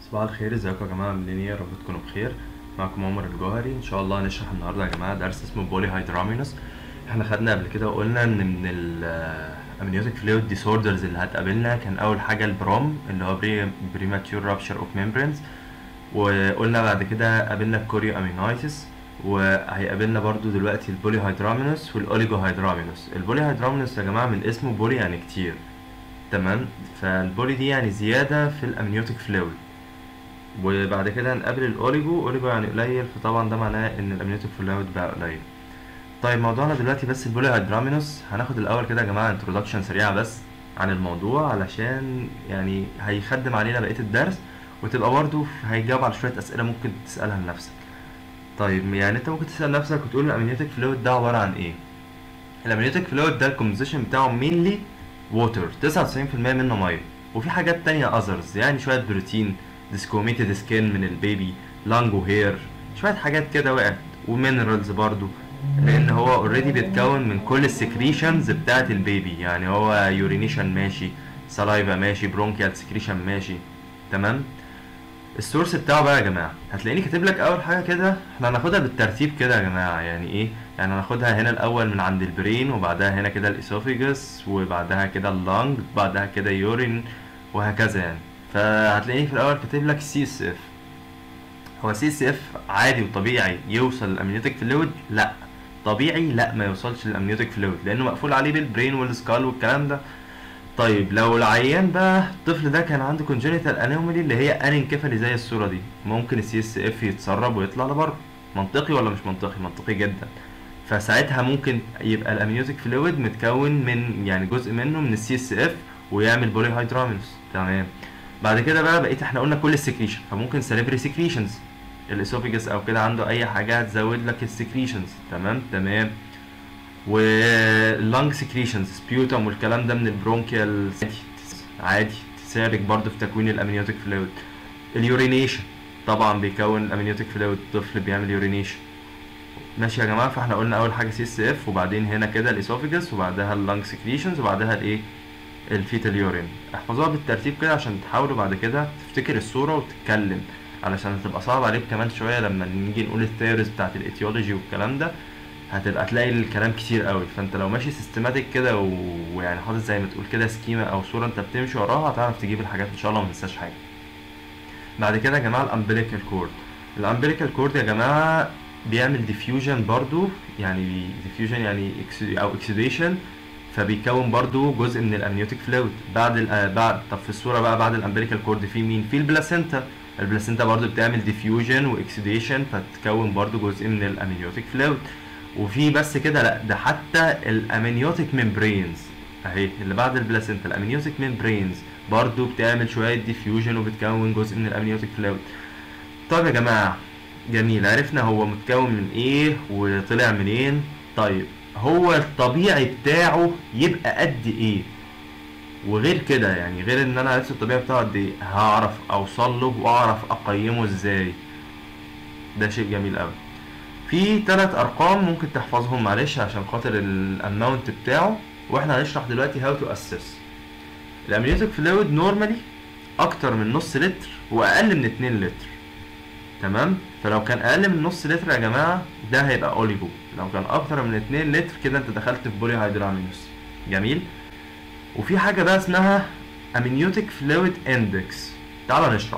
صباح الخير ازيكم يا جماعه عاملين ايه يا رب تكونوا بخير معكم عمر الجوهري ان شاء الله هنشرح النهارده يا جماعه درس اسمه بولي هيدرامينوس احنا خدنا قبل كده وقلنا ان من الامنيوتيك فلويد ديسوردرز اللي هتقابلنا كان اول حاجه البروم اللي هو بريماتيور رابشر اوف ميمبرينز وقلنا بعد كده قابلنا الكوريو امينايتس وهيقابلنا برضو دلوقتي البولي هيدرامينوس والاوليجو هيدرامينوس البولي هيدرامينوس يا جماعه من اسمه بولي يعني كتير تمام فالبولي دي يعني زياده في الامنيوتيك فلويد وبعد كده هنقابل الاوليجو اوليجو يعني قليل فطبعا ده معناه ان الامنيوتيك فلويد بقى قليل طيب موضوعنا دلوقتي بس البولي هيدرامينوس هناخد الاول كده يا جماعه انترودكشن سريعه بس عن الموضوع علشان يعني هيخدم علينا بقيه الدرس وتبقى برضه هيجاوب على شويه اسئله ممكن تسالها لنفسك طيب يعني انت ممكن تسال نفسك وتقول الامنيوتيك فلويد ده عباره عن ايه الامنيوتيك فلويد ده الكومبوزيشن بتاعه مينلي ووتر 99% منه ميه وفي حاجات تانية اذرز يعني شويه بروتين ديسكوميتد سكين من البيبي لانجو هير شويه حاجات كده وقعت ومينرالز برضو لان هو اوريدي بيتكون من كل السكريشنز بتاعه البيبي يعني هو يورينيشن ماشي سلايفا ماشي برونكيال سكريشن ماشي تمام السورس بتاعه بقى يا جماعه هتلاقيني كاتب لك اول حاجه كده احنا هناخدها بالترتيب كده يا جماعه يعني ايه يعني هناخدها هنا الاول من عند البرين وبعدها هنا كده الاسوفيجس وبعدها كده اللانج بعدها كده يورين وهكذا يعني فهتلاقيني في الاول كاتب لك سي اس اف هو سي اس اف عادي وطبيعي يوصل للامنيوتيك فلويد لا طبيعي لا ما يوصلش للامنيوتيك فلويد لانه مقفول عليه بالبرين والسكال والكلام ده طيب لو العيان بقى الطفل ده كان عنده كونجنتال انومالي اللي هي انكفالي زي الصوره دي ممكن السي اس اف يتسرب ويطلع لبره منطقي ولا مش منطقي منطقي جدا فساعتها ممكن يبقى الامنيوتيك فلويد متكون من يعني جزء منه من السي اس اف ويعمل بولي هيدرامينوس تمام بعد كده بقى بقيت احنا قلنا كل السكريشن فممكن سليبري سكريشنز الاسوفيجس او كده عنده اي حاجه هتزود لك السكريشنز تمام تمام واللنج سكريشنز سبيوتم والكلام ده من البرونكيال عادي تساعدك برضو في تكوين الامنيوتيك فلويد اليورينيشن طبعا بيكون الامنيوتيك فلويد الطفل بيعمل يورينيشن ماشي يا جماعه فاحنا قلنا اول حاجه سي اس اف وبعدين هنا كده الاسوفيجس وبعدها اللنج سكريشنز وبعدها الايه الفيتال يورين احفظوها بالترتيب كده عشان تحاولوا بعد كده تفتكر الصوره وتتكلم علشان تبقى صعب عليك كمان شويه لما نيجي نقول الثيوريز بتاعت الايتيولوجي والكلام ده هتبقى تلاقي الكلام كتير قوي فانت لو ماشي سيستماتيك كده و- ويعني حاطط زي ما تقول كده سكيما او صوره انت بتمشي وراها هتعرف تجيب الحاجات ان شاء الله وما تنساش حاجه بعد كده يا جماعه الامبليكال كورد الامبليكال كورد يا جماعه بيعمل ديفيوجن برضو يعني ديفيوجن يعني إكس- او اكسيديشن فبيكون برضو جزء من الامنيوتيك فلويد بعد ال- آه بعد طب في الصوره بقى بعد الامبليكال كورد في مين في البلاسينتا البلاسينتا برضو بتعمل ديفيوجن واكسيديشن فتكون برضو جزء من الامنيوتيك فلويد وفي بس كده لا ده حتى الامنيوتيك ميمبرينز اهي اللي بعد البلاسينتا الامنيوتيك ميمبرينز برضو بتعمل شويه ديفيوجن وبتكون جزء من الامنيوتيك فلويد طيب يا جماعه جميل عرفنا هو متكون من ايه وطلع منين طيب هو الطبيعي بتاعه يبقى قد ايه وغير كده يعني غير ان انا عرفت الطبيعي بتاعه قد ايه هعرف اوصل له واعرف اقيمه ازاي ده شيء جميل قوي في ثلاث ارقام ممكن تحفظهم معلش عشان خاطر الاماونت بتاعه واحنا هنشرح دلوقتي هاو تو اسس الامنيوتيك فلويد نورمالي اكتر من نص لتر واقل من 2 لتر تمام فلو كان اقل من نص لتر يا جماعه ده هيبقى اوليجو لو كان اكتر من 2 لتر كده انت دخلت في بولي هيدرامينوس جميل وفي حاجه بقى اسمها امنيوتيك فلويد اندكس تعالوا نشرح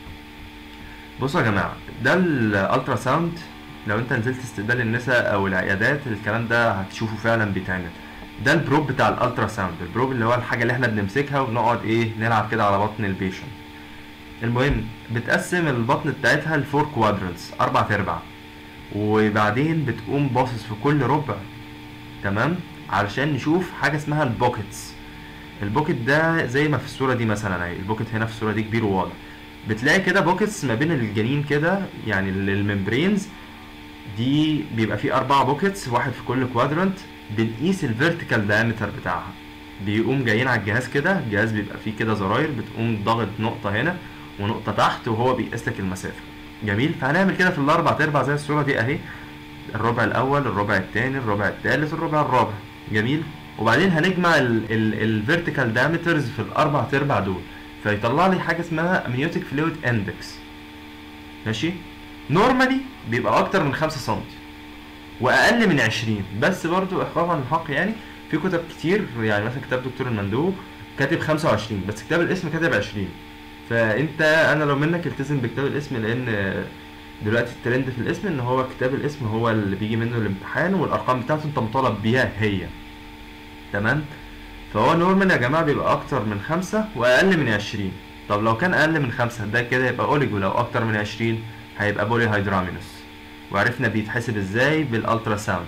بصوا يا جماعه ده الالترا ساوند لو انت نزلت استقبال النساء او العيادات الكلام ده هتشوفه فعلا بيتعمل ده البروب بتاع الالترا ساوند البروب اللي هو الحاجه اللي احنا بنمسكها وبنقعد ايه نلعب كده على بطن البيشنت المهم بتقسم البطن بتاعتها لفور كوادرنتس اربع ارباع وبعدين بتقوم باصص في كل ربع تمام علشان نشوف حاجه اسمها البوكيتس البوكيت ده زي ما في الصوره دي مثلا اهي البوكيت هنا في الصوره دي كبير وواضح بتلاقي كده بوكيتس ما بين الجنين كده يعني الممبرينز دي بيبقى فيه أربعة بوكيتس واحد في كل كوادرنت بنقيس الفيرتيكال دايمتر بتاعها بيقوم جايين على الجهاز كده الجهاز بيبقى فيه كده زراير بتقوم ضاغط نقطة هنا ونقطة تحت وهو بيقيس لك المسافة جميل فهنعمل كده في الأربع أرباع زي الصورة دي أهي الربع الأول الربع التاني الربع التالت الربع الرابع جميل وبعدين هنجمع الفيرتيكال دايمترز في الأربع أرباع دول فيطلع لي حاجه اسمها امنيوتيك فلويد اندكس ماشي نورمالي بيبقى اكتر من 5 سم واقل من 20 بس برضو احقاقا للحق يعني في كتب كتير يعني مثلا كتاب دكتور المندوب كاتب 25 بس كتاب الاسم كاتب 20 فانت انا لو منك التزم بكتاب الاسم لان دلوقتي الترند في الاسم ان هو كتاب الاسم هو اللي بيجي منه الامتحان والارقام بتاعته انت مطالب بيها هي تمام فهو نورمال يا جماعه بيبقى اكتر من خمسة واقل من 20 طب لو كان اقل من خمسة ده كده يبقى اوليجو لو اكتر من 20 هيبقى بولي هيدرامينوس وعرفنا بيتحسب ازاي بالالترا ساوند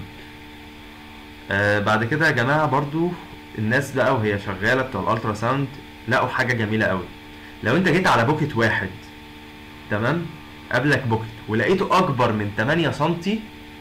آه بعد كده يا جماعه برضو الناس بقى وهي شغاله بتوع الالترا ساوند لقوا حاجه جميله قوي لو انت جيت على بوكت واحد تمام قابلك بوكت ولقيته اكبر من 8 سنتي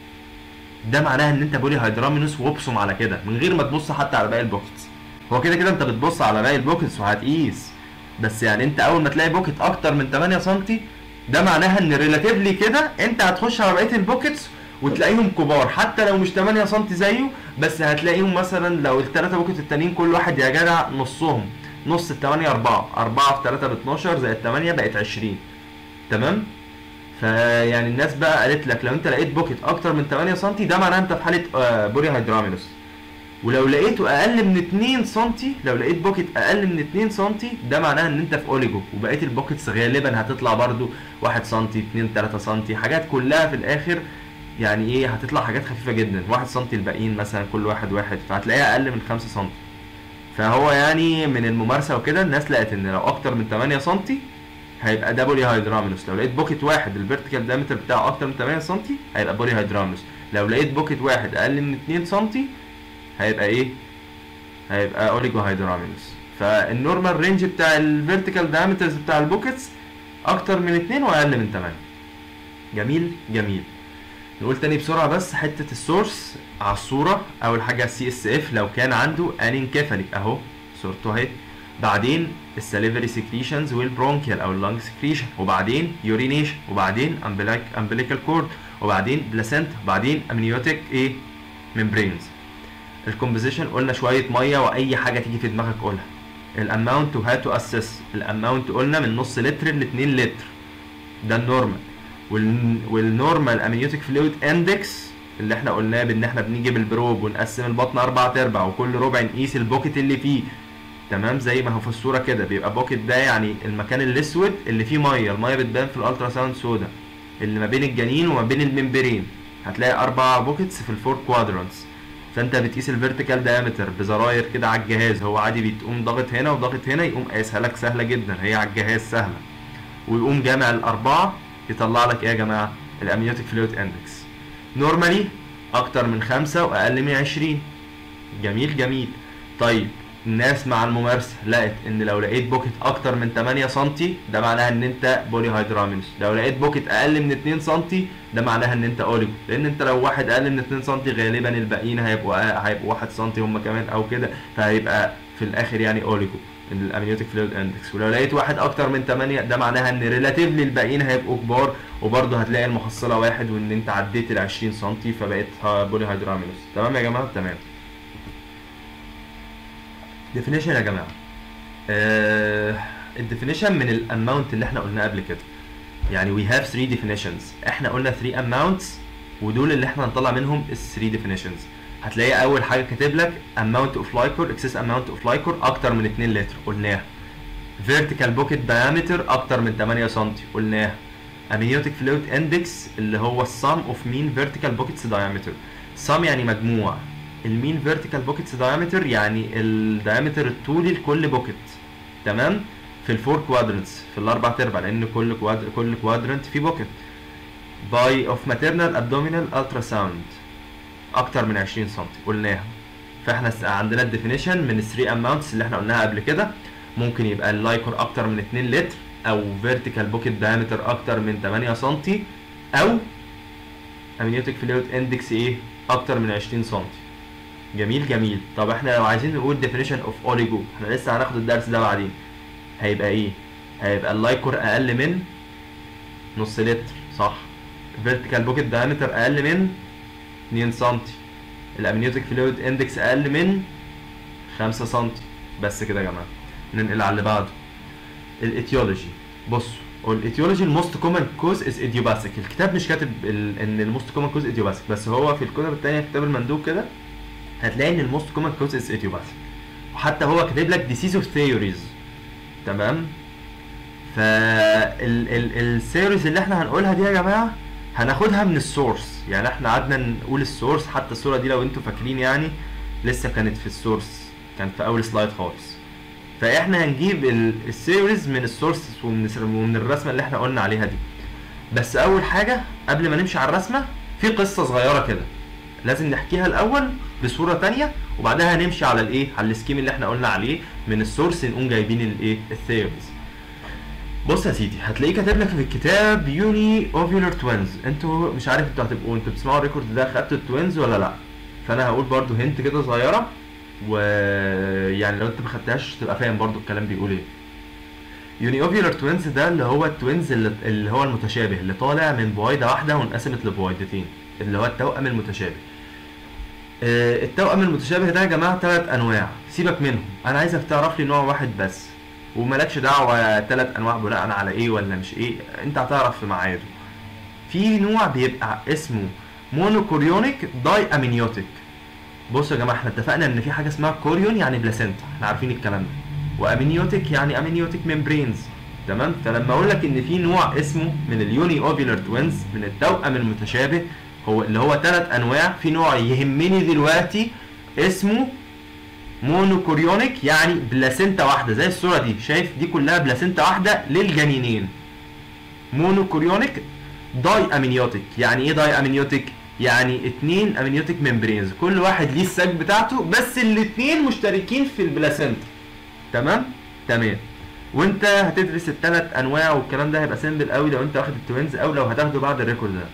ده معناها ان انت بولي هيدرامينوس وابصم على كده من غير ما تبص حتى على باقي البوكتس هو كده كده انت بتبص على باقي البوكتس وهتقيس بس يعني انت اول ما تلاقي بوكت اكتر من 8 سنتي ده معناها ان ريلاتيفلي كده انت هتخش على بقيه البوكتس وتلاقيهم كبار حتى لو مش 8 سم زيه بس هتلاقيهم مثلا لو الثلاثه بوكت التانيين كل واحد يا جدع نصهم نص ال 8 4 4 في 3 ب 12 زائد 8 بقت 20 تمام فيعني الناس بقى قالت لك لو انت لقيت بوكت اكتر من 8 سم ده معناه انت في حاله آه، بوري هيدرامينوس ولو لقيته اقل من 2 سم لو لقيت بوكت اقل من 2 سم ده معناها ان انت في اوليجو وبقيه البوكتس غالبا هتطلع برضو 1 سم 2 3 سم حاجات كلها في الاخر يعني ايه هتطلع حاجات خفيفه جدا 1 سم الباقيين مثلا كل واحد واحد فهتلاقيها اقل من 5 سم فهو يعني من الممارسه وكده الناس لقت ان لو اكتر من 8 سم هيبقى ده بولي هيدرامينوس لو لقيت بوكت واحد الفيرتيكال دايمتر بتاعه اكتر من 8 سم هيبقى بولي هيدرامينوس لو لقيت بوكت واحد اقل من 2 سم هيبقى ايه هيبقى اوليجو هيدرامينوس فالنورمال رينج بتاع الفيرتيكال دايمترز بتاع البوكتس اكتر من 2 واقل من 8 جميل جميل نقول تاني بسرعه بس حته السورس على الصوره اول حاجه السي اس اف لو كان عنده انينكيفالي اهو صورته اهي بعدين السليفري سكريشنز والبرونكيال او اللنج سكريشن وبعدين يورينيشن وبعدين امبليك امبليكال كورد وبعدين بلاسنتا وبعدين امنيوتيك ايه ممبرينز الكومبوزيشن قلنا شويه ميه واي حاجه تيجي في دماغك قولها الاماونت وهات تو اسس الاماونت قلنا من نص لتر ل 2 لتر ده النورمال وال والنورمال امنيوتيك فلويد اندكس اللي احنا قلناه بان احنا بنيجي بالبروب ونقسم البطن اربع ارباع وكل ربع نقيس البوكت اللي فيه تمام زي ما هو في الصوره كده بيبقى بوكت ده يعني المكان الاسود اللي فيه ميه الميه بتبان في الالترا ساوند سودا اللي ما بين الجنين وما بين الممبرين هتلاقي اربع بوكتس في الفور كوادرانتس فانت بتقيس الفيرتيكال دايمتر بزراير كده على الجهاز هو عادي بتقوم ضاغط هنا وضاغط هنا يقوم قايسها لك سهله جدا هي على الجهاز سهله ويقوم جامع الاربعه يطلع لك ايه يا جماعه الامنيوتيك فلويد اندكس نورمالي اكتر من خمسة واقل من 20 جميل جميل طيب الناس مع الممارسه لقت ان لو لقيت بوكت اكتر من 8 سم ده معناها ان انت بولي هيدرامينوس لو لقيت بوكت اقل من 2 سم ده معناها ان انت اوليجو لان انت لو واحد اقل من 2 سم غالبا الباقيين هيبقوا هيبقوا 1 سم هم كمان او كده فهيبقى في الاخر يعني اوليجو الامنيوتيك فلويد اندكس ولو لقيت واحد اكتر من 8 ده معناها ان ريلاتيفلي الباقيين هيبقوا كبار وبرضه هتلاقي المحصله واحد وان انت عديت ال 20 سم فبقيت بولي هيدرامينوس تمام يا جماعه تمام definition يا جماعه آه الديفينيشن من الاماونت اللي احنا قلناه قبل كده يعني we have 3 definitions احنا قلنا 3 amounts ودول اللي احنا هنطلع منهم ال 3 definitions هتلاقي اول حاجه كاتب لك amount of liquor excess amount of liquor اكتر من 2 لتر قلناها vertical pocket diameter اكتر من 8 سم قلناها amniotic fluid index اللي هو sum of mean vertical pockets diameter sum يعني مجموع المين فيرتيكال بوكيتس دايمتر يعني الدايمتر الطولي لكل بوكيت تمام في الفور كوادرنتس في الاربع تربع لان كل كوادر كل كوادرنت فيه بوكيت باي اوف ماتيرنال ابدومينال الترا ساوند اكتر من 20 سم قلناها فاحنا عندنا الديفينيشن من الثري اماونتس اللي احنا قلناها قبل كده ممكن يبقى اللايكور اكتر من 2 لتر او فيرتيكال بوكيت دايمتر اكتر من 8 سم او امنيوتيك فلويد اندكس ايه اكتر من 20 سم جميل جميل طب احنا لو عايزين نقول definition of oligo احنا لسه هناخد الدرس ده بعدين هيبقى ايه هيبقى اللايكور اقل من نص لتر صح vertical pocket diameter اقل من 2 سم الامنيوتيك فلويد اندكس اقل من 5 سم بس كده يا جماعه ننقل على اللي بعده الايتيولوجي بصوا هو الايتيولوجي الموست كومن كوز از ايديوباثيك الكتاب مش كاتب ال... ان الموست كومن كوز ايديوباثيك بس هو في الكتب التانية كتاب المندوب كده هتلاقي ان الموست كومن كوز از ايديوباثيك وحتى هو كاتب لك ديسيز اوف ثيوريز تمام فالثيوريز اللي احنا هنقولها دي يا جماعه هناخدها من السورس يعني احنا قعدنا نقول السورس حتى الصوره دي لو انتوا فاكرين يعني لسه كانت في السورس كانت في اول سلايد خالص فاحنا هنجيب الثيوريز من السورس ومن ومن الرسمه اللي احنا قلنا عليها دي بس اول حاجه قبل ما نمشي على الرسمه في قصه صغيره كده لازم نحكيها الاول بصوره تانية وبعدها هنمشي على الايه على السكيم اللي احنا قلنا عليه من السورس نقوم جايبين الايه الثيوريز بص يا سيدي هتلاقيه كاتب لك في الكتاب يوني اوفيولار توينز انتوا مش عارف انتوا هتبقوا انتوا بتسمعوا الريكورد ده خدتوا التوينز ولا لا فانا هقول برضو هنت كده صغيره ويعني لو انت ما خدتهاش تبقى فاهم برضو الكلام بيقول ايه يوني اوفيولار توينز ده اللي هو التوينز اللي, اللي هو المتشابه اللي طالع من بويضه واحده وانقسمت لبويضتين اللي هو التوأم المتشابه آه، التوأم المتشابه ده يا جماعه ثلاث انواع سيبك منهم انا عايزك تعرف لي نوع واحد بس وملكش دعوه ثلاث انواع بناء على ايه ولا مش ايه انت هتعرف في ميعاده في نوع بيبقى اسمه مونوكوريونيك داي امينيوتيك بصوا يا جماعه احنا اتفقنا ان في حاجه اسمها كوريون يعني بلاسينتا احنا عارفين الكلام ده وامينيوتيك يعني امينيوتيك ممبرينز تمام فلما اقول لك ان في نوع اسمه من اليوني اوفيلر توينز من التوأم المتشابه هو اللي هو ثلاث انواع في نوع يهمني دلوقتي اسمه مونوكوريونيك يعني بلاسينتا واحده زي الصوره دي شايف دي كلها بلاسينتا واحده للجنينين مونوكوريونيك داي امينيوتيك يعني ايه داي امينيوتيك يعني اتنين امينيوتيك ممبرينز كل واحد ليه الساك بتاعته بس الاتنين مشتركين في البلاسينتا تمام تمام وانت هتدرس الثلاث انواع والكلام ده هيبقى سيمبل قوي لو انت واخد التوينز او لو هتاخده بعد الريكورد ده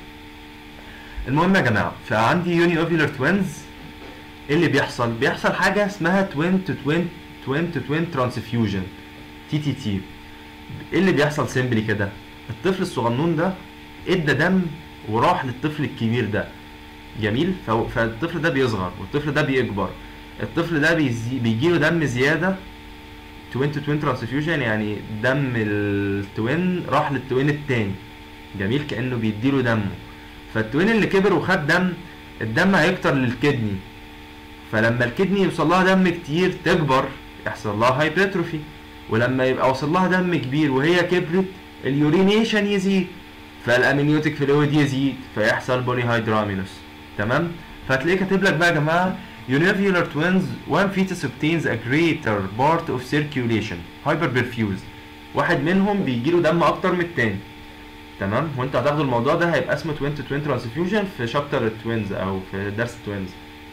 المهم يا جماعه فعندي يوني اوفيلر توينز ايه اللي بيحصل بيحصل حاجه اسمها توين تو توين توين تو توين ترانسفيوجن تي تي تي ايه اللي بيحصل سيمبلي كده الطفل الصغنون ده ادى دم وراح للطفل الكبير ده جميل ف- فالطفل ده بيصغر والطفل ده بيكبر الطفل ده بيزي... بيجيله دم زياده توين تو توين ترانسفيوجن يعني دم التوين راح للتوين التاني جميل كانه بيديله دمه فالتوين اللي كبر وخد دم الدم هيكتر للكدني فلما الكدني يوصل لها دم كتير تكبر يحصل لها هايبرتروفي ولما يبقى وصل لها دم كبير وهي كبرت اليورينيشن يزيد فالامنيوتيك فلويد يزيد فيحصل بولي هيدرامينوس تمام فتلاقيه كاتب لك بقى يا جماعه Univular twins one fetus obtains a greater part of circulation hyperperfused واحد منهم بيجيله دم اكتر من التاني تمام وانت هتاخدوا الموضوع ده هيبقى اسمه twin to twin transfusion في شابتر التوينز او في درس التوينز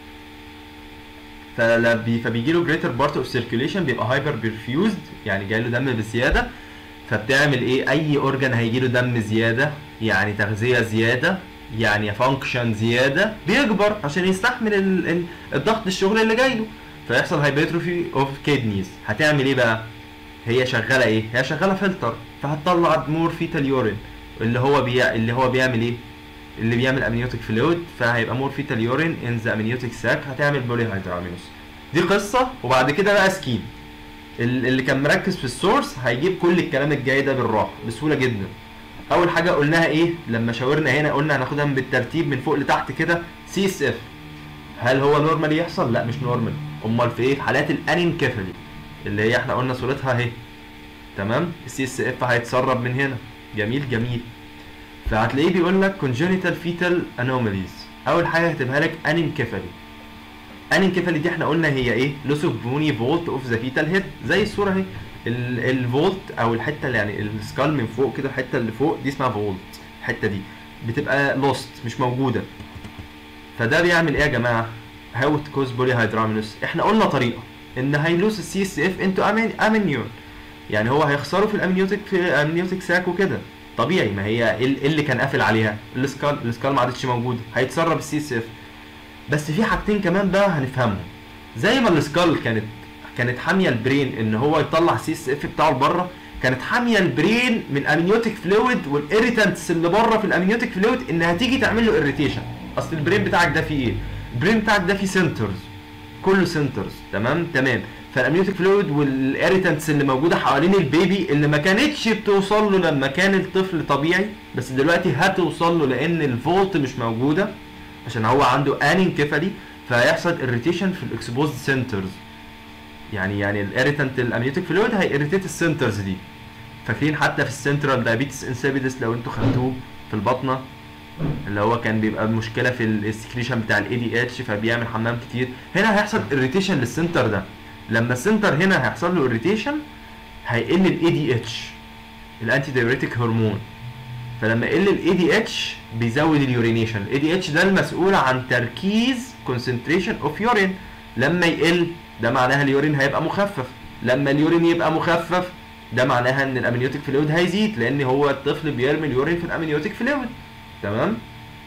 فلا بي فبيجي له greater part of circulation بيبقى hyper perfused يعني جاي له دم بزياده فبتعمل ايه اي اورجان هيجي له دم زياده يعني تغذيه زياده يعني فانكشن زياده بيكبر عشان يستحمل ال ال الضغط الشغل اللي جاي له فيحصل هايبرتروفي اوف كيدنيز هتعمل ايه بقى هي شغاله ايه هي شغاله فلتر فهتطلع مور فيتال يورين اللي هو بي... اللي هو بيعمل ايه اللي بيعمل امنيوتيك فلويد فهيبقى مور فيتال يورين ان ذا امنيوتيك ساك هتعمل بولي هيدرامينوس دي قصه وبعد كده بقى سكيم ال- اللي كان مركز في السورس هيجيب كل الكلام الجاي ده بالراحه بسهوله جدا اول حاجه قلناها ايه لما شاورنا هنا قلنا هناخدها بالترتيب من فوق لتحت كده سي اس اف هل هو نورمال يحصل لا مش نورمال امال في ايه في حالات الانكفالي اللي هي احنا قلنا صورتها اهي تمام السي اس اف هيتسرب من هنا جميل جميل فهتلاقيه بيقول لك congenital fetal anomalies اول حاجه هتبقى لك انكفالي انكفالي دي احنا قلنا هي ايه لوس اوف بوني فولت اوف ذا فيتال هيد زي الصوره اهي الفولت او الحته اللي يعني السكال من فوق كده الحته اللي فوق دي اسمها فولت الحته دي بتبقى لوست مش موجوده فده بيعمل ايه يا جماعه هاو كوز بولي هيدرامينوس احنا قلنا طريقه ان هيلوس السي اس اف انتو امينيون يعني هو هيخسروا في الامنيوتيك في الامنيوتيك ساك وكده طبيعي ما هي ايه إيه اللي كان قافل عليها السكال السكال ما عادتش موجوده هيتسرب السي اس اف بس في حاجتين كمان بقى هنفهمهم زي ما السكال كانت كانت حاميه البرين ان هو يطلع سي اس اف بتاعه لبره كانت حاميه البرين من امنيوتيك فلويد والاريتانتس اللي بره في الامنيوتيك فلويد انها تيجي تعمل له اريتيشن اصل البرين بتاعك ده فيه ايه البرين بتاعك ده فيه سنترز كله سنترز تمام تمام فالامنيوتيك فلويد والاريتنتس اللي موجوده حوالين البيبي اللي ما كانتش بتوصل له لما كان الطفل طبيعي بس دلوقتي هتوصل له لان الفولت مش موجوده عشان هو عنده انكفالي فهيحصل اريتيشن في الاكسبوزد سنترز يعني يعني الاريتنت الامنيوتيك فلويد هيريتيت السنترز دي فاكرين حتى في السنترال دايابيتس انسيبيدس لو انتوا خدتوه في البطنه اللي هو كان بيبقى مشكله في السكريشن بتاع الاي دي اتش فبيعمل حمام كتير هنا هيحصل اريتيشن للسنتر ده لما السنتر هنا هيحصل له اريتيشن هيقل الاي دي اتش الانتي دايوريتيك هرمون فلما يقل الاي دي اتش بيزود اليورينيشن الاي دي اتش ده المسؤول عن تركيز كونسنتريشن اوف يورين لما يقل ده معناها اليورين هيبقى مخفف لما اليورين يبقى مخفف ده معناها ان الامنيوتيك فلويد هيزيد لان هو الطفل بيرمي اليورين في الامنيوتيك فلويد تمام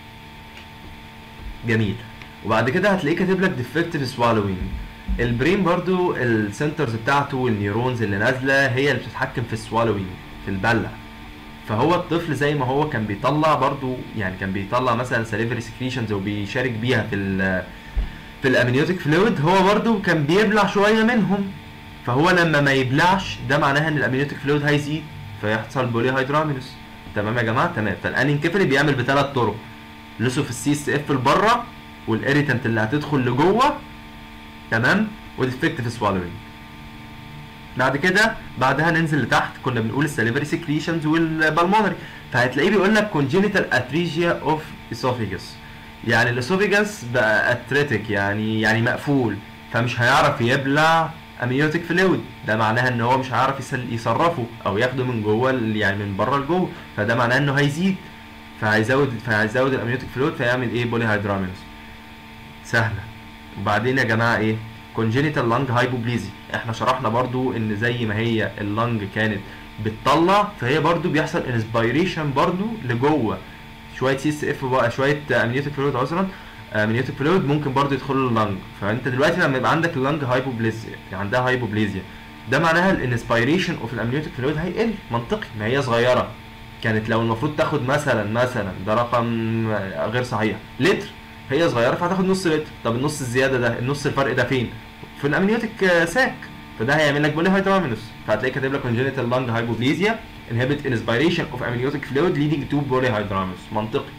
جميل وبعد كده هتلاقيه كاتب لك ديفكتيف سوالوينج البرين برضو السنترز بتاعته والنيورونز اللي نازله هي اللي بتتحكم في السوالوينج في البلع فهو الطفل زي ما هو كان بيطلع برضو يعني كان بيطلع مثلا ساليفري سكريشنز وبيشارك بيها في ال في الامنيوتيك فلويد هو برضو كان بيبلع شويه منهم فهو لما ما يبلعش ده معناها ان الامنيوتيك فلويد هيزيد فيحصل بولي هيدرامينوس تمام يا جماعه تمام فالانكفري بيعمل بثلاث طرق لسه في السي اس اف لبره والاريتنت اللي هتدخل لجوه تمام وديفكتيف سوالوينج بعد كده بعدها ننزل لتحت كنا بنقول السليفري سكريشنز والبلمونري فهتلاقيه بيقول لك congenital atresia of esophagus يعني الاسوفيجاس بقى اتريتك يعني يعني مقفول فمش هيعرف يبلع امنيوتيك فلويد ده معناها ان هو مش هيعرف يسل- يصرفه او ياخده من جوه ال- يعني من بره لجوه فده معناه انه هيزيد فهيزود فهيزود الامنيوتيك فلويد فيعمل ايه بولي هيدرامينوس سهله وبعدين يا جماعه ايه congenital lung hypoplasia احنا شرحنا برضو ان زي ما هي اللنج كانت بتطلع فهي برضو بيحصل انسبيريشن برضو لجوه شويه سي اس اف بقى شويه امنيوتيك فلويد عذرا امنيوتيك فلويد ممكن برضو يدخلوا اللنج فانت دلوقتي لما يبقى عندك اللنج هايبوبليزيا عندها هايبوبليزيا ده معناها الانسبيريشن اوف الامنيوتيك فلويد هيقل منطقي ما هي صغيره كانت لو المفروض تاخد مثلا مثلا ده رقم غير صحيح لتر هي صغيره فهتاخد نص لتر طب النص الزياده ده النص الفرق ده فين في الامنيوتيك ساك فده هيعمل لك بولي هيدرامينوس فهتلاقي كاتب لك congenital lung hypoplasia inhibit inspiration of amniotic fluid leading to polyhydramnios منطقي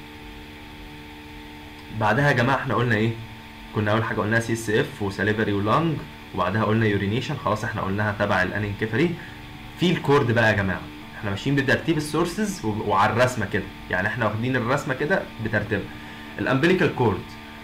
بعدها يا جماعه احنا قلنا ايه كنا اول حاجه قلناها سي اس اف وساليفري ولانج وبعدها قلنا يورينيشن خلاص احنا قلناها تبع الانكفري في الكورد بقى يا جماعه احنا ماشيين بترتيب السورسز وعلى الرسمه كده يعني احنا واخدين الرسمه كده بترتيبها الامبليكال كورد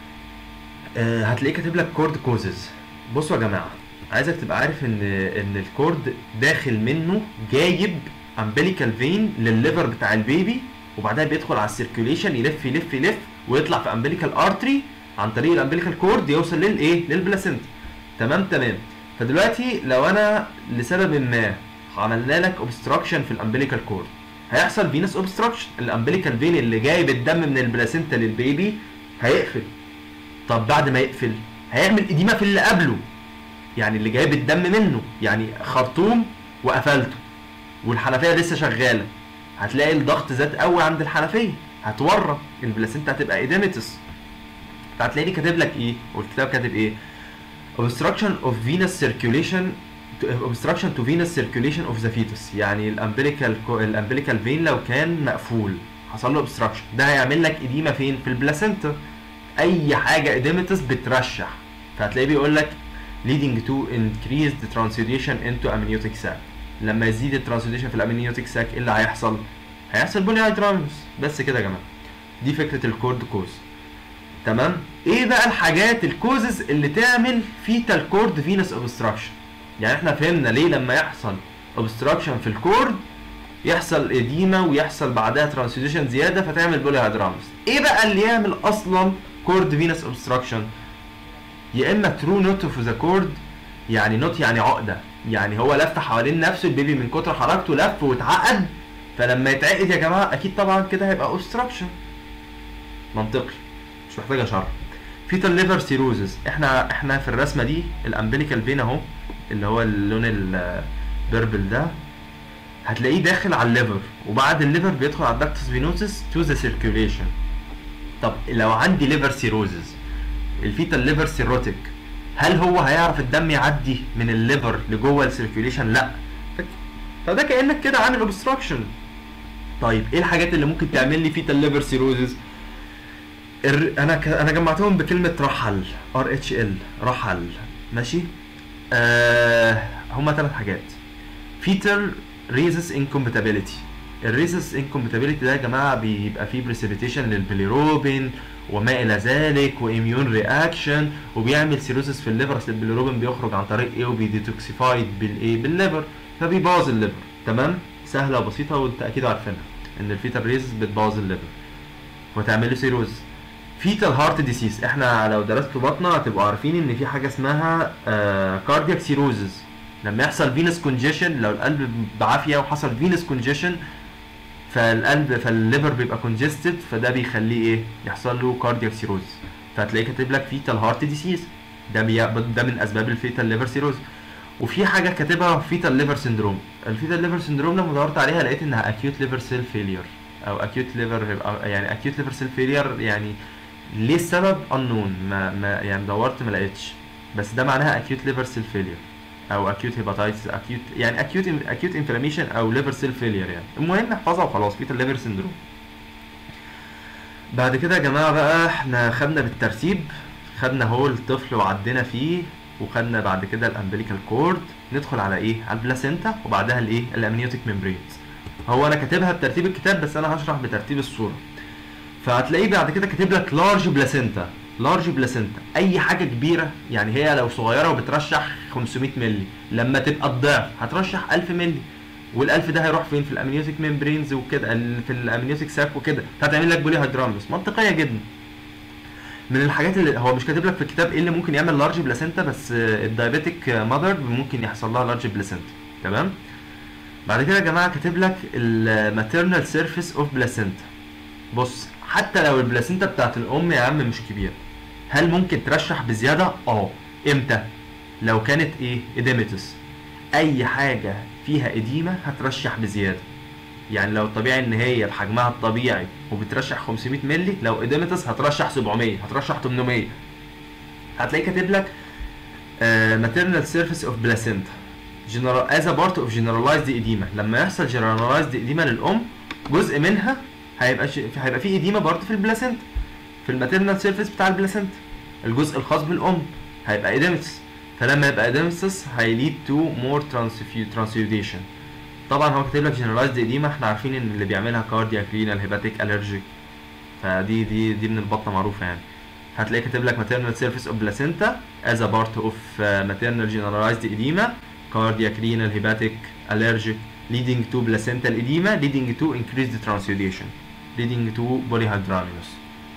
آه هتلاقيه كاتب لك كورد كوزز بصوا يا جماعه عايزك تبقى عارف ان ان الكورد داخل منه جايب امبليكال فين للليفر بتاع البيبي وبعدها بيدخل على السيركيوليشن يلف يلف يلف ويطلع في امبليكال ارتري عن طريق الامبليكال كورد يوصل للايه للبلاسنتا تمام تمام فدلوقتي لو انا لسبب ما عملنا لك اوبستراكشن في الامبليكال كورد هيحصل فينس اوبستراكشن الامبليكال فين اللي جايب الدم من البلاسنتا للبيبي هيقفل طب بعد ما يقفل هيعمل اديمه في اللي قبله يعني اللي جايب الدم منه يعني خرطوم وقفلته والحنفيه لسه شغاله هتلاقي الضغط زاد قوي عند الحنفيه هتورم البلاسنتا هتبقى ايديمتس فهتلاقيني كاتب لك ايه والكتاب كاتب ايه obstruction of venous circulation obstruction to venous circulation of the fetus يعني الامبليكال الامبليكال فين لو كان مقفول حصل له obstruction ده هيعمل لك اديمه فين في البلاسنتا اي حاجه ايديمتس بترشح فهتلاقيه بيقول لك leading to increased transudation into amniotic sac لما يزيد الترانسوديشن في الامنيوتيك ساك ايه اللي هيحصل؟ هيحصل بولي هيدرامس بس كده يا جماعه دي فكره الكورد كوز تمام ايه بقى الحاجات الكوزز اللي تعمل فيتال كورد فينس اوبستراكشن يعني احنا فهمنا ليه لما يحصل اوبستراكشن في الكورد يحصل اديمه ويحصل بعدها ترانسوديشن زياده فتعمل بولي هيدرامس ايه بقى اللي يعمل اصلا كورد فينس اوبستراكشن يا اما ترو نوت اوف ذا كورد يعني نوت يعني عقده يعني هو لف حوالين نفسه البيبي من كتر حركته لف واتعقد فلما يتعقد يا جماعه اكيد طبعا كده هيبقى اوبستراكشن منطقي مش محتاج شرح فيتال ليفر سيروزز احنا احنا في الرسمه دي الامبليكال فين اهو اللي هو اللون البربل ده هتلاقيه داخل على الليفر وبعد الليفر بيدخل على الدكتس فينوسس تو ذا سيركيوليشن طب لو عندي ليفر سيروزز الفيتال ليفر سيروتيك هل هو هيعرف الدم يعدي من الليفر لجوه السيركيوليشن لا فده كانك كده عامل اوبستراكشن طيب ايه الحاجات اللي ممكن تعمل لي فيتال ليفر سيروزز الر... انا ك... انا جمعتهم بكلمه رحل ار اتش ال رحل ماشي آه... هما ثلاث حاجات فيتال ريزس انكومباتيبيليتي الريزس انكومباتيبيليتي ده يا جماعه بيبقى فيه بريسيبيتيشن للبيليروبين وما الى ذلك واميون رياكشن وبيعمل سيروسس في الليفر اصل البيليروبين بيخرج عن طريق ايه وبيديتوكسيفايد بالايه بالليفر فبيبوظ الليفر تمام سهله وبسيطه وانت اكيد عارفينها ان الفيتال ريزس بتبوظ الليفر وتعمل له سيروز فيتال هارت ديسيز احنا لو درستوا بطنه هتبقوا عارفين ان في حاجه اسمها كاردياك سيروزز لما يحصل فينس كونجيشن لو القلب بعافيه وحصل فينس كونجيشن فالقلب فالليفر بيبقى كونجستد فده بيخليه ايه يحصل له كاردياك سيروز فهتلاقيه كاتب لك فيتال هارت ديسيز ده بي... ده من اسباب الفيتال ليفر سيروز وفي حاجه كاتبها فيتال ليفر سندروم الفيتال ليفر سندروم لما دورت عليها لقيت انها اكيوت ليفر سيل فيلير او اكيوت ليفر يعني اكيوت ليفر سيل فيلير يعني ليه السبب unknown ما, ما يعني دورت ما لقيتش بس ده معناها اكيوت ليفر سيل فيلير او اكيوت هيباتايتس اكيوت يعني اكيوت اكيوت انفلاميشن او ليفر سيل فيلير يعني المهم احفظها وخلاص فيتال ليفر سندروم بعد كده يا جماعه بقى احنا خدنا بالترتيب خدنا هو الطفل وعدينا فيه وخدنا بعد كده الامبليكال كورد ندخل على ايه على البلاسينتا وبعدها الايه الامنيوتيك ميمبرينز هو انا كاتبها بترتيب الكتاب بس انا هشرح بترتيب الصوره فهتلاقيه بعد كده كاتب لك لارج بلاسينتا لارج بلاسينتا اي حاجه كبيره يعني هي لو صغيره وبترشح 500 مللي لما تبقى الضعف هترشح 1000 مللي وال1000 ده هيروح فين في الامنيوتيك ميمبرينز وكده في الامنيوتيك ساك وكده هتعمل لك بولي هيدرامبس منطقيه جدا من الحاجات اللي هو مش كاتب لك في الكتاب ايه اللي ممكن يعمل لارج بلاسينتا بس الدايابيتك ماذر ممكن يحصل لها لارج بلاسينتا تمام بعد كده يا جماعه كاتب لك الماتيرنال سيرفيس اوف بلاسينتا بص حتى لو البلاسينتا بتاعت الام يا عم مش كبيره هل ممكن ترشح بزياده اه امتى لو كانت ايه اديمتس اي حاجه فيها اديمه هترشح بزياده يعني لو الطبيعي ان هي بحجمها الطبيعي وبترشح 500 مللي لو اديمتس هترشح 700 هترشح 800 هتلاقيه كاتب لك ماتيرنال سيرفيس اوف بلاسينتا جنرال از بارت اوف جنرالايزد اديما لما يحصل جنرالايزد اديما للام جزء منها هيبقى ش... هيبقى في اديما برضه في البلاسينتا في الماتيرنال سيرفيس بتاع البلاسينتا الجزء الخاص بالام هيبقى اديمتس فلما يبقى اديمتس هيليد تو مور ترانسفيوزيشن طبعا هو كاتب لك جنرالايزد اديما احنا عارفين ان اللي بيعملها كاردياك رينال هيباتيك الرجيك فدي دي دي من البطنه معروفه يعني هتلاقي كاتب لك maternal surface of placenta as a part of uh, maternal generalized edema cardiac renal hepatic allergic leading to placental edema leading to increased transudation leading to polyhydramnios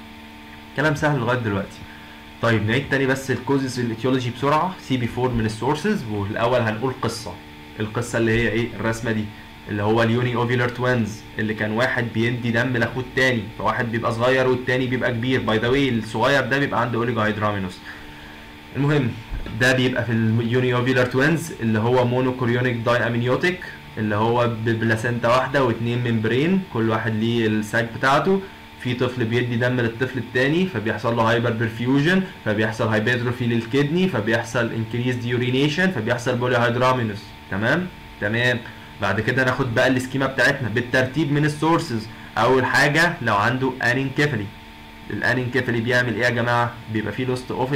كلام سهل لغايه دلوقتي طيب نعيد تاني بس الكوزز الايتيولوجي بسرعه سي بي 4 من السورسز والاول هنقول قصه القصه اللي هي ايه الرسمه دي اللي هو اليوني اوفيلر توينز اللي كان واحد بيدي دم لاخوه التاني فواحد بيبقى صغير والتاني بيبقى كبير باي ذا واي الصغير ده بيبقى عنده اوليجو هيدرامينوس المهم ده بيبقى في اليوني اوفيلر توينز اللي هو مونوكوريونيك داي امينيوتيك اللي هو ببلاسينتا واحده واثنين ممبرين كل واحد ليه الساك بتاعته في طفل بيدي دم للطفل التاني فبيحصل له هايبر برفيوجن فبيحصل هايبرتروفي للكدني فبيحصل انكريز يورينيشن فبيحصل بولي هيدرامينوس تمام تمام بعد كده ناخد بقى السكيما بتاعتنا بالترتيب من السورسز اول حاجه لو عنده انينكيفالي الانينكيفالي بيعمل ايه يا جماعه بيبقى فيه لوست اوف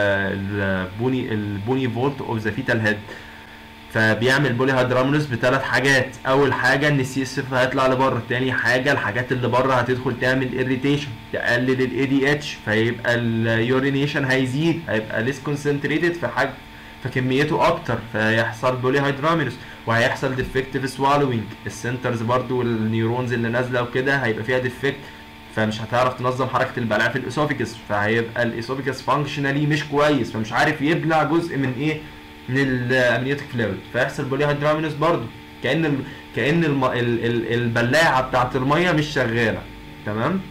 البوني البوني فولت اوف ذا فيتال هيد فبيعمل بولي هيدرامنوس بثلاث حاجات اول حاجه ان السي اس اف هيطلع لبره تاني حاجه الحاجات اللي بره هتدخل تعمل اريتيشن تقلل الاي دي اتش فيبقى اليورينيشن هيزيد هيبقى ليس كونسنتريتد في حاجه فكميته اكتر فيحصل بولي هيدرامينوس وهيحصل ديفكتيف سوالوينج السنترز برضو والنيورونز اللي نازله وكده هيبقى فيها ديفكت فمش هتعرف تنظم حركه البلع في الاسوفيجس فهيبقى الاسوفيجس فانكشنالي مش كويس فمش عارف يبلع جزء من ايه من الامنيوتيك فلويد فيحصل بولي هيدرامينوس برضو كان ال... كان الم... ال... ال... البلاعه بتاعه الميه مش شغاله تمام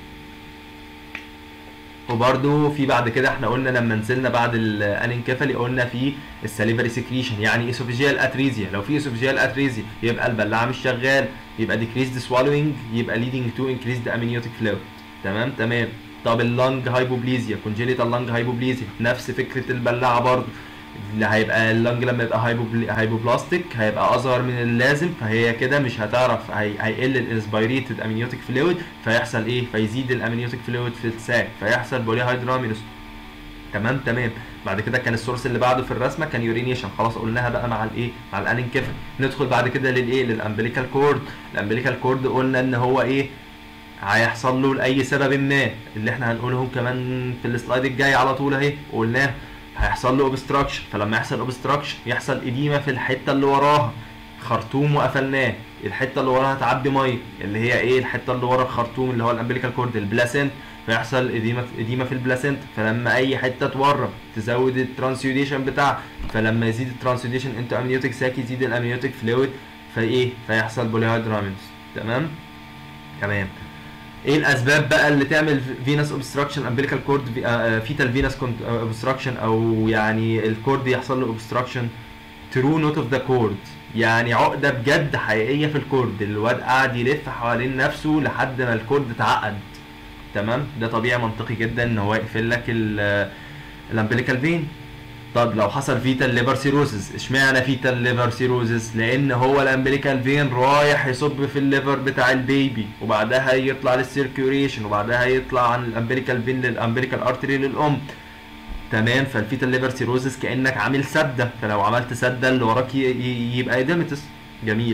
وبرده في بعد كده احنا قلنا لما نزلنا بعد الانكفالي قلنا في السليفري سكريشن يعني اسوفيجيال اتريزيا لو في اسوفيجيال اتريزيا يبقى البلاعه مش شغال يبقى decreased swallowing يبقى leading to increased amniotic fluid تمام تمام طب اللنج هايبوبليزيا كونجينيتال لنج هايبوبليزيا نفس فكره البلاعه برضه اللي هيبقى اللنج لما يبقى هايبوبلي... هايبوبلاستيك هيبقى اصغر من اللازم فهي كده مش هتعرف هي... هيقل الانسبيريتد امنيوتيك فلويد فيحصل ايه فيزيد الامنيوتيك فلويد في الساك فيحصل بولي هيدرامينوس تمام تمام بعد كده كان السورس اللي بعده في الرسمه كان يورينيشن خلاص قلناها بقى مع الايه مع الانكفل ندخل بعد كده للايه للامبليكال كورد الامبليكال كورد قلنا ان هو ايه هيحصل له لاي سبب ما اللي احنا هنقولهم كمان في السلايد الجاي على طول اهي قلناه هيحصل له اوبستراكشن فلما يحصل اوبستراكشن يحصل اديمه في الحته اللي وراها خرطوم وقفلناه الحته اللي وراها تعبي ميه اللي هي ايه الحته اللي ورا الخرطوم اللي هو الامبليكال كورد البلاسنت فيحصل اديمه اديمه في البلاسنت فلما اي حته تورم تزود الترانسيوديشن بتاعها فلما يزيد الترانسيوديشن انتو امنيوتيك ساك يزيد الامنيوتيك فلويد فايه فيحصل بوليهيدرامينز تمام تمام ايه الاسباب بقى اللي تعمل فينس اوبستراكشن امبليكال كورد فيتال فينس اوبستراكشن او يعني الكورد يحصل له اوبستراكشن ترو نوت اوف ذا كورد يعني عقده بجد حقيقيه في الكورد الواد قاعد يلف حوالين نفسه لحد ما الكورد اتعقد تمام ده طبيعي منطقي جدا ان هو يقفل لك الامبليكال فين طب لو حصل فيتال ليفر سيروزز اشمعنى فيتال ليفر سيروزز لان هو الامبليكال فين رايح يصب في الليفر بتاع البيبي وبعدها يطلع للسيركيوليشن وبعدها يطلع عن الامبليكال فين للامبليكال ارتري للام تمام فالفيتال ليفر سيروزز كانك عامل سده فلو عملت سده اللي وراك يبقى ايديمتس جميل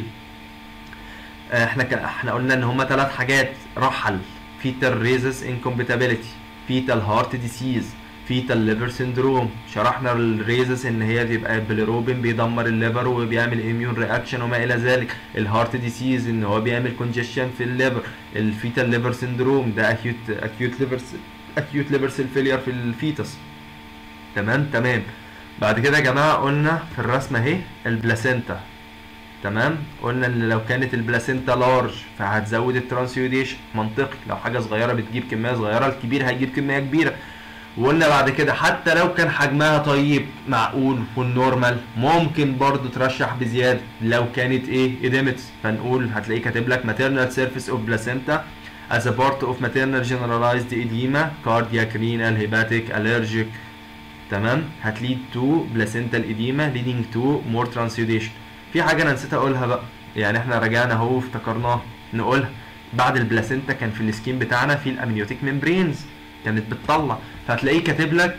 احنا ك... احنا قلنا ان هما ثلاث حاجات رحل فيتال ريزس انكومباتيبيليتي فيتال هارت ديسيز فيتال ليفر سيندروم شرحنا الريزس ان هي بيبقى بليروبين بيدمر الليفر وبيعمل اميون رياكشن وما الى ذلك الهارت ديسيز ان هو بيعمل كونجيشن في الليفر الفيتال ليفر سيندروم ده اكيوت اكيوت ليفر اكيوت ليفر سيل فيلير في الفيتس تمام تمام بعد كده يا جماعه قلنا في الرسمه اهي البلاسينتا تمام قلنا ان لو كانت البلاسينتا لارج فهتزود الترانسيوديشن منطقي لو حاجه صغيره بتجيب كميه صغيره الكبير هيجيب كميه كبيره وقلنا بعد كده حتى لو كان حجمها طيب معقول والنورمال ممكن برضو ترشح بزياده لو كانت ايه اديمتس فنقول هتلاقيه كاتب لك maternal surface of placenta as a part of maternal generalized edema cardiac renal hepatic allergic تمام هتليد تو placental edema leading to more transudation في حاجه انا نسيت اقولها بقى يعني احنا رجعنا اهو افتكرناها نقولها بعد البلاسينتا كان في السكين بتاعنا في الامنيوتيك ميمبرينز كانت بتطلع فهتلاقيه كاتب لك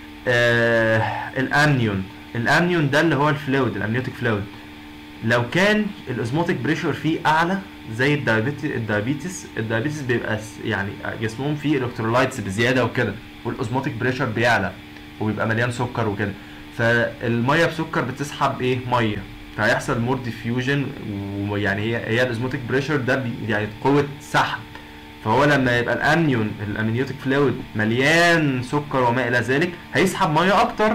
آه الامنيون الامنيون ده اللي هو الفلويد الامنيوتيك فلويد لو كان الاوزموتيك بريشر فيه اعلى زي الدايبيتس الدايبيتس الدايبيتس بيبقى يعني جسمهم فيه الكترولايتس بزياده وكده والاوزموتيك بريشر بيعلى وبيبقى مليان سكر وكده فالميه بسكر بتسحب ايه ميه فهيحصل مور ديفيوجن ويعني هي هي الاوزموتيك بريشر ده يعني قوه سحب فهو لما يبقى الامنيون الامنيوتيك فلويد مليان سكر وما الى ذلك هيسحب ميه اكتر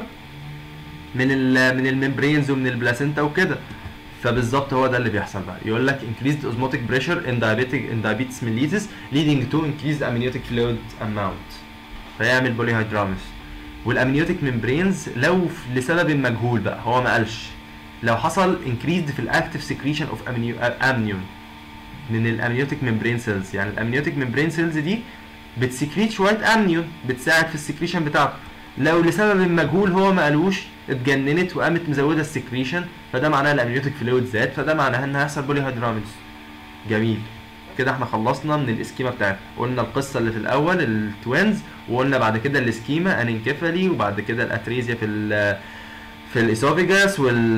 من ال من الممبرينز ومن البلاسينتا وكده فبالظبط هو ده اللي بيحصل بقى يقول لك increased osmotic pressure in diabetic in diabetes mellitus leading to increased amniotic fluid amount فيعمل بوليهيدرامس والامنيوتيك ممبرينز لو لسبب مجهول بقى هو ما قالش لو حصل increased في الاكتف سكريشن اوف امنيون من الامنيوتيك ممبرين سيلز يعني الامنيوتيك ممبرين سيلز دي بتسكريت شويه امنيون بتساعد في السكريشن بتاعته لو لسبب مجهول هو ما قالوش اتجننت وقامت مزوده السكريشن فده معناه الامنيوتيك فلويد زاد فده معناه ان هيحصل بولي هيدراميدز جميل كده احنا خلصنا من الاسكيما بتاعتنا قلنا القصه اللي في الاول التوينز وقلنا بعد كده الاسكيما انكفالي وبعد كده الاتريزيا في ال في الاسوفيجاس وال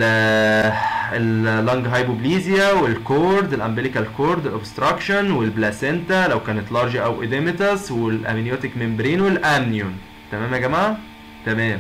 اللنج هايبوبليزيا والكورد الامبليكال كورد الاوبستراكشن والبلاسينتا لو كانت لارج او اديميتاس والامنيوتيك ممبرين والامنيون تمام يا جماعه تمام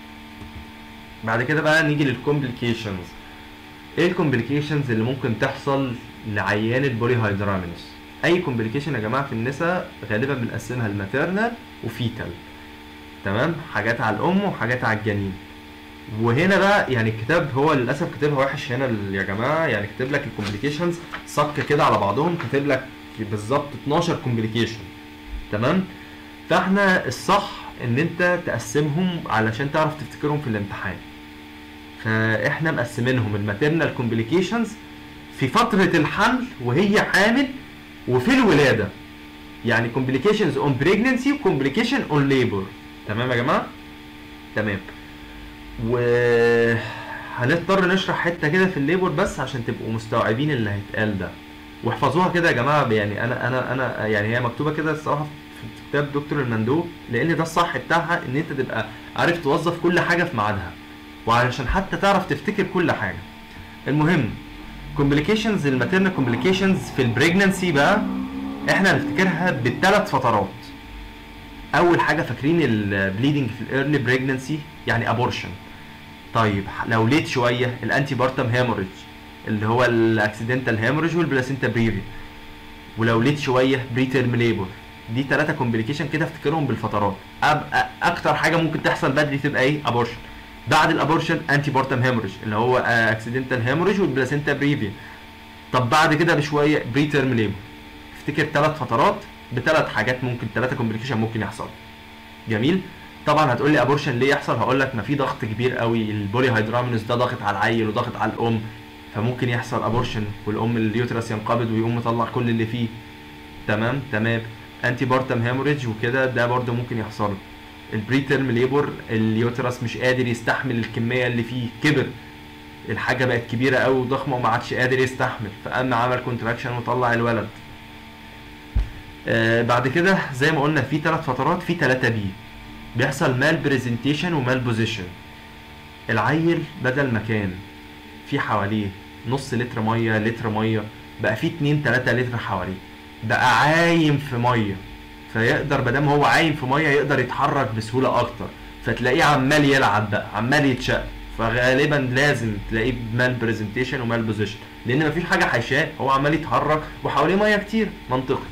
بعد كده بقى نيجي للكومبليكيشنز ايه الكومبليكيشنز اللي ممكن تحصل لعيان البولي هيدرامينوس اي كومبليكيشن يا جماعه في النساء غالبا بنقسمها لماتيرنال وفيتال تمام حاجات على الام وحاجات على الجنين وهنا بقى يعني الكتاب هو للاسف كاتبها وحش هنا يا جماعه يعني كاتب لك الكومبليكيشنز صك كده على بعضهم كاتب لك بالظبط 12 كومبليكيشن تمام فاحنا الصح ان انت تقسمهم علشان تعرف تفتكرهم في الامتحان فاحنا مقسمينهم الماتيرنال كومبليكيشنز في فتره الحمل وهي حامل وفي الولاده يعني complications on pregnancy و complication on labor تمام يا جماعه تمام و هنضطر نشرح حته كده في الليبر بس عشان تبقوا مستوعبين اللي هيتقال ده واحفظوها كده يا جماعه يعني انا انا انا يعني هي مكتوبه كده الصراحه في كتاب دكتور المندوب لان ده الصح بتاعها ان انت تبقى عارف توظف كل حاجه في ميعادها وعلشان حتى تعرف تفتكر كل حاجه المهم كومبليكيشنز الماتيرنال كومبليكيشنز في البريجنانسي بقى احنا هنفتكرها بالثلاث فترات اول حاجه فاكرين البليدنج في الايرلي بريجنانسي يعني ابورشن طيب لو ليت شويه الانتي بارتم هيموريج اللي هو الاكسيدنتال هيموريج والبلاسينتا بريفي ولو ليت شويه بريتيرم ليبر دي ثلاثه كومبليكيشن كده افتكرهم بالفترات أب اكتر حاجه ممكن تحصل بدري تبقى ايه ابورشن بعد الابورشن انتي بارتم هيموريج اللي هو اكسيدنتال هيموريج والبلاسينتا بريفي طب بعد كده بشويه بريتيرم ليبر افتكر ثلاث فترات بثلاث حاجات ممكن ثلاثه كومبليكيشن ممكن يحصل جميل طبعا هتقول لي ابورشن ليه يحصل هقول لك ما في ضغط كبير قوي البولي هيدرامينوس ده ضاغط على العيل وضاغط على الام فممكن يحصل ابورشن والام اليوترس ينقبض ويقوم مطلع كل اللي فيه تمام تمام انتي بارتم هيموريدج وكده ده برده ممكن يحصل البري تيرم ليبر اليوترس مش قادر يستحمل الكميه اللي فيه كبر الحاجه بقت كبيره قوي وضخمه وما عادش قادر يستحمل فقام عمل كونتراكشن وطلع الولد آه بعد كده زي ما قلنا في ثلاث فترات في ثلاثة بي بيحصل مال بريزنتيشن ومال بوزيشن العيل بدل ما كان في حواليه نص لتر ميه لتر ميه بقى في 2 3 لتر حواليه بقى عايم في ميه فيقدر ما دام هو عايم في ميه يقدر يتحرك بسهوله اكتر فتلاقيه عمال يلعب بقى عمال يتشق فغالبا لازم تلاقيه مال برزنتيشن ومال بوزيشن لان مفيش حاجه حاشاه هو عمال يتحرك وحواليه ميه كتير منطقي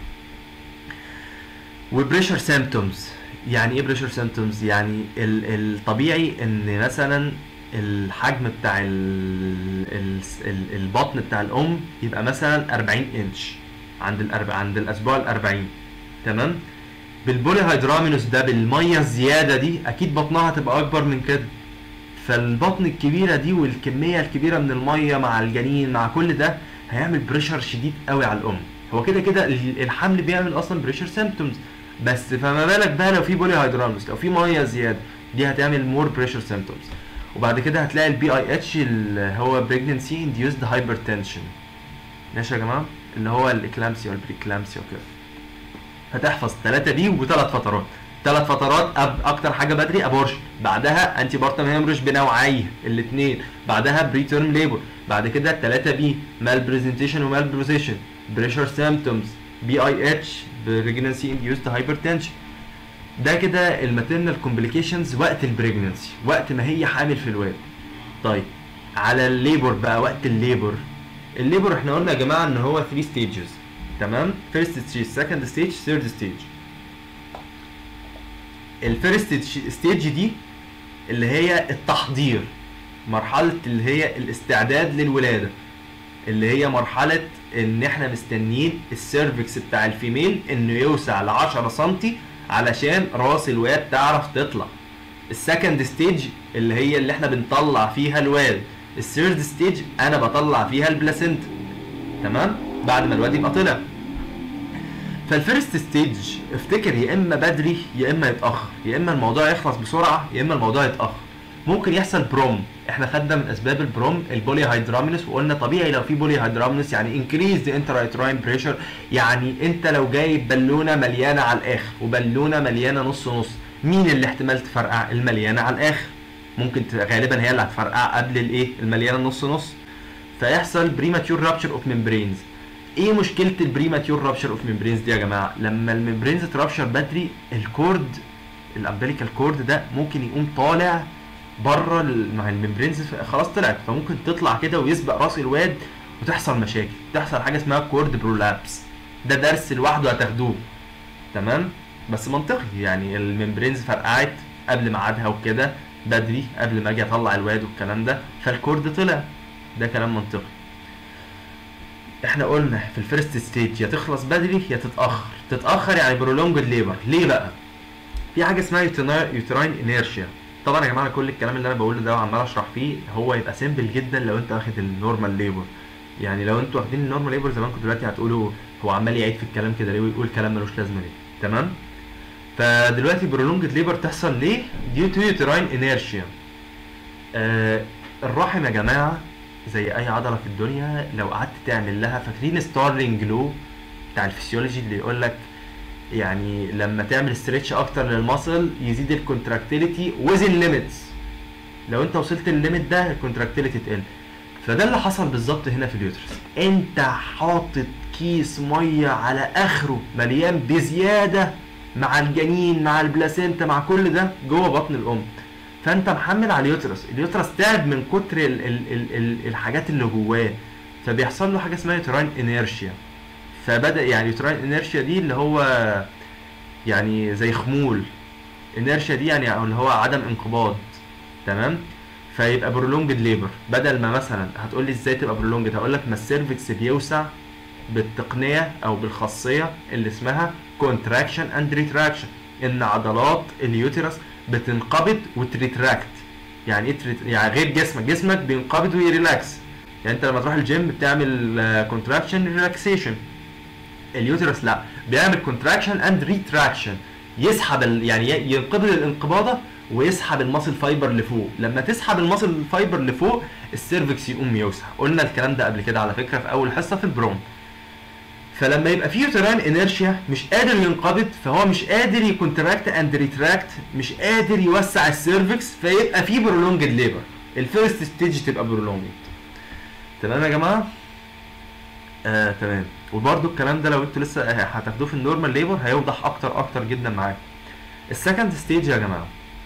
وبريشر سيمتومز يعني ايه بريشر سيمتومز يعني ال- الطبيعي ان مثلا الحجم بتاع ال ال ال البطن بتاع الام يبقى مثلا 40 انش عند الأرب... عند الاسبوع ال 40 تمام بالبولي هيدرامينوس ده بالميه الزياده دي اكيد بطنها هتبقى اكبر من كده فالبطن الكبيره دي والكميه الكبيره من الميه مع الجنين مع كل ده هيعمل بريشر شديد قوي على الام هو كده كده ال- الحمل بيعمل اصلا بريشر سيمبتومز بس فما بالك بقى لو في بولي هيدرامينوس لو في ميه زياده دي هتعمل مور بريشر سيمبتومز وبعد كده هتلاقي البي اي اتش اللي هو بريجننسي انديوسد هايبرتنشن ماشي يا جماعه اللي هو الاكلامسيا والبريكلامسيا وكده هتحفظ ثلاثة دي وثلاث فترات ثلاث فترات أب اكتر حاجه بدري ابورشن بعدها انتي بارتم هيمرج بنوعيه الاثنين بعدها بري تيرم ليبر بعد كده الثلاثه بي مال برزنتيشن ومال بروزيشن بريشر سيمبتومز بي اي اتش بريجننسي انديوسد هايبرتنشن ده كده الماتيرنال كومبليكيشنز وقت البريجننسي وقت ما هي حامل في الواد طيب على الليبر بقى وقت الليبر الليبر احنا قلنا يا جماعه ان هو 3 ستيجز تمام فيرست ستيج سكند ستيج ثيرد ستيج الفيرست ستيج دي اللي هي التحضير مرحله اللي هي الاستعداد للولاده اللي هي مرحله ان احنا مستنيين السيرفكس بتاع الفيميل انه يوسع ل 10 سم علشان راس الواد تعرف تطلع السكند ستيج اللي هي اللي احنا بنطلع فيها الواد الثيرد ستيج انا بطلع فيها البلاسينتا تمام بعد ما الواد يبقى طلع فالفيرست ستيج افتكر يا اما بدري يا اما يتاخر يا اما الموضوع يخلص بسرعه يا اما الموضوع يتاخر ممكن يحصل بروم احنا خدنا من اسباب البروم البولي هيدرامينس وقلنا طبيعي لو في بولي هيدرامينس يعني انكريز ذا انترايتراين بريشر يعني انت لو جايب بالونه مليانه على الاخر وبالونه مليانه نص نص مين اللي احتمال تفرقع المليانه على الاخر ممكن ت- غالبا هي اللي هتفرقع قبل الايه المليانه نص نص فيحصل بريماتيور رابشر اوف ممبرينز ايه مشكله البريماتيور رابشر اوف ممبرينز دي يا جماعه لما الممبرينز ترابشر بدري الكورد الامبليكال كورد ده ممكن يقوم طالع بره ال- مع الممبرينز خلاص طلعت فممكن تطلع كده ويسبق راس الواد وتحصل مشاكل تحصل حاجه اسمها كورد برولابس ده درس لوحده هتاخدوه تمام بس منطقي يعني الممبرينز فرقعت قبل ميعادها وكده بدري قبل ما اجي اطلع الواد والكلام ده فالكورد طلع ده كلام منطقي احنا قلنا في الفيرست ستيج يا تخلص بدري يا تتاخر تتاخر يعني برولونجد ليبر ليه بقى في حاجه اسمها يوتراين انيرشيا طبعا يا جماعه كل الكلام اللي انا بقوله ده وعمال اشرح فيه هو يبقى سيمبل جدا لو انت واخد النورمال ليبر يعني لو انتوا واخدين النورمال ليبر زمانكم دلوقتي هتقولوا هو عمال يعيد في الكلام كده ليه ويقول كلام ملوش لازمه ليه تمام فدلوقتي برولونجد ليبر تحصل ليه ديو تو يوتراين انيرشيا آه الرحم يا جماعه زي اي عضله في الدنيا لو قعدت تعمل لها فاكرين ستارلينج لو بتاع الفسيولوجي اللي يقول لك يعني لما تعمل ستريتش اكتر للمصل يزيد الكونتراكتيليتي وزن ليميتس لو انت وصلت الليميت ده الكونتراكتيليتي تقل فده اللي حصل بالظبط هنا في اليوترس انت حاطط كيس ميه على اخره مليان بزياده مع الجنين مع البلاسينتا مع كل ده جوه بطن الام فانت محمل على اليوترس اليوترس تعب من كتر ال ال ال ال الحاجات اللي جواه فبيحصل له حاجه اسمها يوتراين انيرشيا فبدا يعني يوتراين انيرشيا دي اللي هو يعني زي خمول انيرشيا دي يعني اللي هو عدم انقباض تمام فيبقى برولونجد ليبر بدل ما مثلا هتقول لي ازاي تبقى برولونجد هقول لك ما السيرفكس بيوسع بالتقنيه او بالخاصيه اللي اسمها كونتراكشن اند ريتراكشن ان عضلات اليوترس بتنقبض وتريتراكت يعني ايه تريت... يعني غير جسمك جسمك بينقبض ويريلاكس يعني انت لما تروح الجيم بتعمل كونتراكشن ريلاكسيشن اليوترس لا بيعمل كونتراكشن اند ريتراكشن يسحب ال... يعني ي- ينقبض الانقباضه ويسحب الماسل فايبر لفوق لما تسحب الماسل فايبر لفوق السيرفكس يقوم يوسع قلنا الكلام ده قبل كده على فكره في اول حصه في البروم فلما يبقى في يوتران انيرشيا مش قادر ينقبض فهو مش قادر يكونتراكت اند ريتراكت مش قادر يوسع السيرفكس فيبقى في برولونجد ليبر الفيرست ستيج تبقى برولونجد تمام يا جماعه آه تمام وبرده الكلام ده لو انتوا لسه هتاخدوه في النورمال ليبر هيوضح اكتر اكتر جدا معاك السكند ستيج يا جماعه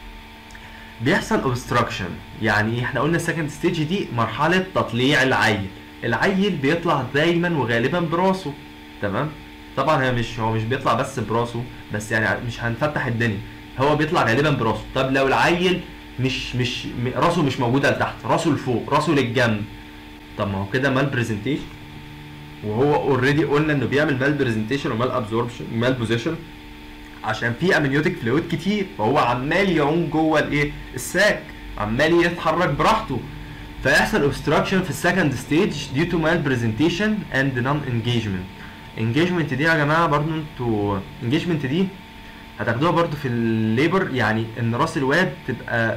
بيحصل اوبستراكشن يعني ايه احنا قلنا السكند ستيج دي مرحله تطليع العيل العيل بيطلع دايما وغالبا براسه تمام طبعا هي مش هو مش بيطلع بس براسه بس يعني مش هنفتح الدنيا هو بيطلع غالبا براسه طب لو العيل مش مش م- راسه مش موجوده لتحت راسه لفوق راسه للجنب طب ما هو كده مال برزنتيشن وهو اوريدي قلنا انه بيعمل مال برزنتيشن ومال ابزوربشن مال بوزيشن عشان في امنيوتيك فلويد كتير فهو عمال يعوم جوه الايه الساك عمال يتحرك براحته فيحصل اوبستراكشن في السكند ستيج ديو تو مال برزنتيشن اند نون انجيجمنت انجيجمنت دي يا جماعه برضو انتوا انجيجمنت دي هتاخدوها برضو في الليبر يعني ان راس الواد تبقى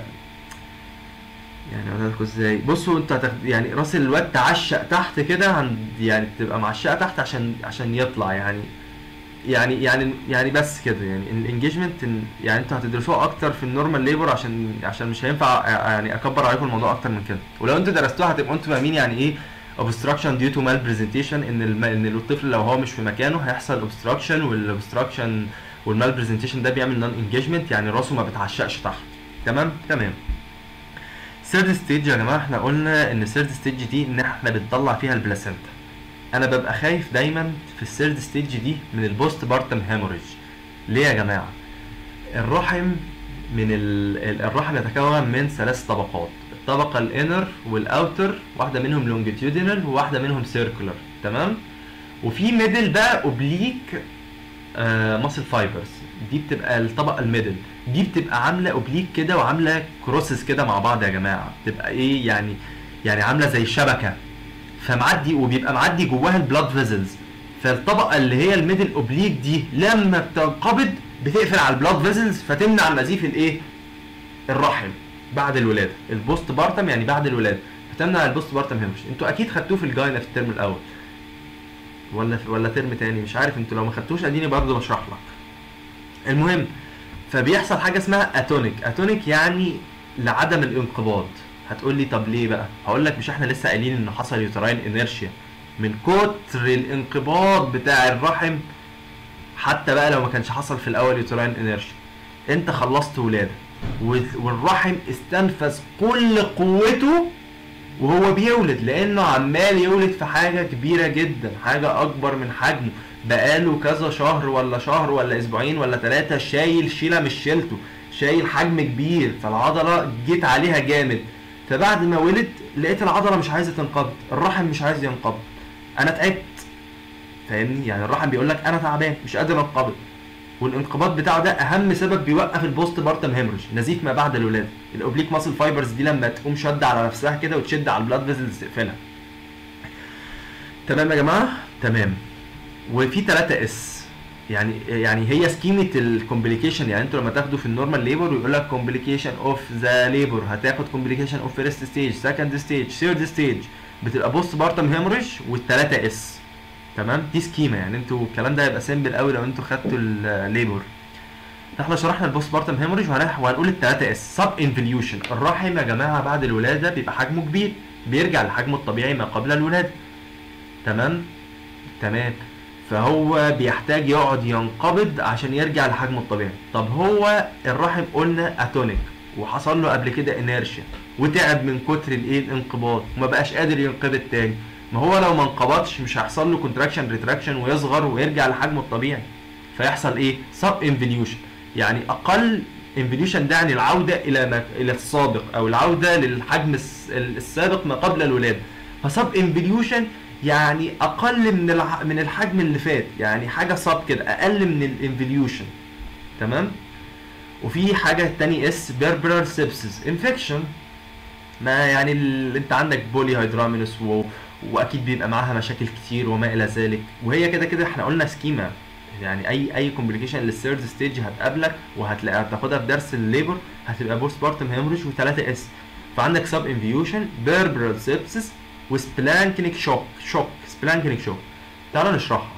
يعني اقول لكم ازاي بصوا انتوا هتاخد يعني راس الواد تعشق تحت كده عند يعني تبقى معشقه تحت عشان عشان يطلع يعني يعني يعني يعني بس كده يعني الانجيجمنت يعني انتوا هتدرسوها اكتر في النورمال ليبر عشان عشان مش هينفع يعني اكبر عليكم الموضوع اكتر من كده ولو انتوا درستوها هتبقوا انتوا فاهمين يعني ايه obstruction due to malpresentation ان الم... ان الطفل لو هو مش في مكانه هيحصل obstruction والاوبستراكشن والمال برزنتيشن ده بيعمل نون انجيجمنت يعني راسه ما بتعشقش تحت تمام تمام ثيرد ستيج يا جماعه احنا قلنا ان الثيرد ستيج دي ان احنا بنطلع فيها البلاسينتا انا ببقى خايف دايما في الثيرد ستيج دي من البوست بارتم هيموريج ليه يا جماعه الرحم من ال... ال- الرحم يتكون من ثلاث طبقات الطبقه الانر والاوتر واحده منهم لونجيتيودينال وواحده منهم سيركولار تمام وفي ميدل بقى اوبليك ماسل فايبرز دي بتبقى الطبقه الميدل دي بتبقى عامله اوبليك كده وعامله كروسز كده مع بعض يا جماعه بتبقى ايه يعني يعني عامله زي شبكه فمعدي وبيبقى معدي جواها البلاد فيزلز فالطبقه اللي هي الميدل اوبليك دي لما بتنقبض بتقفل على البلاد فيزلز فتمنع نزيف الايه الرحم بعد الولاده البوست بارتم يعني بعد الولاده فتمنع البوست بارتم هيمش انتوا اكيد خدتوه في الجاينا في الترم الاول ولا ولا ترم تاني مش عارف انتوا لو ما خدتوش اديني برضه بشرح لك المهم فبيحصل حاجه اسمها اتونيك اتونيك يعني لعدم الانقباض هتقول لي طب ليه بقى هقول لك مش احنا لسه قايلين ان حصل يوتراين انيرشيا من كتر الانقباض بتاع الرحم حتى بقى لو ما كانش حصل في الاول يوتراين انيرشيا انت خلصت ولاده وال- والرحم استنفذ كل قوته وهو بيولد لانه عمال يولد في حاجه كبيره جدا حاجه اكبر من حجمه بقاله كذا شهر ولا شهر ولا اسبوعين ولا ثلاثه شايل شيله مش شيلته شايل حجم كبير فالعضله جيت عليها جامد فبعد ما ولد لقيت العضله مش عايزه تنقبض الرحم مش عايز ينقبض انا تعبت فاهمني يعني الرحم بيقول لك انا تعبان مش قادر انقبض والانقباض بتاعه ده اهم سبب بيوقف البوست بارتم هيموريج نزيف ما بعد الولاده الاوبليك ماسل فايبرز دي لما تقوم شده على نفسها كده وتشد على البلاد فيزلز تقفلها تمام يا جماعه تمام وفي 3 اس يعني يعني هي سكيمه الكومبليكيشن يعني انتوا لما تاخدوا في النورمال ليبر ويقول لك كومبليكيشن اوف ذا ليبر هتاخد كومبليكيشن اوف فيرست ستيج سكند ستيج ثيرد ستيج بتبقى بوست بارتم هيموريج والثلاثه اس تمام دي سكيما يعني انتوا الكلام ده هيبقى سيمبل قوي لو انتوا خدتوا الليبر احنا شرحنا البوست بارتم هيموريج وهنقول الثلاثه اس سب انفليوشن الرحم يا جماعه بعد الولاده بيبقى حجمه كبير بيرجع لحجمه الطبيعي ما قبل الولاده تمام تمام فهو بيحتاج يقعد ينقبض عشان يرجع لحجمه الطبيعي طب هو الرحم قلنا اتونيك وحصل له قبل كده انيرشيا وتعب من كتر الايه الانقباض وما بقاش قادر ينقبض تاني ما هو لو ما انقبضش مش هيحصل له كونتراكشن ريتراكشن ويصغر ويرجع لحجمه الطبيعي فيحصل ايه سب انفليوشن يعني اقل انفليوشن ده يعني العوده الى ما الى السابق او العوده للحجم الس- السابق ما قبل الولاده فسب انفليوشن يعني اقل من الع... من الحجم اللي فات يعني حاجه صاب كده اقل من الانفليوشن تمام وفي حاجه تاني اس بيربرال سيبسس انفكشن ما يعني ال... انت عندك بولي هيدرامينوس و... واكيد بيبقى معاها مشاكل كتير وما الى ذلك وهي كده كده احنا قلنا سكيما يعني اي اي كومبليكيشن للثيرد ستيج هتقابلك وهتلاقيها هتاخدها في درس الليبر هتبقى بوست بارتم هيموريج و3 اس فعندك سب انفيوشن بيربرال سيبسس وسبلانكنيك شوك شوك سبلانكنيك شوك تعالوا نشرحها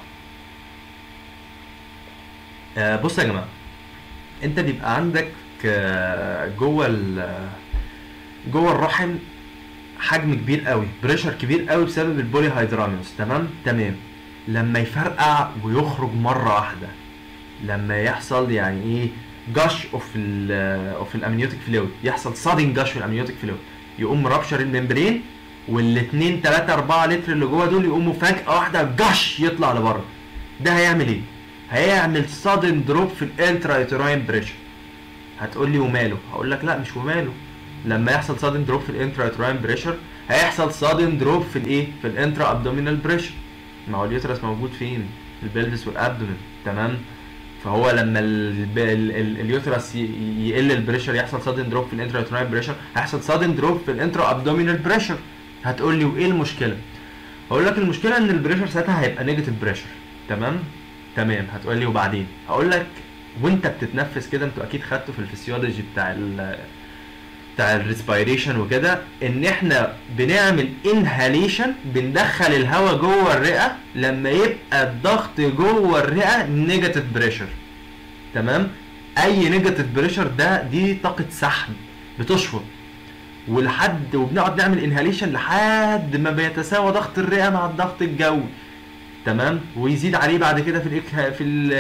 آه بص يا جماعه انت بيبقى عندك آه، جوه ال- جوه الرحم حجم كبير قوي بريشر كبير قوي بسبب البولي هيدراميوس تمام تمام لما يفرقع ويخرج مره واحده لما يحصل يعني ايه جاش اوف ال اوف الامنيوتيك فلويد يحصل صادن جاش في الامنيوتيك فلويد يقوم رابشر الممبرين والاثنين 3 4 لتر اللي جوه دول يقوموا فجاه واحده جاش يطلع لبره ده هيعمل ايه هيعمل صادن دروب في الانترا يوتراين بريشر هتقول لي وماله هقول لك لا مش وماله لما يحصل صادن دروب في الانترا يوتراين بريشر هيحصل صادن دروب في الايه في الانترا ابدومينال بريشر ما هو اليوترس موجود فين البلفس والابدومين تمام فهو لما ال- ال- ال- اليوترس ي- يقل البريشر يحصل صادن دروب في الانترا يوتراين بريشر هيحصل صادن دروب في الانترا ابدومينال بريشر هتقول لي وايه المشكله هقول لك المشكله ان البريشر ساعتها هيبقى نيجاتيف بريشر تمام تمام هتقول لي وبعدين هقول لك وانت بتتنفس كده انتوا اكيد خدتوا في الفسيولوجي بتاع ال بتاع الريسبيريشن وكده ان احنا بنعمل انهاليشن بندخل الهواء جوه الرئه لما يبقى الضغط جوه الرئه نيجاتيف بريشر تمام اي نيجاتيف بريشر ده دي طاقه سحب بتشفط ولحد وبنقعد نعمل انهاليشن لحد ما بيتساوى ضغط الرئه مع الضغط الجوي تمام ويزيد عليه بعد كده في الإك... في ال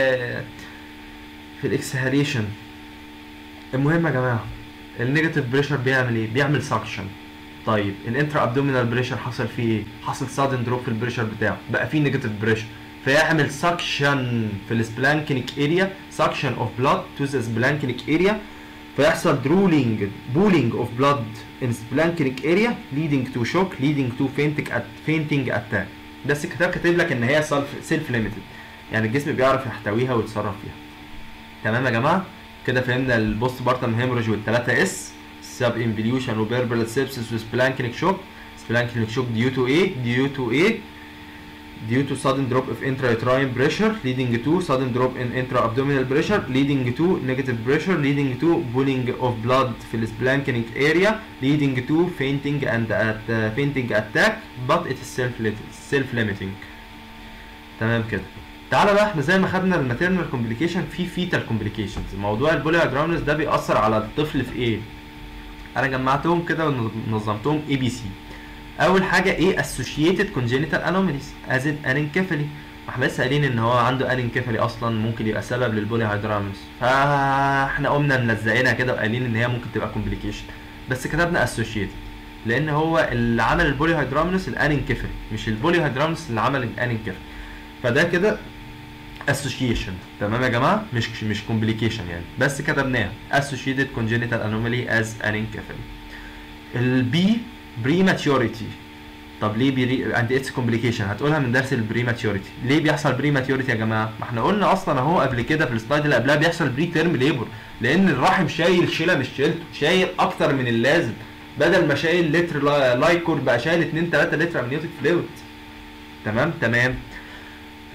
في الاكسهاليشن المهم يا جماعه النيجاتيف بريشر بيعمل ايه بيعمل سكشن طيب الانترا ابدومينال بريشر حصل فيه ايه حصل سادن دروب في البريشر بتاعه بقى فيه نيجاتيف بريشر فيعمل سكشن في السبلانكينيك اريا سكشن اوف بلاد تو ذا سبلانكينيك اريا فيحصل درولينج بولينج اوف بلاد ان سبلانكينيك اريا leading تو شوك leading تو fainting at fainting attack بس الكتاب كاتب لك ان هي سيلف سيلف ليميتد يعني الجسم بيعرف يحتويها ويتصرف فيها تمام يا جماعه كده فهمنا البوست بارتم هيموريج والثلاثه اس سب انفليوشن وبيربرال سيبسس وسبلانكينيك شوك سبلانكينيك شوك ديو تو ايه ديو تو ايه due to sudden drop of intrauterine pressure leading to sudden drop in intra-abdominal pressure leading to negative pressure leading to pooling of blood في السبلانكينيك area leading to fainting and at uh, fainting attack but it is self self limiting تمام كده تعالى بقى احنا زي ما خدنا الماتيرنال كومبليكيشن في فيتال كومبليكيشنز موضوع البولي هيدرامنس ده بيأثر على الطفل في ايه انا جمعتهم كده ونظمتهم اي بي سي اول حاجه ايه associated congenital anomalies as in anencephaly احنا لسه قايلين ان هو عنده انencephaly اصلا ممكن يبقى سبب للبولي هيدرامنس فاحنا قمنا ملزقينها كده وقايلين ان هي ممكن تبقى complication بس كتبنا associated لان هو اللي عمل البولي هيدرامنس الانencephaly مش البولي هيدرامنس اللي عمل الانencephaly فده كده association تمام يا جماعه مش مش complication يعني بس كتبناها associated congenital anomaly as anencephaly البي بريماتيوريتي طب ليه بري عند اتس كومبليكيشن هتقولها من درس البريماتيوريتي ليه بيحصل بريماتيوريتي يا جماعه ما احنا قلنا اصلا اهو قبل كده في السلايد اللي قبلها بيحصل بري تيرم ليبر لان الرحم شايل شيله مش شيلته شايل اكتر من اللازم بدل ما شايل لتر لا- لايكور بقى شايل 2 3 لتر امنيوتيك فلويد تمام تمام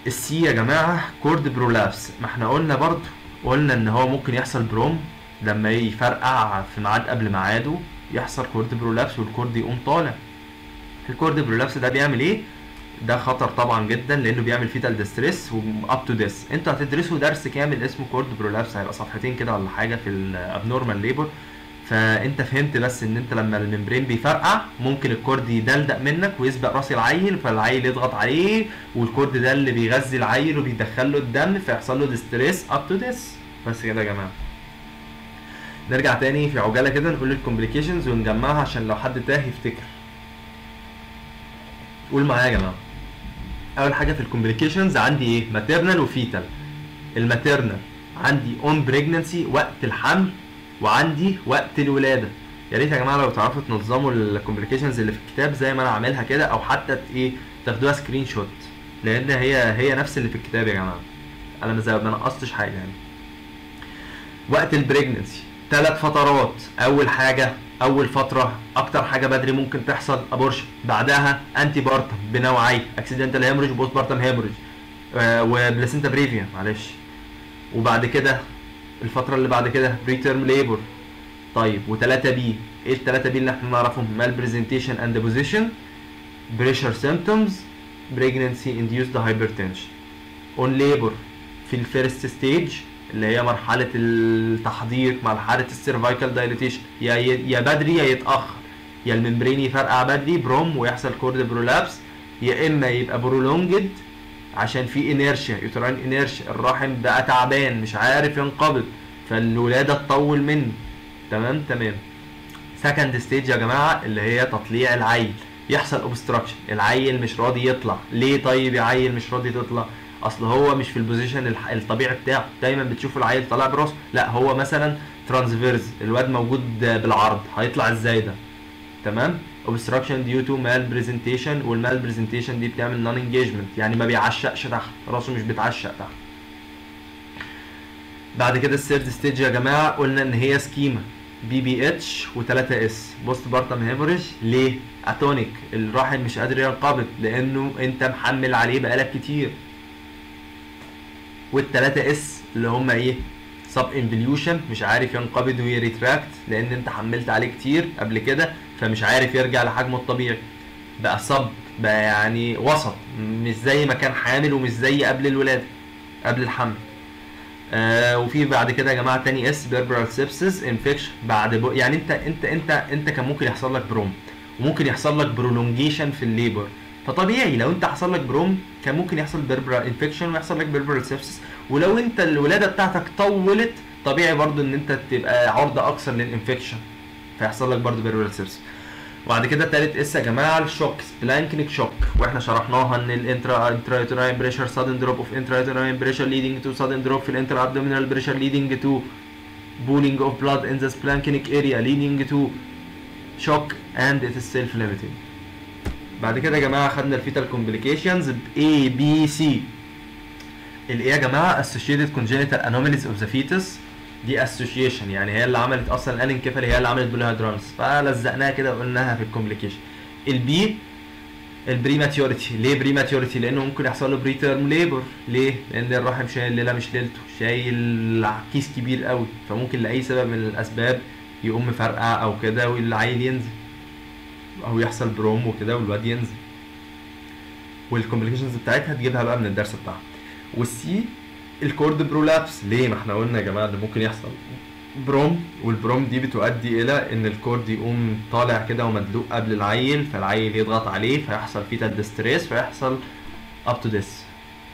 السي يا جماعه كورد برولابس ما احنا قلنا برضو قلنا ان هو ممكن يحصل بروم لما يفرقع في ميعاد قبل ميعاده يحصل كورد برولابس والكورد يقوم طالع الكورد برولابس ده بيعمل ايه ده خطر طبعا جدا لانه بيعمل فيتال ديستريس واب تو ديس انتوا هتدرسوا درس كامل اسمه كورد برولابس هيبقى صفحتين كده ولا حاجه في الابنورمال ليبر فانت فهمت بس ان انت لما الممبرين بيفرقع ممكن الكورد يدلدق منك ويسبق راس العيل فالعيل يضغط عليه والكورد ده اللي بيغذي العيل وبيدخل له الدم فيحصل له ديستريس اب تو ديس بس كده يا جماعه نرجع تاني في عجاله كده نقول الكومبليكيشنز ونجمعها عشان لو حد تاه يفتكر قول معايا يا جماعه اول حاجه في الكومبليكيشنز عندي ايه ماتيرنال وفيتال الماتيرنال عندي اون بريجنسي وقت الحمل وعندي وقت الولاده يا ريت يا جماعه لو تعرفوا تنظموا الكومبليكيشنز اللي في الكتاب زي ما انا عاملها كده او حتى ايه تاخدوها سكرين شوت لان هي هي نفس اللي في الكتاب يا جماعه انا ما نقصتش حاجه يعني وقت البريجنسي ثلاث فترات اول حاجه اول فتره اكتر حاجه بدري ممكن تحصل ابورشن بعدها انتي بارتم بنوعين اكسيدنتال هيموريج وبوست بارتم هيموريج آه وبلاسينتا بريفيا معلش وبعد كده الفتره اللي بعد كده بري تيرم ليبر طيب و3 بي ايه ال3 بي اللي احنا نعرفهم مال برزنتيشن اند بوزيشن بريشر سيمبتومز بريجننسي انديوسد هايبرتنشن اون ليبر في الفيرست ستيج اللي هي مرحله التحضير مرحله السيرفايكال دايليتيشن يا يا بدري يا يتاخر يا الممبرين يفرقع بدري بروم ويحصل كورد برولابس يا اما يبقى برولونجد عشان في انيرشيا يوتراين انيرشيا الرحم بقى تعبان مش عارف ينقبض فالولاده تطول منه تمام تمام سكند ستيج يا جماعه اللي هي تطليع العيل يحصل اوبستراكشن العيل مش راضي يطلع ليه طيب يا عيل مش راضي تطلع اصل هو مش في البوزيشن الطبيعي بتاعه دايما بتشوفوا العيل طالع براسه لا هو مثلا ترانسفيرز الواد موجود بالعرض هيطلع ازاي ده تمام obstruction due to malpresentation والmalpresentation دي بتعمل non engagement يعني ما بيعشقش تحت راسه مش بتعشق تحت بعد كده الثيرد ستيج يا جماعه قلنا ان هي سكيما بي بي اتش و3 اس بوست بارتم هيموريج ليه اتونيك الراحل مش قادر ينقبض لانه انت محمل عليه بقالك كتير والتلاتة اس اللي هم ايه سب انفليوشن مش عارف ينقبض ويريتراكت لان انت حملت عليه كتير قبل كده فمش عارف يرجع لحجمه الطبيعي بقى صب بقى يعني وسط مش زي ما كان حامل ومش زي قبل الولاده قبل الحمل آه وفي بعد كده يا جماعه تاني اس بيربرال سيبسس انفكشن بعد بو يعني انت انت انت انت كان ممكن يحصل لك بروم وممكن يحصل لك برولونجيشن في الليبر فطبيعي لو انت حصل لك بروم كان ممكن يحصل بيربرال انفكشن ويحصل لك بيربرال سيبسس ولو انت الولاده بتاعتك طولت طبيعي برضو ان انت تبقى عرضه اكثر للانفكشن فيحصل لك برضو بيربرال سيبسس وبعد كده تالت اس يا جماعه الشوك بلانكنيك شوك واحنا شرحناها ان الانترا انترايتراين بريشر sudden دروب اوف انترايتراين بريشر leading تو sudden دروب في الانترا abdominal بريشر leading تو pooling of blood in the splanchnic area leading to shock and it is self limiting بعد كده يا جماعه خدنا الفيتال كومبليكيشنز ب A B C ال A يا جماعه associated congenital anomalies of the fetus دي اسوشيشن يعني هي اللي عملت اصلا الانكفالي هي اللي عملت بوليهيدرانس فلزقناها كده وقلناها في الكومبليكيشن البي البريماتيوريتي ليه بريماتيوريتي لانه ممكن يحصل له بري تيرم ليبر ليه لان الرحم شايل ليله مش ليلته شايل كيس كبير قوي فممكن لاي سبب من الاسباب يقوم مفرقع او كده والعيل ينزل او يحصل بروم وكده والواد ينزل والكومبليكيشنز بتاعتها تجيبها بقى من الدرس بتاعها والسي الكورد برولابس ليه ما احنا قلنا يا جماعه ده ممكن يحصل بروم والبروم دي بتؤدي الى ان الكورد يقوم طالع كده ومدلوق قبل العيل فالعيل يضغط عليه فيحصل فيه ديستريس فيحصل اب تو ديس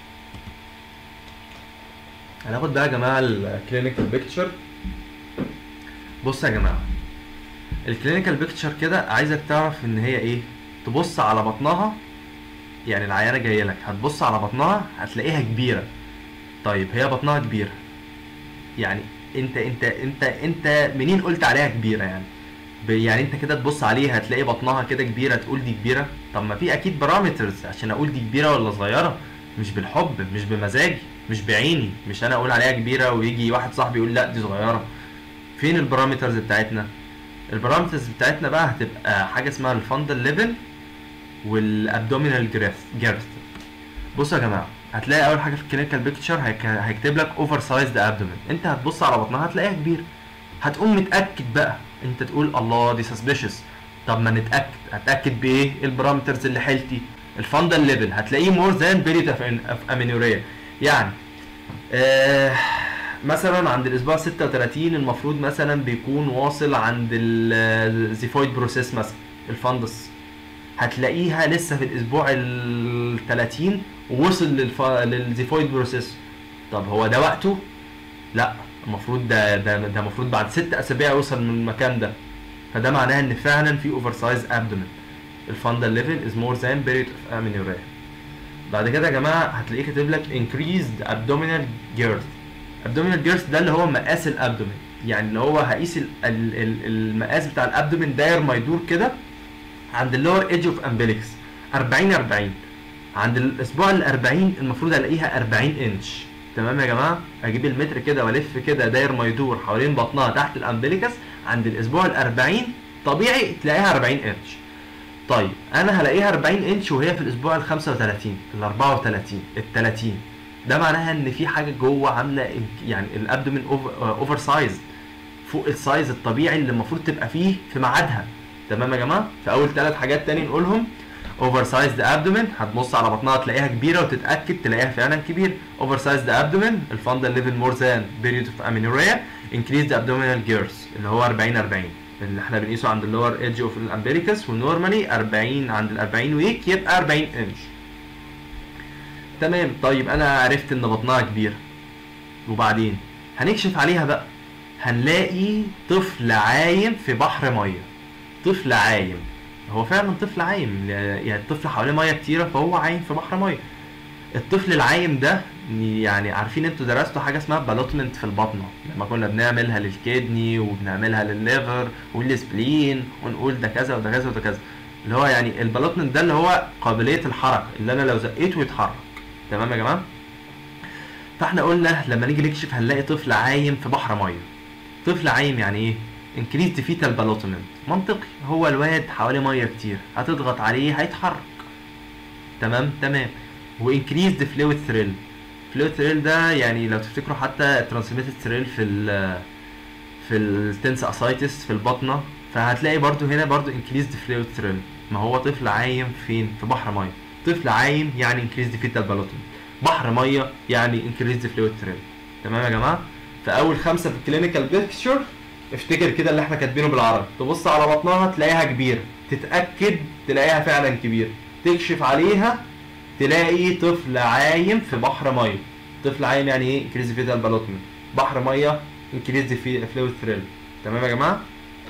هناخد بقى يا جماعه الكلينيكال بيكتشر بص يا جماعه الكلينيكال بيكتشر كده عايزك تعرف ان هي ايه تبص على بطنها يعني العيانه جايه لك هتبص على بطنها هتلاقيها كبيره طيب هي بطنها كبيره يعني انت انت انت انت منين قلت عليها كبيره يعني ب- يعني انت كده تبص عليها هتلاقي بطنها كده كبيره تقول دي كبيره طب ما في اكيد بارامترز عشان اقول دي كبيره ولا صغيره مش بالحب مش بمزاجي مش بعيني مش انا اقول عليها كبيره ويجي واحد صاحبي يقول لا دي صغيره فين البارامترز بتاعتنا البارامترز بتاعتنا بقى هتبقى حاجه اسمها الفندل ليفل والابدومينال جيرث بصوا يا جماعه هتلاقي اول حاجه في الكلينيكال بيكتشر هيكتب لك اوفر سايزد ابدومين انت هتبص على بطنها هتلاقيها كبيره هتقوم متاكد بقى انت تقول الله دي سسبيشس طب ما نتاكد هتاكد بايه البارامترز اللي حيلتي الفاندل ليفل هتلاقيه مور ذان بيريد اوف امينوريا يعني آه مثلا عند الاسبوع 36 المفروض مثلا بيكون واصل عند الزيفويد بروسيس مثلا الفندس هتلاقيها لسه في الاسبوع ال 30 ووصل للف... للزيفويد بروسيس طب هو ده وقته؟ لا المفروض ده ده ده المفروض بعد ست اسابيع يوصل من المكان ده فده معناه ان فعلا في اوفر سايز ابدومين الفاندل ليفل از مور ذان بيريد اوف امينوريا بعد كده يا جماعه هتلاقيه كاتب لك increased abdominal girth abdominal girth ده اللي هو مقاس الابدومين يعني اللي هو هقيس ال- ال- ال- المقاس بتاع الابدومين داير ما يدور كده عند اللور ايدج اوف امبليكس 40 40 عند الاسبوع ال 40 المفروض الاقيها 40 انش تمام يا جماعه اجيب المتر كده والف كده داير ما يدور حوالين بطنها تحت الامبليكس عند الاسبوع ال 40 طبيعي تلاقيها 40 انش طيب انا هلاقيها 40 انش وهي في الاسبوع ال 35 ال 34 ال 30 ده معناها ان في حاجه جوه عامله إنك- يعني الابدومين اوفر سايز فوق السايز الطبيعي اللي المفروض تبقى فيه في ميعادها تمام يا جماعه فاول ثلاث حاجات تاني نقولهم اوفر سايزد ابدومين هتبص على بطنها تلاقيها كبيره وتتاكد تلاقيها فعلا كبيره اوفر سايزد ابدومين الفاندل ليفل مور ذان بيريود اوف امينوريا انكريز ابدومينال جيرس اللي هو 40 40 اللي احنا بنقيسه عند اللور ايدج اوف الامبيريكس ونورمالي 40 عند ال 40 ويك يبقى 40 انش تمام طيب انا عرفت ان بطنها كبيره وبعدين هنكشف عليها بقى هنلاقي طفل عايم في بحر ميه طفل عايم هو فعلا طفل عايم يعني الطفل حواليه ميه كتيره فهو عايم في بحر ميه الطفل العايم ده يعني عارفين انتوا درستوا حاجه اسمها بالوتمنت في البطنه لما كنا بنعملها للكدني وبنعملها للليفر والسبلين ونقول ده كذا وده كذا وده كذا اللي هو يعني البالوتمنت ده اللي هو قابليه الحركه اللي انا لو زقيته يتحرك تمام يا جماعه فاحنا قلنا لما نيجي نكشف هنلاقي طفل عايم في بحر ميه طفل عايم يعني ايه انكريزد فيتال بالوتمنت منطقي هو الواد حواليه ميه كتير هتضغط عليه هيتحرك تمام تمام وانكريزد فلويد ثريل فلويد ثريل ده يعني لو تفتكروا حتى ترانسميتد ثريل في ال في التنس اسايتس في البطنه فهتلاقي برضو هنا برضو انكريزد فلويد ثريل ما هو طفل عايم فين في بحر ميه طفل عايم يعني انكريزد فيتال بالوتمنت بحر ميه يعني انكريزد فلويد ثريل تمام يا جماعه فاول خمسه في الكلينيكال بيكتشر افتكر كده اللي احنا كاتبينه بالعربي تبص على بطنها تلاقيها كبيره تتاكد تلاقيها فعلا كبيره تكشف عليها تلاقي طفل عايم في بحر ميه طفل عايم يعني ايه انكريز فيتال بالوتمنت بحر ميه انكريز في فلويد ثريل تمام يا جماعه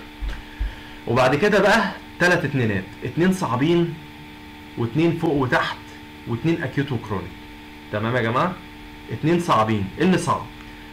وبعد كده بقى ثلاث اتنينات اتنين صعبين واتنين فوق وتحت واتنين اكيوت وكرونيك تمام يا جماعه اتنين صعبين ايه اللي صعب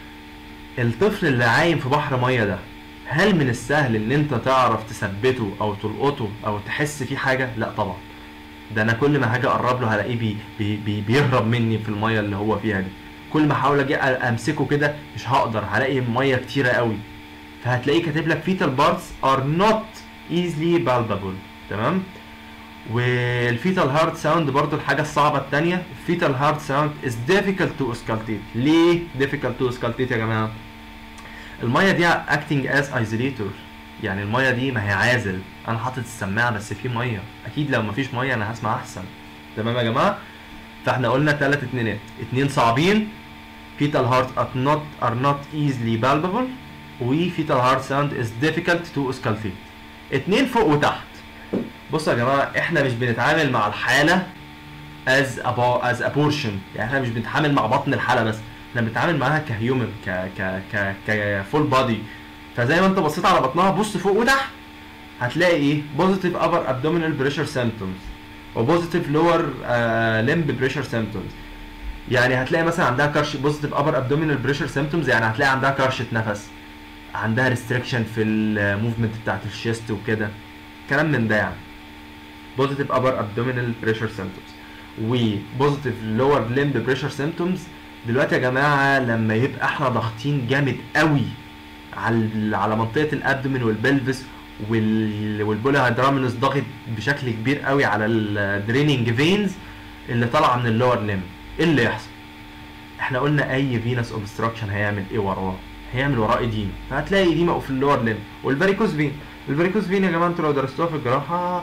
الطفل اللي عايم في بحر ميه ده هل من السهل ان انت تعرف تثبته او تلقطه او تحس فيه حاجه لا طبعا ده انا كل ما هاجي اقرب له هلاقيه بي بي بي بيهرب مني في الميه اللي هو فيها دي كل ما احاول اجي امسكه كده مش هقدر هلاقي ميه كتيره قوي فهتلاقيه كاتب لك fetal parts are not easily palpable تمام والفيتال هارت ساوند برضو الحاجه الصعبه الثانيه الفيتال هارت ساوند is difficult to auscultate ليه difficult to auscultate يا جماعه الميه دي acting as isolator يعني الميه دي ما هي عازل انا حاطط السماعه بس في ميه اكيد لو ما فيش ميه انا هسمع احسن تمام يا جماعه فاحنا قلنا ثلاث اتنينات اتنين صعبين fetal heart are not are not easily palpable و fetal heart sound is difficult to auscultate اتنين فوق وتحت بصوا يا جماعه احنا مش بنتعامل مع الحاله as a bo- as a portion يعني احنا مش بنتعامل مع بطن الحاله بس احنا بنتعامل معاها كهيومن ك ك ك ك فول بادي فزي ما انت بصيت على بطنها بص فوق وتحت هتلاقي ايه بوزيتيف ابر ابدومينال بريشر سيمبتومز وبوزيتيف لور لمب بريشر سيمبتومز يعني هتلاقي مثلا عندها كرش بوزيتيف ابر ابدومينال بريشر سيمبتومز يعني هتلاقي عندها كرشه نفس عندها ريستريكشن في الموفمنت بتاعت الشيست وكده كلام من ده يعني بوزيتيف ابر ابدومينال بريشر سيمبتومز وبوزيتيف لور لمب بريشر سيمبتومز دلوقتي يا جماعه لما يبقى احنا ضاغطين جامد قوي على على منطقه الابدومين والبلفس وال والبولي هيدرامينوس ضاغط بشكل كبير قوي على الدريننج فينز اللي طالعه من اللور ليم ايه اللي يحصل احنا قلنا اي فينس اوبستراكشن هيعمل ايه وراه هيعمل وراه ايديما فهتلاقي ايديما في اللور لين والفاريكوز فين الفاريكوز فين يا جماعه انتوا لو درستوها في الجراحه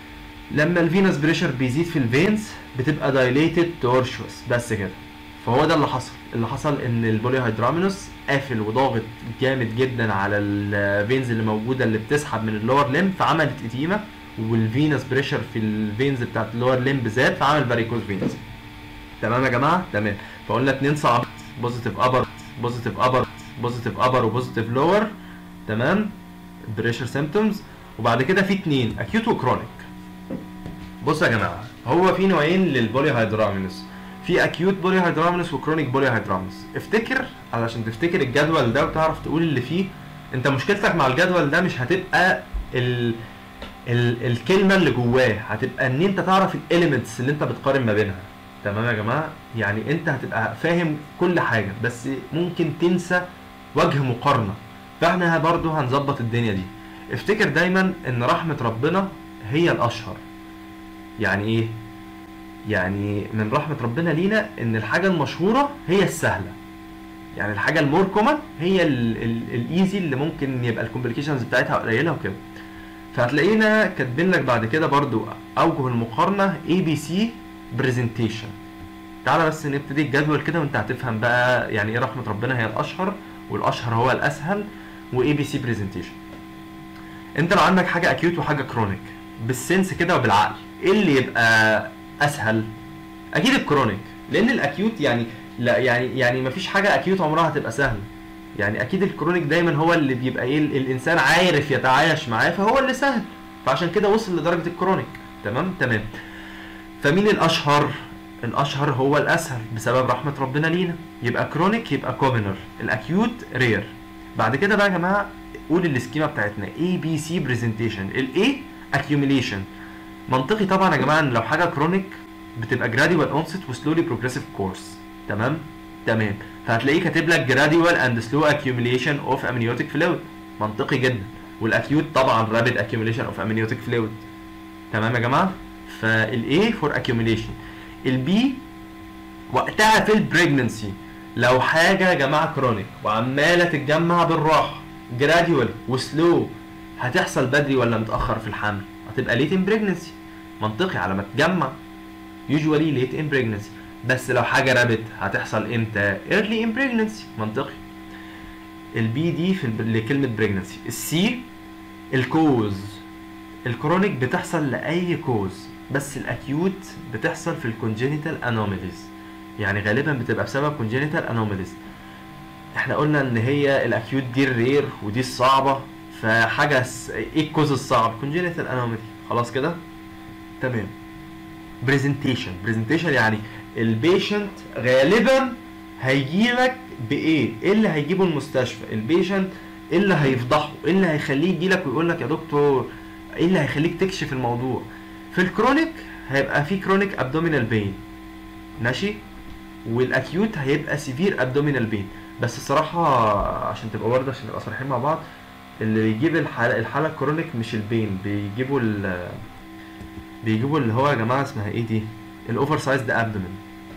لما الفينس بريشر بيزيد في الفينز بتبقى دايليتد تورشوس بس كده فهو ده اللي حصل اللي حصل ان البولي هيدرامينوس قافل وضاغط جامد جدا على الفينز اللي موجوده اللي بتسحب من اللور ليم فعملت اديمه والفينس بريشر في الفينز بتاعت اللور ليم بالذات فعمل فاريكوز فينز تمام يا جماعه تمام فقلنا اتنين صعب بوزيتيف ابر بوزيتيف ابر بوزيتيف ابر وبوزيتيف لور تمام بريشر سيمبتومز وبعد كده في اتنين اكيوت وكرونيك بصوا يا جماعه هو في نوعين للبولي هيدرامينوس في اكيوت بولي هيدرامينوس وكرونيك بولي هيدرامينوس افتكر علشان تفتكر الجدول ده وتعرف تقول اللي فيه انت مشكلتك مع الجدول ده مش هتبقى ال ال الكلمه اللي جواه هتبقى ان انت تعرف الاليمنتس اللي انت بتقارن ما بينها تمام يا جماعه يعني انت هتبقى فاهم كل حاجه بس ممكن تنسى وجه مقارنه فاحنا برضو هنظبط الدنيا دي افتكر دايما ان رحمه ربنا هي الاشهر يعني ايه يعني من رحمه ربنا لينا ان الحاجه المشهوره هي السهله يعني الحاجه المور كومن هي الايزي اللي ممكن يبقى الكومبليكيشنز بتاعتها قليله وكده فهتلاقينا كاتبين لك بعد كده برضو اوجه المقارنه اي بي سي برزنتيشن تعالى بس نبتدي الجدول كده وانت هتفهم بقى يعني ايه رحمه ربنا هي الاشهر والاشهر هو الاسهل واي بي سي برزنتيشن انت لو عندك حاجه اكيوت وحاجه كرونيك بالسنس كده وبالعقل ايه اللي يبقى اسهل اكيد الكرونيك لان الاكيوت يعني لا يعني يعني مفيش حاجه اكيوت عمرها هتبقى سهله يعني اكيد الكرونيك دايما هو اللي بيبقى ايه الانسان عارف يتعايش معاه فهو اللي سهل فعشان كده وصل لدرجه الكرونيك تمام تمام فمين الاشهر الاشهر هو الاسهل بسبب رحمه ربنا لينا يبقى كرونيك يبقى كومنر الاكيوت رير بعد كده بقى يا جماعه قول السكيما بتاعتنا اي بي سي برزنتيشن الاي اكيوميليشن منطقي طبعا يا جماعه ان لو حاجه كرونيك بتبقى جراديوال اونست وسلولي بروجريسيف كورس تمام تمام فهتلاقيه كاتب لك جراديوال اند سلو اكيوميليشن اوف امنيوتيك فلويد منطقي جدا والاكيوت طبعا رابيد اكيوميليشن اوف امنيوتيك فلويد تمام يا جماعه فالاي فور اكيوميليشن البي وقتها في البريجننسي لو حاجه يا جماعه كرونيك وعماله تتجمع بالراحه جراديوال وسلو هتحصل بدري ولا متاخر في الحمل هتبقى ليت ان بريجننسي منطقي على ما تجمع يوجوالي ليت ان بريجننسي بس لو حاجه رابت هتحصل امتى early in pregnancy منطقي البي دي في الب... لكلمه بريجننسي السي الكوز الكرونيك بتحصل لاي كوز بس الاكيوت بتحصل في الكونجينيتال انوميليز يعني غالبا بتبقى بسبب كونجينيتال انوميليز احنا قلنا ان هي الاكيوت دي الرير ودي الصعبه فحاجه س... ايه الكوز الصعب كونجينيتال انوميلي خلاص كده تمام برزنتيشن برزنتيشن يعني البيشنت غالبا هيجيلك بايه ايه اللي هيجيبه المستشفى البيشنت ايه اللي هيفضحه ايه اللي هيخليه يجيلك ويقول لك يا دكتور ايه اللي هيخليك تكشف الموضوع في الكرونيك هيبقى في كرونيك ابدومينال بين ماشي والاكيوت هيبقى سيفير ابدومينال بين بس الصراحه عشان تبقى برضه عشان نبقى صريحين مع بعض اللي بيجيب الحاله الحاله الكرونيك مش البين بيجيبوا ال بيجيبوا اللي هو يا جماعه اسمها ايه دي الاوفر سايز ده ابدومين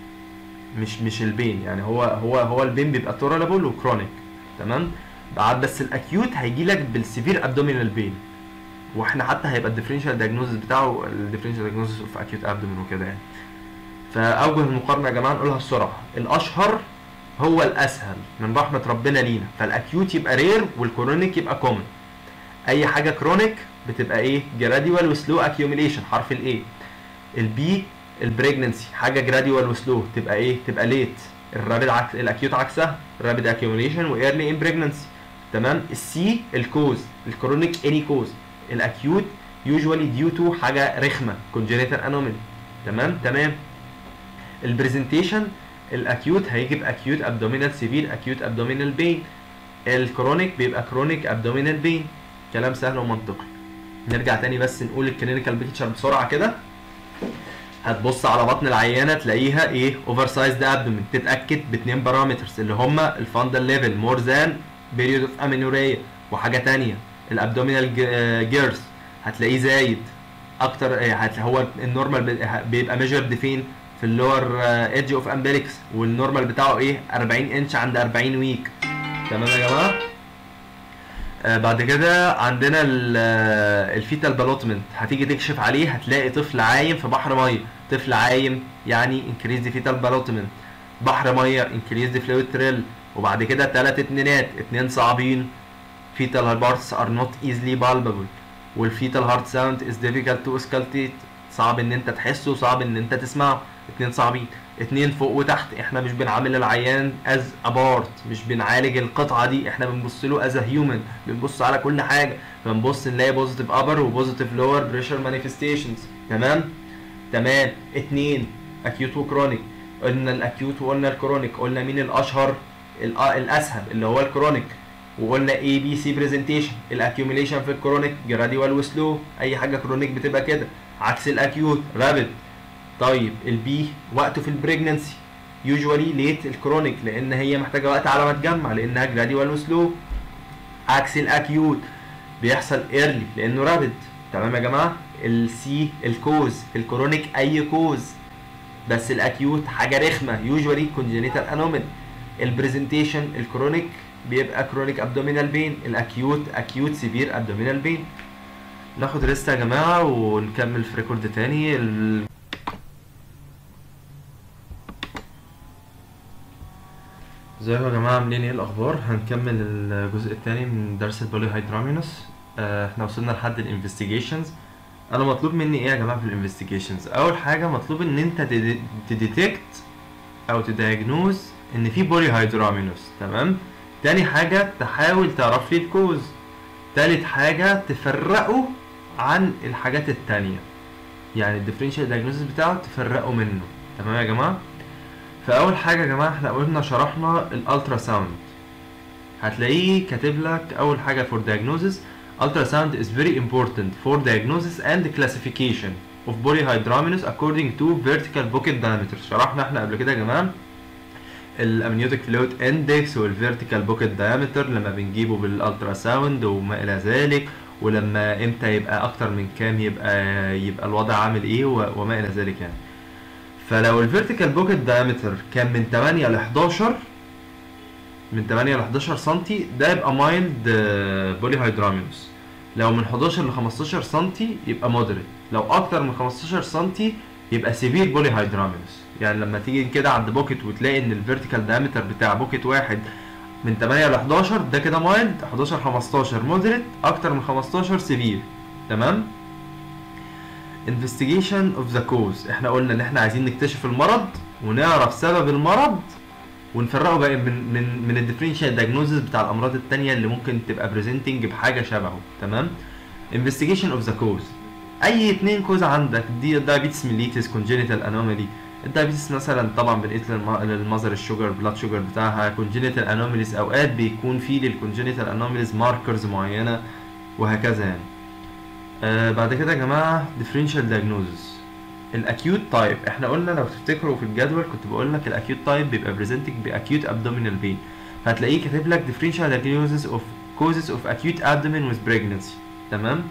مش مش البين يعني هو هو هو البين بيبقى تورالابل وكرونيك تمام بعد بس الاكيوت هيجي لك بالسيفير ابدومينال بين واحنا حتى هيبقى الديفرنشال دايجنوزس بتاعه الديفرنشال دايجنوزس اوف اكيوت ابدومين وكده يعني فاوجه المقارنه يا جماعه نقولها بسرعه الاشهر هو الاسهل من رحمه ربنا لينا فالاكيوت يبقى رير والكرونيك يبقى كومن اي حاجه كرونيك بتبقى ايه جراديوال وسلو اكيوميليشن حرف الاي البي البريجننسي حاجه جراديوال وسلو تبقى ايه تبقى ليت الرابد عكس الاكيوت عكسها رابد اكيوميليشن وايرلي ان بريجننسي تمام السي الكوز الكرونيك اني كوز الاكيوت يوجوالي ديو تو حاجه رخمه كونجنيتال انومالي تمام تمام البرزنتيشن الاكيوت هيجي باكيوت ابدومينال سيفير اكيوت ابدومينال بين الكرونيك بيبقى كرونيك ابدومينال بين كلام سهل ومنطقي نرجع تاني بس نقول الكلينيكال بيكتشر بسرعه كده هتبص على بطن العيانه تلاقيها ايه اوفر سايز ده ابدومين تتاكد باثنين بارامترز اللي هما الفاندل ليفل مور ذان بيريود اوف امينوريا وحاجه تانية الابدومينال جيرز هتلاقيه زايد اكتر هو النورمال بيبقى ميجرد فين في اللور ايدج اوف امبليكس والنورمال بتاعه ايه 40 انش عند 40 ويك تمام يا جماعه آه بعد كده عندنا الفيتال بالوتمنت هتيجي تكشف عليه هتلاقي طفل عايم في بحر ميه طفل عايم يعني انكريز فيتال بالوتمنت بحر ميه انكريز فلويد تريل وبعد كده تلات اتنينات اتنين صعبين fetal hearts are not easily palpable والفيتال هارت ساوند is difficult to auscultate صعب ان انت تحسه وصعب ان انت تسمعه اتنين صعبين اتنين فوق وتحت احنا مش بنعامل العيان as a part مش بنعالج القطعه دي احنا بنبص له as a human بنبص على كل حاجه فنبص نلاقي بوزيتيف upper وبوزيتيف lower pressure manifestations تمام تمام اتنين acute وكرونيك قلنا الاكيوت وقلنا الكرونيك قلنا مين الاشهر الأ- الاسهل اللي هو الكرونيك وقلنا اي بي سي برزنتيشن الاكيوميليشن في الكرونيك جراديوال وسلو اي حاجه كرونيك بتبقى كده عكس الاكيوت رابد طيب البي وقته في البريجننسي يوجوالي ليت الكرونيك لان هي محتاجه وقت على ما تجمع لانها جراديوال وسلو عكس الاكيوت بيحصل ايرلي لانه رابد تمام يا جماعه السي الكوز في الكرونيك اي كوز بس الاكيوت حاجه رخمه يوجوالي كونجنيتال انومال البرزنتيشن الكرونيك بيبقى كرونيك ابدومينال بين الاكيوت اكيوت سيفير ابدومينال بين ناخد ريست يا جماعه ونكمل في ريكورد تاني ال... ازيكم يا جماعه عاملين ايه الاخبار هنكمل الجزء الثاني من درس البولي هيدرامينوس آه، احنا وصلنا لحد الانفستيجيشنز انا مطلوب مني ايه يا جماعه في الانفستيجيشنز اول حاجه مطلوب ان انت تديتكت او تدايجنوز ان في بولي هيدرامينوس تمام تاني حاجه تحاول تعرف لي الكوز تالت حاجه تفرقه عن الحاجات التانية يعني الديفرنشال دايجنوزس بتاعه تفرقه منه تمام يا جماعه فاول حاجه يا جماعه احنا قلنا شرحنا الالترا ساوند هتلاقيه كاتب لك اول حاجه for diagnosis ultrasound is very important for diagnosis and classification of polyhydramnios according to vertical pocket diameter شرحنا احنا قبل كده يا جماعه الامنيوتيك فلويد اندكس والفيرتيكال بوكيت دايمتر لما بنجيبه بالالترا ساوند وما الى ذلك ولما امتى يبقى اكتر من كام يبقى يبقى الوضع عامل ايه و- وما الى ذلك يعني فلو الفيرتيكال بوكيت دايمتر كان من 8 ل 11 من 8 ل 11 سنتي ده يبقى مايلد بولي هيدرامينوس لو من 11 ل 15 سنتي يبقى مودريت لو اكتر من 15 سنتي يبقى سيفير بولي هيدرامينوس يعني لما تيجي كده عند بوكيت وتلاقي ان الفيرتيكال دايمتر بتاع بوكيت واحد من 8 ل 11 ده كده مايلد 11 15 مودريت اكتر من 15 سيفير تمام investigation of the cause احنا قلنا ان احنا عايزين نكتشف المرض ونعرف سبب المرض ونفرقه بقى من من من الديفرنشال دايجنوزز بتاع الامراض التانية اللي ممكن تبقى بريزنتنج بحاجه شبهه تمام investigation of the cause اي اتنين كوز عندك دي diabetes mellitus congenital anomaly الدايابيتس مثلا طبعا بنقيس للم- للمظهر الشوجر بلاد شوجر بتاعها congenital anomalies اوقات بيكون في للcongenital anomalies ماركرز معينه وهكذا يعني آه بعد كده يا جماعه differential diagnosis الاكيوت تايب احنا قلنا لو تفتكروا في الجدول كنت بقول لك الاكيوت تايب بيبقى بريزنتنج باكيوت ابدومينال بين فهتلاقيه كاتب لك differential diagnosis of causes of acute abdomen with pregnancy تمام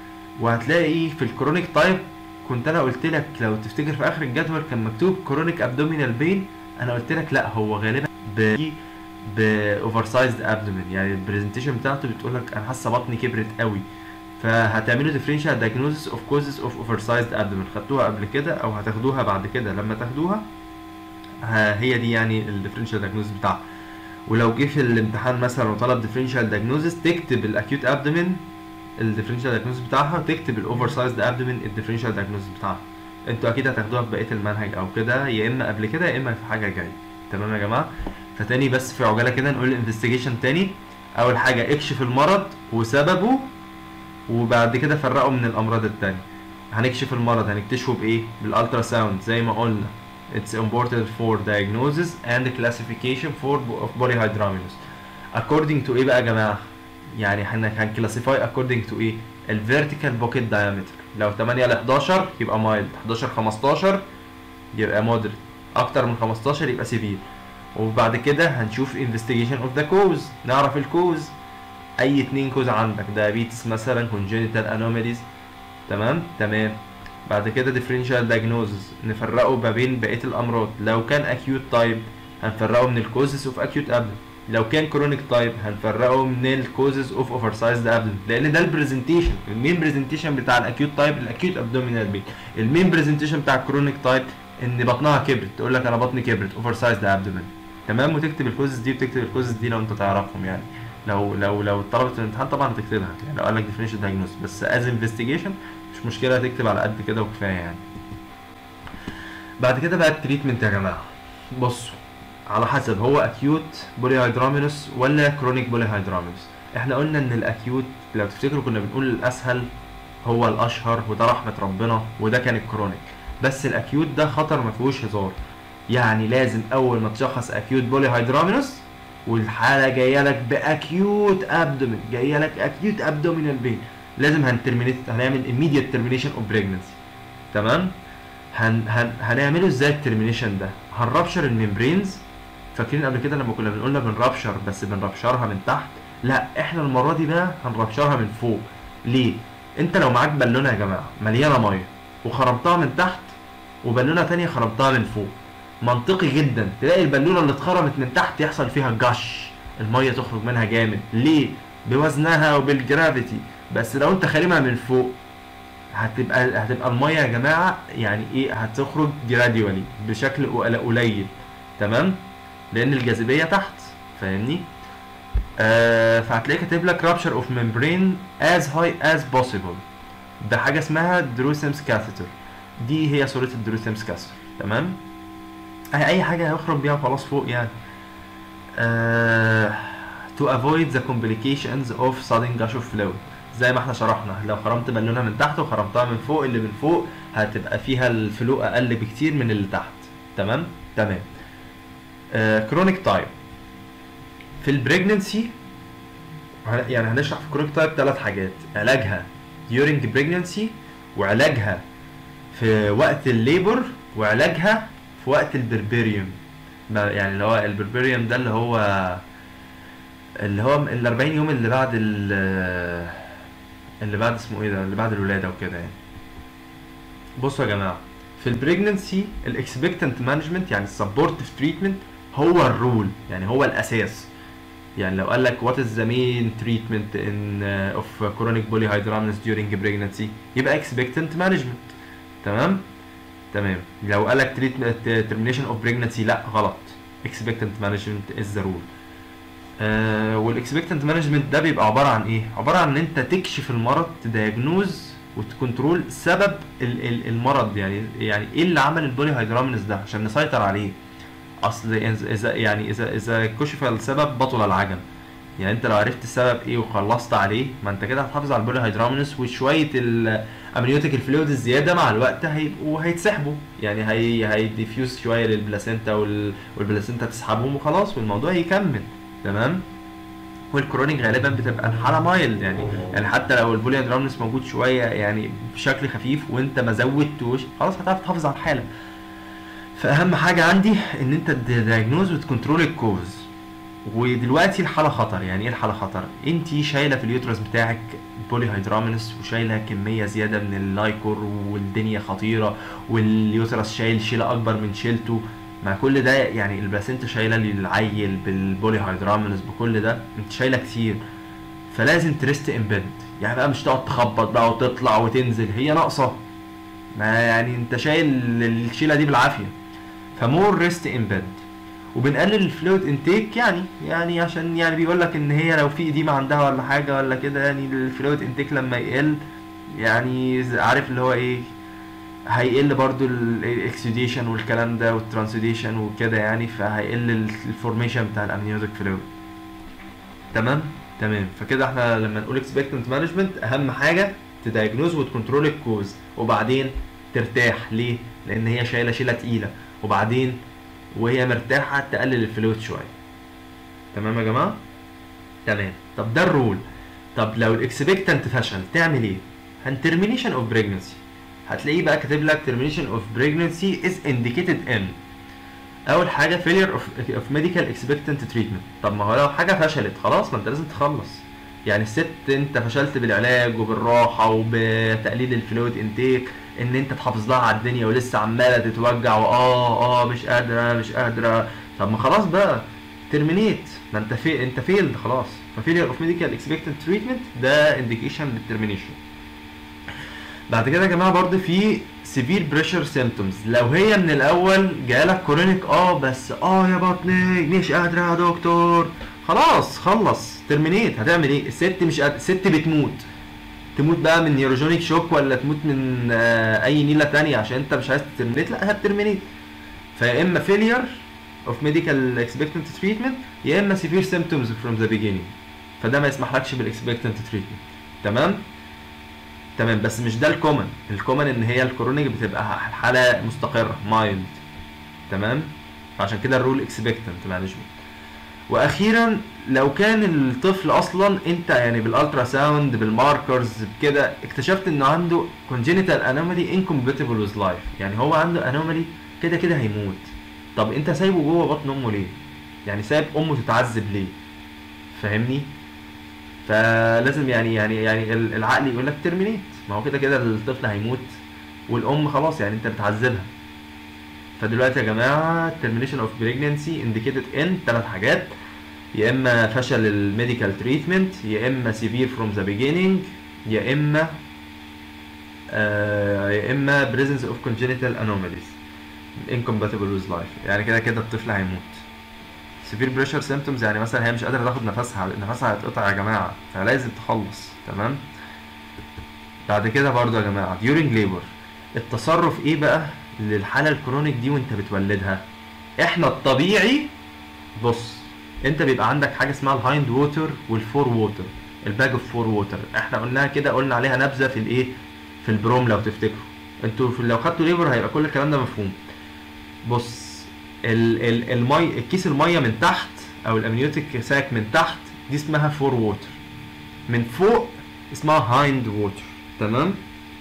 وهتلاقي في الكرونيك تايب كنت انا قلت لك لو تفتكر في اخر الجدول كان مكتوب كرونيك ابدومينال بين انا قلت لك لا هو غالبا ب باوفر سايزد ابدومين يعني البرزنتيشن بتاعته بتقول لك انا حاسه بطني كبرت قوي فهتعملوا differential diagnosis of causes of oversized abdomen خدتوها قبل كده او هتاخدوها بعد كده لما تاخدوها ه- هي دي يعني ال differential diagnosis بتاعها ولو جه في الامتحان مثلا وطلب differential diagnosis تكتب الاكيوت abdomen ال differential diagnosis بتاعها تكتب الاوفر سايزد abdomen ال differential diagnosis بتاعها انتوا اكيد هتاخدوها في بقيه المنهج او كده يا اما قبل كده يا اما في حاجه جايه تمام يا جماعه فتاني بس في عجاله كده نقول الانفستيجيشن تاني اول حاجه اكشف المرض وسببه وبعد كده فرقه من الامراض التانية هنكشف المرض هنكتشفه بايه بالالترا ساوند زي ما قلنا it's important for diagnosis and classification for of polyhydramnios according to ايه بقى يا جماعه يعني احنا هنكلاسيفاي according to ايه الفيرتيكال بوكيت diameter لو 8 ل 11 يبقى مايلد 11 15 يبقى مودريت اكتر من 15 يبقى سيفير وبعد كده هنشوف investigation of the cause نعرف الكوز اي اتنين كوز عندك diabetes مثلا congenital anomalies تمام تمام بعد كده ديفرنشال دايجنوزز نفرقه ما بين بقيه الامراض لو كان اكيوت تايب هنفرقه من الكوزز اوف اكيوت ابل لو كان كرونيك تايب هنفرقه من الكوزز اوف اوفر سايزد ابل لان ده البرزنتيشن المين برزنتيشن بتاع الاكيوت تايب الاكيوت ابدومينال بين المين برزنتيشن بتاع الكرونيك تايب ان بطنها كبرت تقول لك انا بطني كبرت اوفر سايزد ابدومين تمام وتكتب الكوزز دي وتكتب الكوزز دي لو انت تعرفهم يعني لو لو لو طلبت الامتحان طبعا هتكتبها يعني لو قال لك ديفينيشن دايجنوز بس از انفستيجيشن مش مشكله هتكتب على قد كده وكفايه يعني بعد كده بقى التريتمنت يا جماعه بصوا على حسب هو اكيوت بولي هيدرامينوس ولا كرونيك بولي هيدرامينوس احنا قلنا ان الاكيوت لو تفتكروا كنا بنقول الاسهل هو الاشهر وده رحمه ربنا وده كان الكرونيك بس الاكيوت ده خطر ما فيهوش هزار يعني لازم اول ما تشخص اكيوت بولي هيدرامينوس والحاله جايه لك باكيوت ابدومين جايه لك اكيوت ابدومينال بين لازم هنترمينيت هنعمل immediate termination of pregnancy تمام هن هن هنعمله ازاي الترمينيشن ده هنربشر الممبرينز فاكرين قبل كده لما كنا بنقولنا بنربشر بس بنربشرها من تحت لا احنا المره دي بقى هنربشرها من فوق ليه انت لو معاك بالونه يا جماعه مليانه ميه وخرمتها من تحت وبالونه تانية خرمتها من فوق منطقي جدا تلاقي البالونه اللي اتخرمت من تحت يحصل فيها جش الميه تخرج منها جامد ليه بوزنها وبالجرافيتي بس لو انت خارمها من فوق هتبقى هتبقى الميه يا جماعه يعني ايه هتخرج جراديوالي بشكل قليل تمام لان الجاذبيه تحت فاهمني آه فهتلاقي كاتب لك rupture of membrane as high as possible ده حاجه اسمها دروسيمس كاثيتر دي هي صوره الدروسيمس كاثيتر تمام اي اي حاجه هيخرج بيها خلاص فوق يعني آه to avoid the complications of sudden gush of fluid زي ما احنا شرحنا لو خرمت بالونه من تحت وخرمتها من فوق اللي من فوق هتبقى فيها الفلو اقل بكتير من اللي تحت تمام تمام كرونيك uh, تايب في البريجننسي يعني هنشرح في كرونيك تايب ثلاث حاجات علاجها during pregnancy وعلاجها في وقت الليبر وعلاجها في وقت البربريوم يعني اللي هو البربريوم ده اللي هو اللي هو ال 40 يوم اللي بعد اللي بعد اسمه ايه ده اللي بعد الولاده وكده يعني بصوا يا جماعه في البريجننسي الاكسبكتنت مانجمنت يعني السبورتيف تريتمنت هو الرول يعني هو الاساس يعني لو قال لك وات از ذا مين تريتمنت ان اوف كرونيك بولي هيدرامنس during بريجننسي يبقى اكسبكتنت مانجمنت تمام تمام لو قال لك تريتمنت ترمينيشن اوف بريجننسي لا غلط اكسبكتنت مانجمنت از ذا رول آه والاكسبكتنت مانجمنت ده بيبقى عباره عن ايه عباره عن ان انت تكشف المرض تدايجنوز وتكنترول سبب ال ال المرض يعني يعني ايه اللي عمل البولي هيدرامنس ده عشان نسيطر عليه اصل اذا يعني اذا اذا كشف السبب بطل العجب يعني انت لو عرفت السبب ايه وخلصت عليه ما انت كده هتحافظ على البولي هيدرامنس وشويه الامنيوتيك الفلويد الزياده مع الوقت هيبقوا هيتسحبوا يعني هي هيديفيوز شويه للبلاسينتا وال... والبلاسينتا تسحبهم وخلاص والموضوع يكمل تمام والكرونيك غالبا بتبقى الحاله مايلد يعني يعني حتى لو البولي هيدرامنس موجود شويه يعني بشكل خفيف وانت ما زودتوش خلاص هتعرف تحافظ على الحاله فاهم حاجه عندي ان انت تدايجنوز وتكنترول الكوز ودلوقتي الحاله خطر يعني ايه الحاله خطر انت شايله في اليوترس بتاعك بولي هيدرامنس وشايله كميه زياده من اللايكور والدنيا خطيره واليوترس شايل شيله اكبر من شيلته مع كل ده يعني البلاسينتا شايله للعيل بالبولي هيدرامنس بكل ده انت شايله كتير فلازم تريست ان بيد يعني بقى مش تقعد تخبط بقى وتطلع وتنزل هي ناقصه ما يعني انت شايل الشيله دي بالعافيه فمور ريست ان بيد وبنقلل الفلويد انتيك يعني يعني عشان يعني بيقول لك ان هي لو في اديمه عندها ولا حاجه ولا كده يعني الفلويد انتيك لما يقل يعني عارف اللي هو ايه هيقل برضو الاكسيديشن والكلام ده والترانسيديشن وكده يعني فهيقل الفورميشن بتاع الامنيوتيك فلويد تمام تمام فكده احنا لما نقول اكسبكتنت مانجمنت اهم حاجه تدايجنوز وتكنترول الكوز وبعدين ترتاح ليه لان هي شايله شيله تقيله وبعدين وهي مرتاحه تقلل الفلويد شويه تمام يا جماعه تمام طب ده الرول طب لو الاكسبكتنت فشل تعمل ايه هن termination of pregnancy هتلاقيه بقى كاتب لك termination of pregnancy is indicated in اول حاجه failure of, of medical expectant treatment طب ما هو لو حاجه فشلت خلاص ما انت لازم تخلص يعني الست انت فشلت بالعلاج وبالراحه وبتقليل الفلويد انتيك ان انت تحافظ لها على الدنيا ولسه عماله تتوجع واه اه مش قادره مش قادره طب ما خلاص بقى ترمينيت ما انت في انت فيلد خلاص ففيلير اوف ميديكال اكسبكتد تريتمنت ده انديكيشن للترمينيشن بعد كده يا جماعه برضه في سيفير بريشر سيمتومز لو هي من الاول جالك كورونيك اه بس اه يا بطني مش قادره يا دكتور خلاص خلص ترمينيت هتعمل ايه الست مش قادره الست بتموت تموت بقى من نيوروجينيك شوك ولا تموت من آه اي نيله تانية عشان انت مش عايز ترمينيت لا هترمينيت فيا اما فيلير اوف ميديكال اكسبكتنت تريتمنت يا اما سيفير سيمتومز فروم ذا بيجينينج فده ما يسمحلكش بالاكسبكتنت تريتمنت تمام تمام بس مش ده الكومن الكومن ان هي الكورونيك بتبقى حاله مستقره مايلد تمام فعشان كده الرول اكسبكتنت مانجمنت واخيرا لو كان الطفل اصلا انت يعني بالالترا ساوند بالماركرز بكده اكتشفت انه عنده congenital anomaly incompatible with life يعني هو عنده anomaly كده كده هيموت طب انت سايبه جوه بطن امه ليه يعني سايب امه تتعذب ليه فاهمني فلازم يعني يعني يعني العقل يقول لك ترمينيت ما هو كده كده الطفل هيموت والام خلاص يعني انت بتعذبها فدلوقتي يا جماعه termination of pregnancy indicated in ثلاث حاجات يا اما فشل الميديكال تريتمنت يا اما severe from the beginning يا اما آه يا اما presence of congenital anomalies incompatible with life يعني كده كده الطفل هيموت severe pressure symptoms يعني مثلا هي مش قادره تاخد نفسها نفسها هيتقطع يا جماعه فلازم تخلص تمام بعد كده برضو يا جماعه during labor التصرف ايه بقى للحاله الكرونيك دي وانت بتولدها احنا الطبيعي بص انت بيبقى عندك حاجه اسمها الهايند ووتر والفور ووتر الباج اوف فور ووتر احنا قلناها كده قلنا عليها نبذه في الايه في البروم لو تفتكروا انتوا لو خدتوا ليبر هيبقى كل الكلام ده مفهوم بص ال ال المي الكيس الميه من تحت او الامنيوتيك ساك من تحت دي اسمها فور ووتر من فوق اسمها هايند ووتر تمام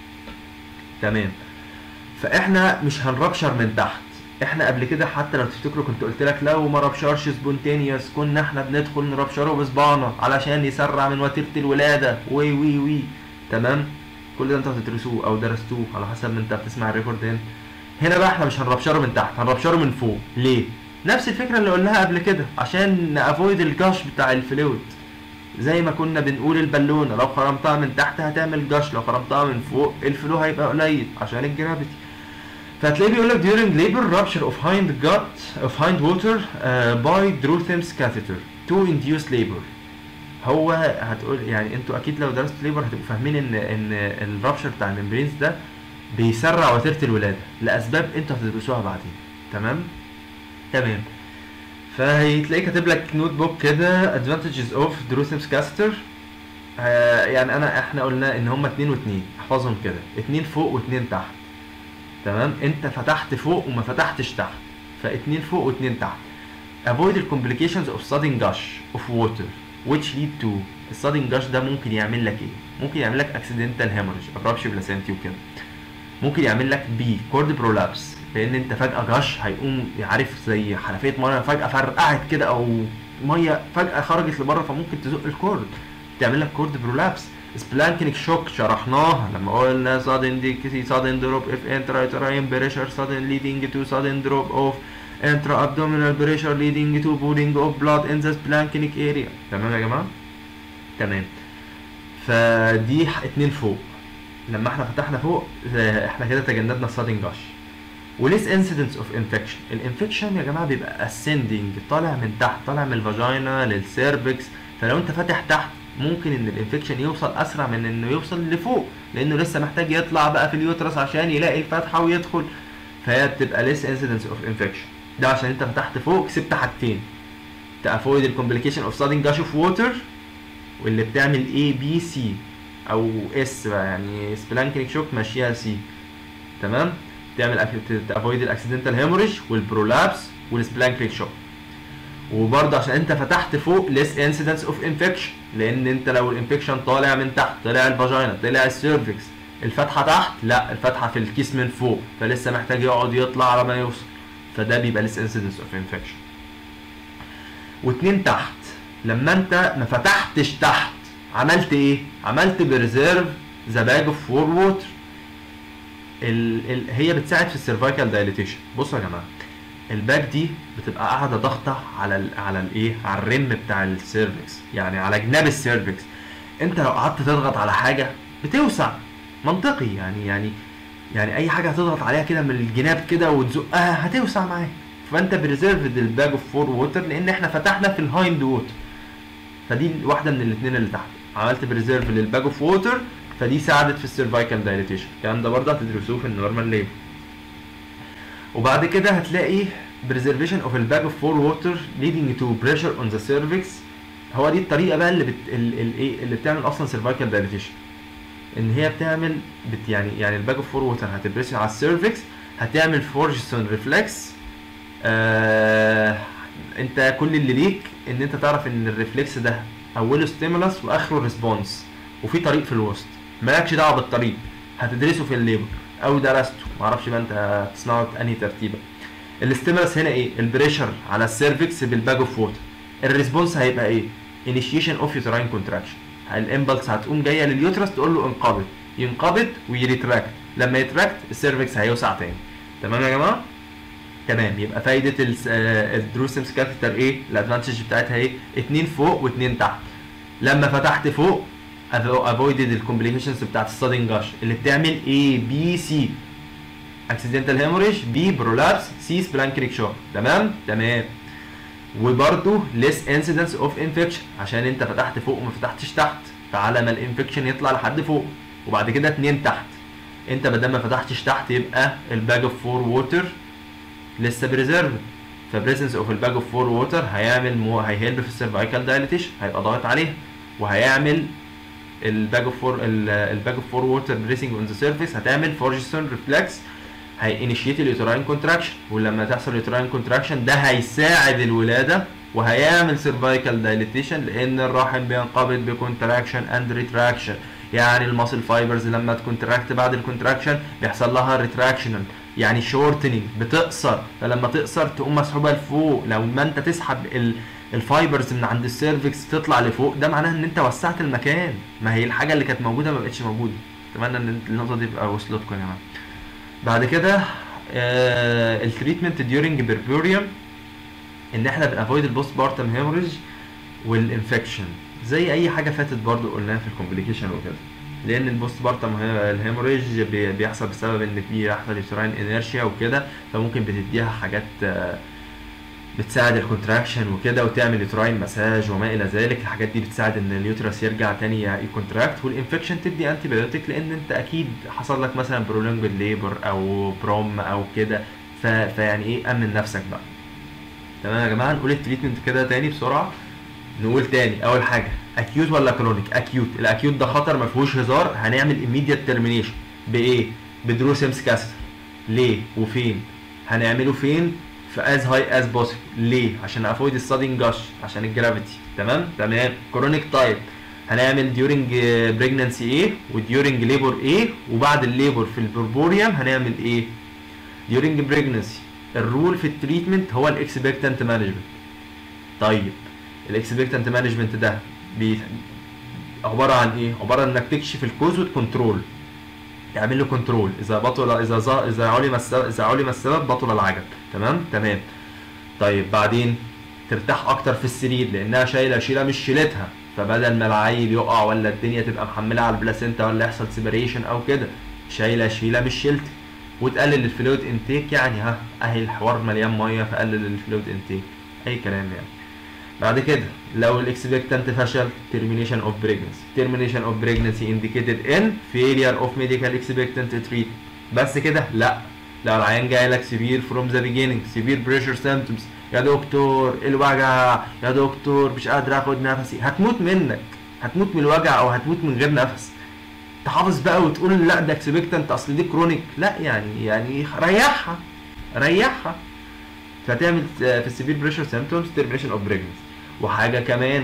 تمام فاحنا مش هنربشر من تحت احنا قبل كده حتى لو تفتكروا كنت قلت لك لو ما ربشرش سبونتينيوس كنا احنا بندخل نربشره بصبعنا علشان يسرع من وتيره الولاده وي وي وي تمام كل ده انتوا هتدرسوه او درستوه على حسب ما انت بتسمع الريكورد هنا هنا بقى احنا مش هنربشره من تحت هنربشره من فوق ليه نفس الفكره اللي قلناها قبل كده عشان نافويد الجاش بتاع الفلويد زي ما كنا بنقول البالونه لو خرمتها من تحت هتعمل جاش لو خرمتها من فوق الفلو هيبقى قليل عشان الجرافيتي فهتلاقيه بيقول لك during labor rupture of hind gut of hind water uh, by Drotham's catheter to induce labor هو هتقول يعني انتوا اكيد لو درستوا ليبر هتبقوا فاهمين ان ان الرابشر بتاع الممبرينز ده بيسرع وتيره الولاده لاسباب انتوا هتدرسوها بعدين تمام تمام فهتلاقيه كاتب لك نوت بوك كده advantages of Drotham's catheter آه يعني انا احنا قلنا ان هما اتنين واتنين احفظهم كده اتنين فوق واتنين تحت تمام انت فتحت فوق وما فتحتش تحت فاتنين فوق واتنين تحت avoid the complications of sudden gush of water which lead to السادن جاش ده ممكن يعمل لك ايه ممكن يعمل لك accidental hemorrhage abruption بلاسنتي وكده ممكن يعمل لك بي كورد برولابس لان انت فجاه جاش هيقوم عارف زي حنفيه ميه فجاه فرقعت كده او ميه فجاه خرجت لبره فممكن تزق الكورد تعمل لك كورد برولابس سبلانكينج شوك شرحناها لما قلنا sudden decrease sudden drop if intrauterine pressure sudden leading to sudden drop of intra-abdominal pressure leading to pooling of blood in the splanchnic area تمام يا جماعه تمام فدي اتنين فوق لما احنا فتحنا فوق احنا كده تجنبنا السادن جاش وليس انسيدنس اوف انفكشن الانفكشن يا جماعه بيبقى ascending طالع من تحت طالع من الفاجينا للسيرفكس فلو انت فاتح تحت ممكن ان الانفكشن يوصل اسرع من انه يوصل لفوق لانه لسه محتاج يطلع بقى في اليوترس عشان يلاقي الفتحه ويدخل فهي بتبقى ليس انسيدنس اوف انفكشن ده عشان انت فتحت فوق كسبت حاجتين تافويد الكومبليكيشن اوف سادن جاش اوف ووتر واللي بتعمل اي بي سي او اس بقى يعني سبلانكينج شوك ماشيها سي تمام تعمل تافويد الاكسيدنتال هيموريج والبرولابس والسبلانكينج شوك وبرضه عشان انت فتحت فوق less incidence of infection لان انت لو الانفكشن طالع من تحت طلع الفاجينا طلع السيرفكس الفتحه تحت لا الفتحه في الكيس من فوق فلسه محتاج يقعد يطلع على ما يوصل فده بيبقى less incidence of infection واتنين تحت لما انت ما فتحتش تحت عملت ايه عملت بريزيرف ذا باج اوف فور ووتر ال ال هي بتساعد في السيرفايكال دايليتيشن بصوا يا جماعه الباك دي بتبقى قاعده ضغطه على ال على الايه على الرم بتاع السيرفكس يعني على جناب السيرفكس انت لو قعدت تضغط على حاجه بتوسع منطقي يعني يعني يعني اي حاجه هتضغط عليها كده من الجناب كده وتزقها هتوسع معاك فانت بريزيرفد الباج اوف فور ووتر لان احنا فتحنا في الهايند ووتر فدي واحده من الاثنين اللي تحت عملت بريزيرف للباج اوف ووتر فدي ساعدت في السيرفايكال دايليتيشن الكلام ده برضه هتدرسوه في النورمال ليبل وبعد كده هتلاقي preservation of the bag of for water leading to pressure on the cervix هو دي الطريقه بقى اللي بت... ال- ال- ايه اللي بتعمل اصلا cervical dilatation ان هي بتعمل بت يعني يعني الباج اوف فور ووتر هتبريس على السيرفكس هتعمل فورجسون ريفلكس آه انت كل اللي ليك ان انت تعرف ان الريفلكس ده اوله ستيمولس واخره ريسبونس وفي طريق في الوسط مالكش دعوه بالطريق هتدرسه في الليبر او درسته معرفش بقى انت هتصنعه انهي ترتيبه الاستيمولس هنا ايه البريشر على السيرفكس بالباج اوف ووتر الريسبونس هيبقى ايه انيشيشن اوف يوتراين كونتراكشن الامبلس هتقوم جايه لليوترس تقول له انقبض ينقبض ويريتراكت لما يتراكت السيرفكس هيوسع تاني تمام يا جماعه تمام يبقى فايده الدروسمس كاثيتر ايه الادفانتج بتاعتها ايه اتنين فوق واتنين تحت لما فتحت فوق افويدد الكومبليكيشنز بتاعت السادن جاش اللي بتعمل اي بي سي اكسيدنتال هيموريج بي برولابس سي سبلانكريك شوك تمام تمام وبرده less incidence of infection عشان انت فتحت فوق وما فتحتش تحت فعلى ما الانفكشن يطلع لحد فوق وبعد كده اتنين تحت انت بدل ما فتحتش تحت يبقى الباج اوف فور ووتر لسه بريزيرف فبريزنس اوف الباج اوف فور ووتر هيعمل مو هيهلب في السيرفايكال دايليتيشن هيبقى ضاغط عليها وهيعمل الباج اوف فور الباج اوف فور ووتر بريسنج اون ذا سيرفيس هتعمل فورجستون ريفلكس هينيشيت اليوتراين كونتراكشن ولما تحصل اليوتراين كونتراكشن ده هيساعد الولاده وهيعمل سيرفايكال دايليتيشن لان الرحم بينقبض بكونتراكشن اند ريتراكشن يعني الماسل فايبرز لما تكونتراكت بعد الكونتراكشن بيحصل لها ريتراكشنال يعني شورتنج بتقصر فلما تقصر تقوم مسحوبه لفوق لو ما انت تسحب ال الفايبرز من عند السيرفكس تطلع لفوق ده معناه ان انت وسعت المكان ما هي الحاجه اللي كانت موجوده ما بقتش موجوده اتمنى ان النقطه دي تبقى وصلتكم يا جماعه بعد كده آه التريتمنت ديورنج بيربوريوم ان احنا بنافويد البوست بارتم هيموريج والانفكشن زي اي حاجه فاتت برضو قلناها في الكومبليكيشن وكده لان البوست بارتم الهيموريج بي- بيحصل بسبب ان في يحصل يوتراين انيرشيا وكده فممكن بتديها حاجات آه، بتساعد الكونتراكشن وكده وتعمل يوتراين مساج وما الى ذلك الحاجات دي بتساعد ان اليوترس يرجع تاني يكونتراكت والانفكشن تدي انتي بايوتيك لان انت اكيد حصل لك مثلا برولونج ليبر او بروم او كده ف... فيعني ايه امن نفسك بقى تمام يا جماعه نقول التريتمنت كده تاني بسرعه نقول تاني اول حاجه اكيوت ولا كرونيك اكيوت الاكيوت ده خطر ما فيهوش هزار هنعمل immediate termination بايه بدرو سيمس كاستر ليه وفين هنعمله فين في از هاي از بوسيبل ليه عشان افويد السادين جاش عشان الجرافيتي تمام تمام كرونيك تايب هنعمل ديورنج بريجنانسي ايه وديورنج ليبر ايه وبعد الليبر في البربوريوم هنعمل ايه ديورنج بريجنانسي الرول في التريتمنت هو الاكسبكتنت مانجمنت طيب الاكسبكتنت مانجمنت ده بي عباره عن ايه عباره عن انك تكشف الكوز وتكنترول تعمل له كنترول اذا بطل اذا ظ- اذا علم السبب اذا علم السبب بطل العجب تمام تمام طيب بعدين ترتاح اكتر في السرير لانها شايله شيله مش شيلتها فبدل ما العيل يقع ولا الدنيا تبقى محمله على البلاسينتا ولا يحصل سيبريشن او كده شايله شيله مش شيلتك وتقلل الفلويد انتيك يعني ها اهي الحوار مليان ميه فقلل الفلويد انتيك اي كلام يعني بعد كده لو الاكسبكتنت فشل termination of pregnancy termination of pregnancy indicated in failure of medical expectant treatment بس كده لا لو العيان جاي لك severe from the beginning severe pressure symptoms يا دكتور الوجع يا دكتور مش قادر اخد نفسي هتموت منك هتموت من الوجع او هتموت من غير نفس تحافظ بقى وتقول لا ده اكسبكتنت اصل دي كرونيك لا يعني يعني ريحها ريحها فتعمل في السيفير بريشر سيمتومز ترمينيشن اوف بريجنسي وحاجه كمان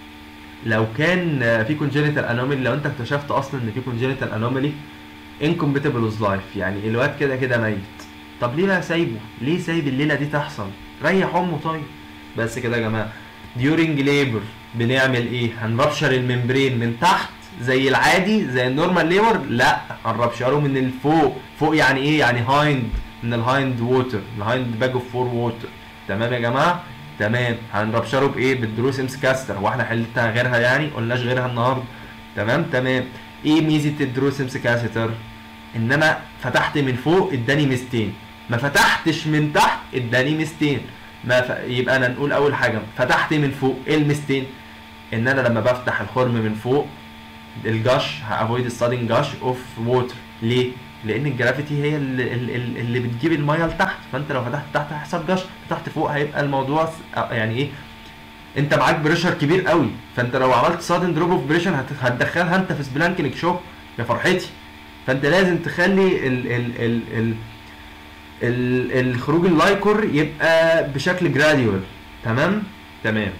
لو كان في كونجينيتال انومالي لو انت اكتشفت اصلا ان في كونجينيتال انومالي انكومباتبل وذ لايف يعني الواد كده كده ميت طب ليه بقى سايبه ليه سايب الليله دي تحصل ريح امه طيب بس كده يا جماعه ديورنج ليبر بنعمل ايه هنربشر الممبرين من تحت زي العادي زي النورمال ليبر لا هنربشره من الفوق فوق يعني ايه يعني هايند من الهايند ووتر الهايند باج اوف فور ووتر تمام يا جماعه تمام هنربشره بايه بالدروس امس كاستر هو احنا حلتها غيرها يعني قلناش غيرها النهارده تمام تمام ايه ميزه الدروس امس كاستر ان انا فتحت من فوق اداني ميزتين ما فتحتش من تحت اداني ميزتين ما ف... يبقى انا نقول اول حاجه فتحت من فوق ايه الميزتين ان انا لما بفتح الخرم من فوق الجاش هافويد السادن جاش اوف ووتر ليه لان الجرافيتي هي اللي, اللي, اللي بتجيب الميه لتحت فانت لو فتحت تحت هيحصل جاش فتحت فوق هيبقى الموضوع س- يعني ايه انت معاك بريشر كبير قوي فانت لو عملت سادن دروب اوف بريشر هتدخلها انت في سبلانكينج شوك يا فرحتي فانت لازم تخلي ال ال ال ال ال الخروج اللايكور يبقى بشكل جراديوال تمام تمام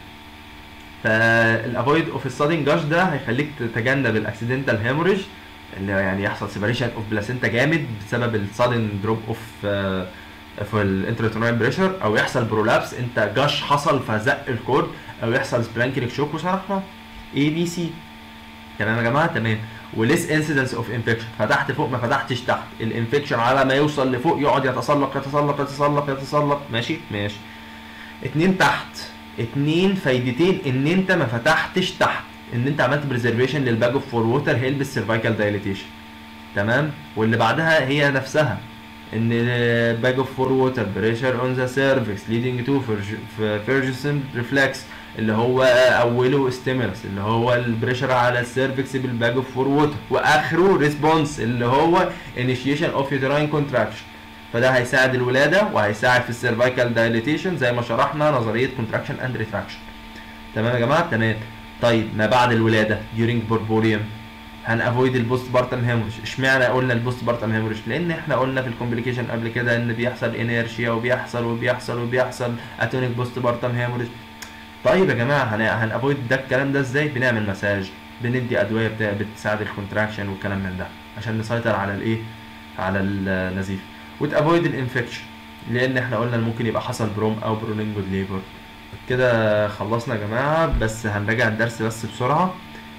فالافويد اوف السادن جاش ده هيخليك تتجنب الاكسيدنتال هيموريج اللي هو يعني يحصل سيبريشن اوف بلاسينتا جامد بسبب السادن دروب اوف في الانتراتونال بريشر او يحصل برولابس انت جاش حصل فزق الكورد او يحصل سبلانكينج شوك وشرحنا اي بي سي تمام يا جماعه تمام وليس انسيدنس اوف انفكشن فتحت فوق ما فتحتش تحت الانفكشن على ما يوصل لفوق يقعد يتسلق يتسلق يتسلق يتسلق ماشي ماشي اتنين تحت اتنين فايدتين ان انت ما فتحتش تحت ان انت عملت بريزرفيشن للباج اوف فور ووتر هيلب السيرفايكال دايليتيشن تمام واللي بعدها هي نفسها ان باج اوف فور ووتر بريشر اون ذا سيرفكس ليدنج تو فيرجسون ريفلكس اللي هو اوله ستيمولس اللي هو البريشر على السيرفكس بالباج اوف فور ووتر واخره ريسبونس اللي هو انيشيشن اوف يوتراين كونتراكشن فده هيساعد الولاده وهيساعد في السيرفايكال دايليتيشن زي ما شرحنا نظريه كونتراكشن اند ريتراكشن تمام يا جماعه تمام طيب ما بعد الولاده during بوربوريوم هنافويد البوست بارتم هيموريج اشمعنى قلنا البوست بارتم هيموريج لان احنا قلنا في الكومبليكيشن قبل كده ان بيحصل انيرشيا وبيحصل وبيحصل وبيحصل اتونيك بوست بارتم هيموريج طيب يا جماعه هن هنافويد ده الكلام ده ازاي بنعمل مساج بندي ادويه بتا... بتساعد الكونتراكشن والكلام من ده عشان نسيطر على الايه على النزيف وتافويد الانفكشن لان احنا قلنا إن ممكن يبقى حصل بروم او برولينجود ليبر كده خلصنا يا جماعه بس هنراجع الدرس بس بسرعه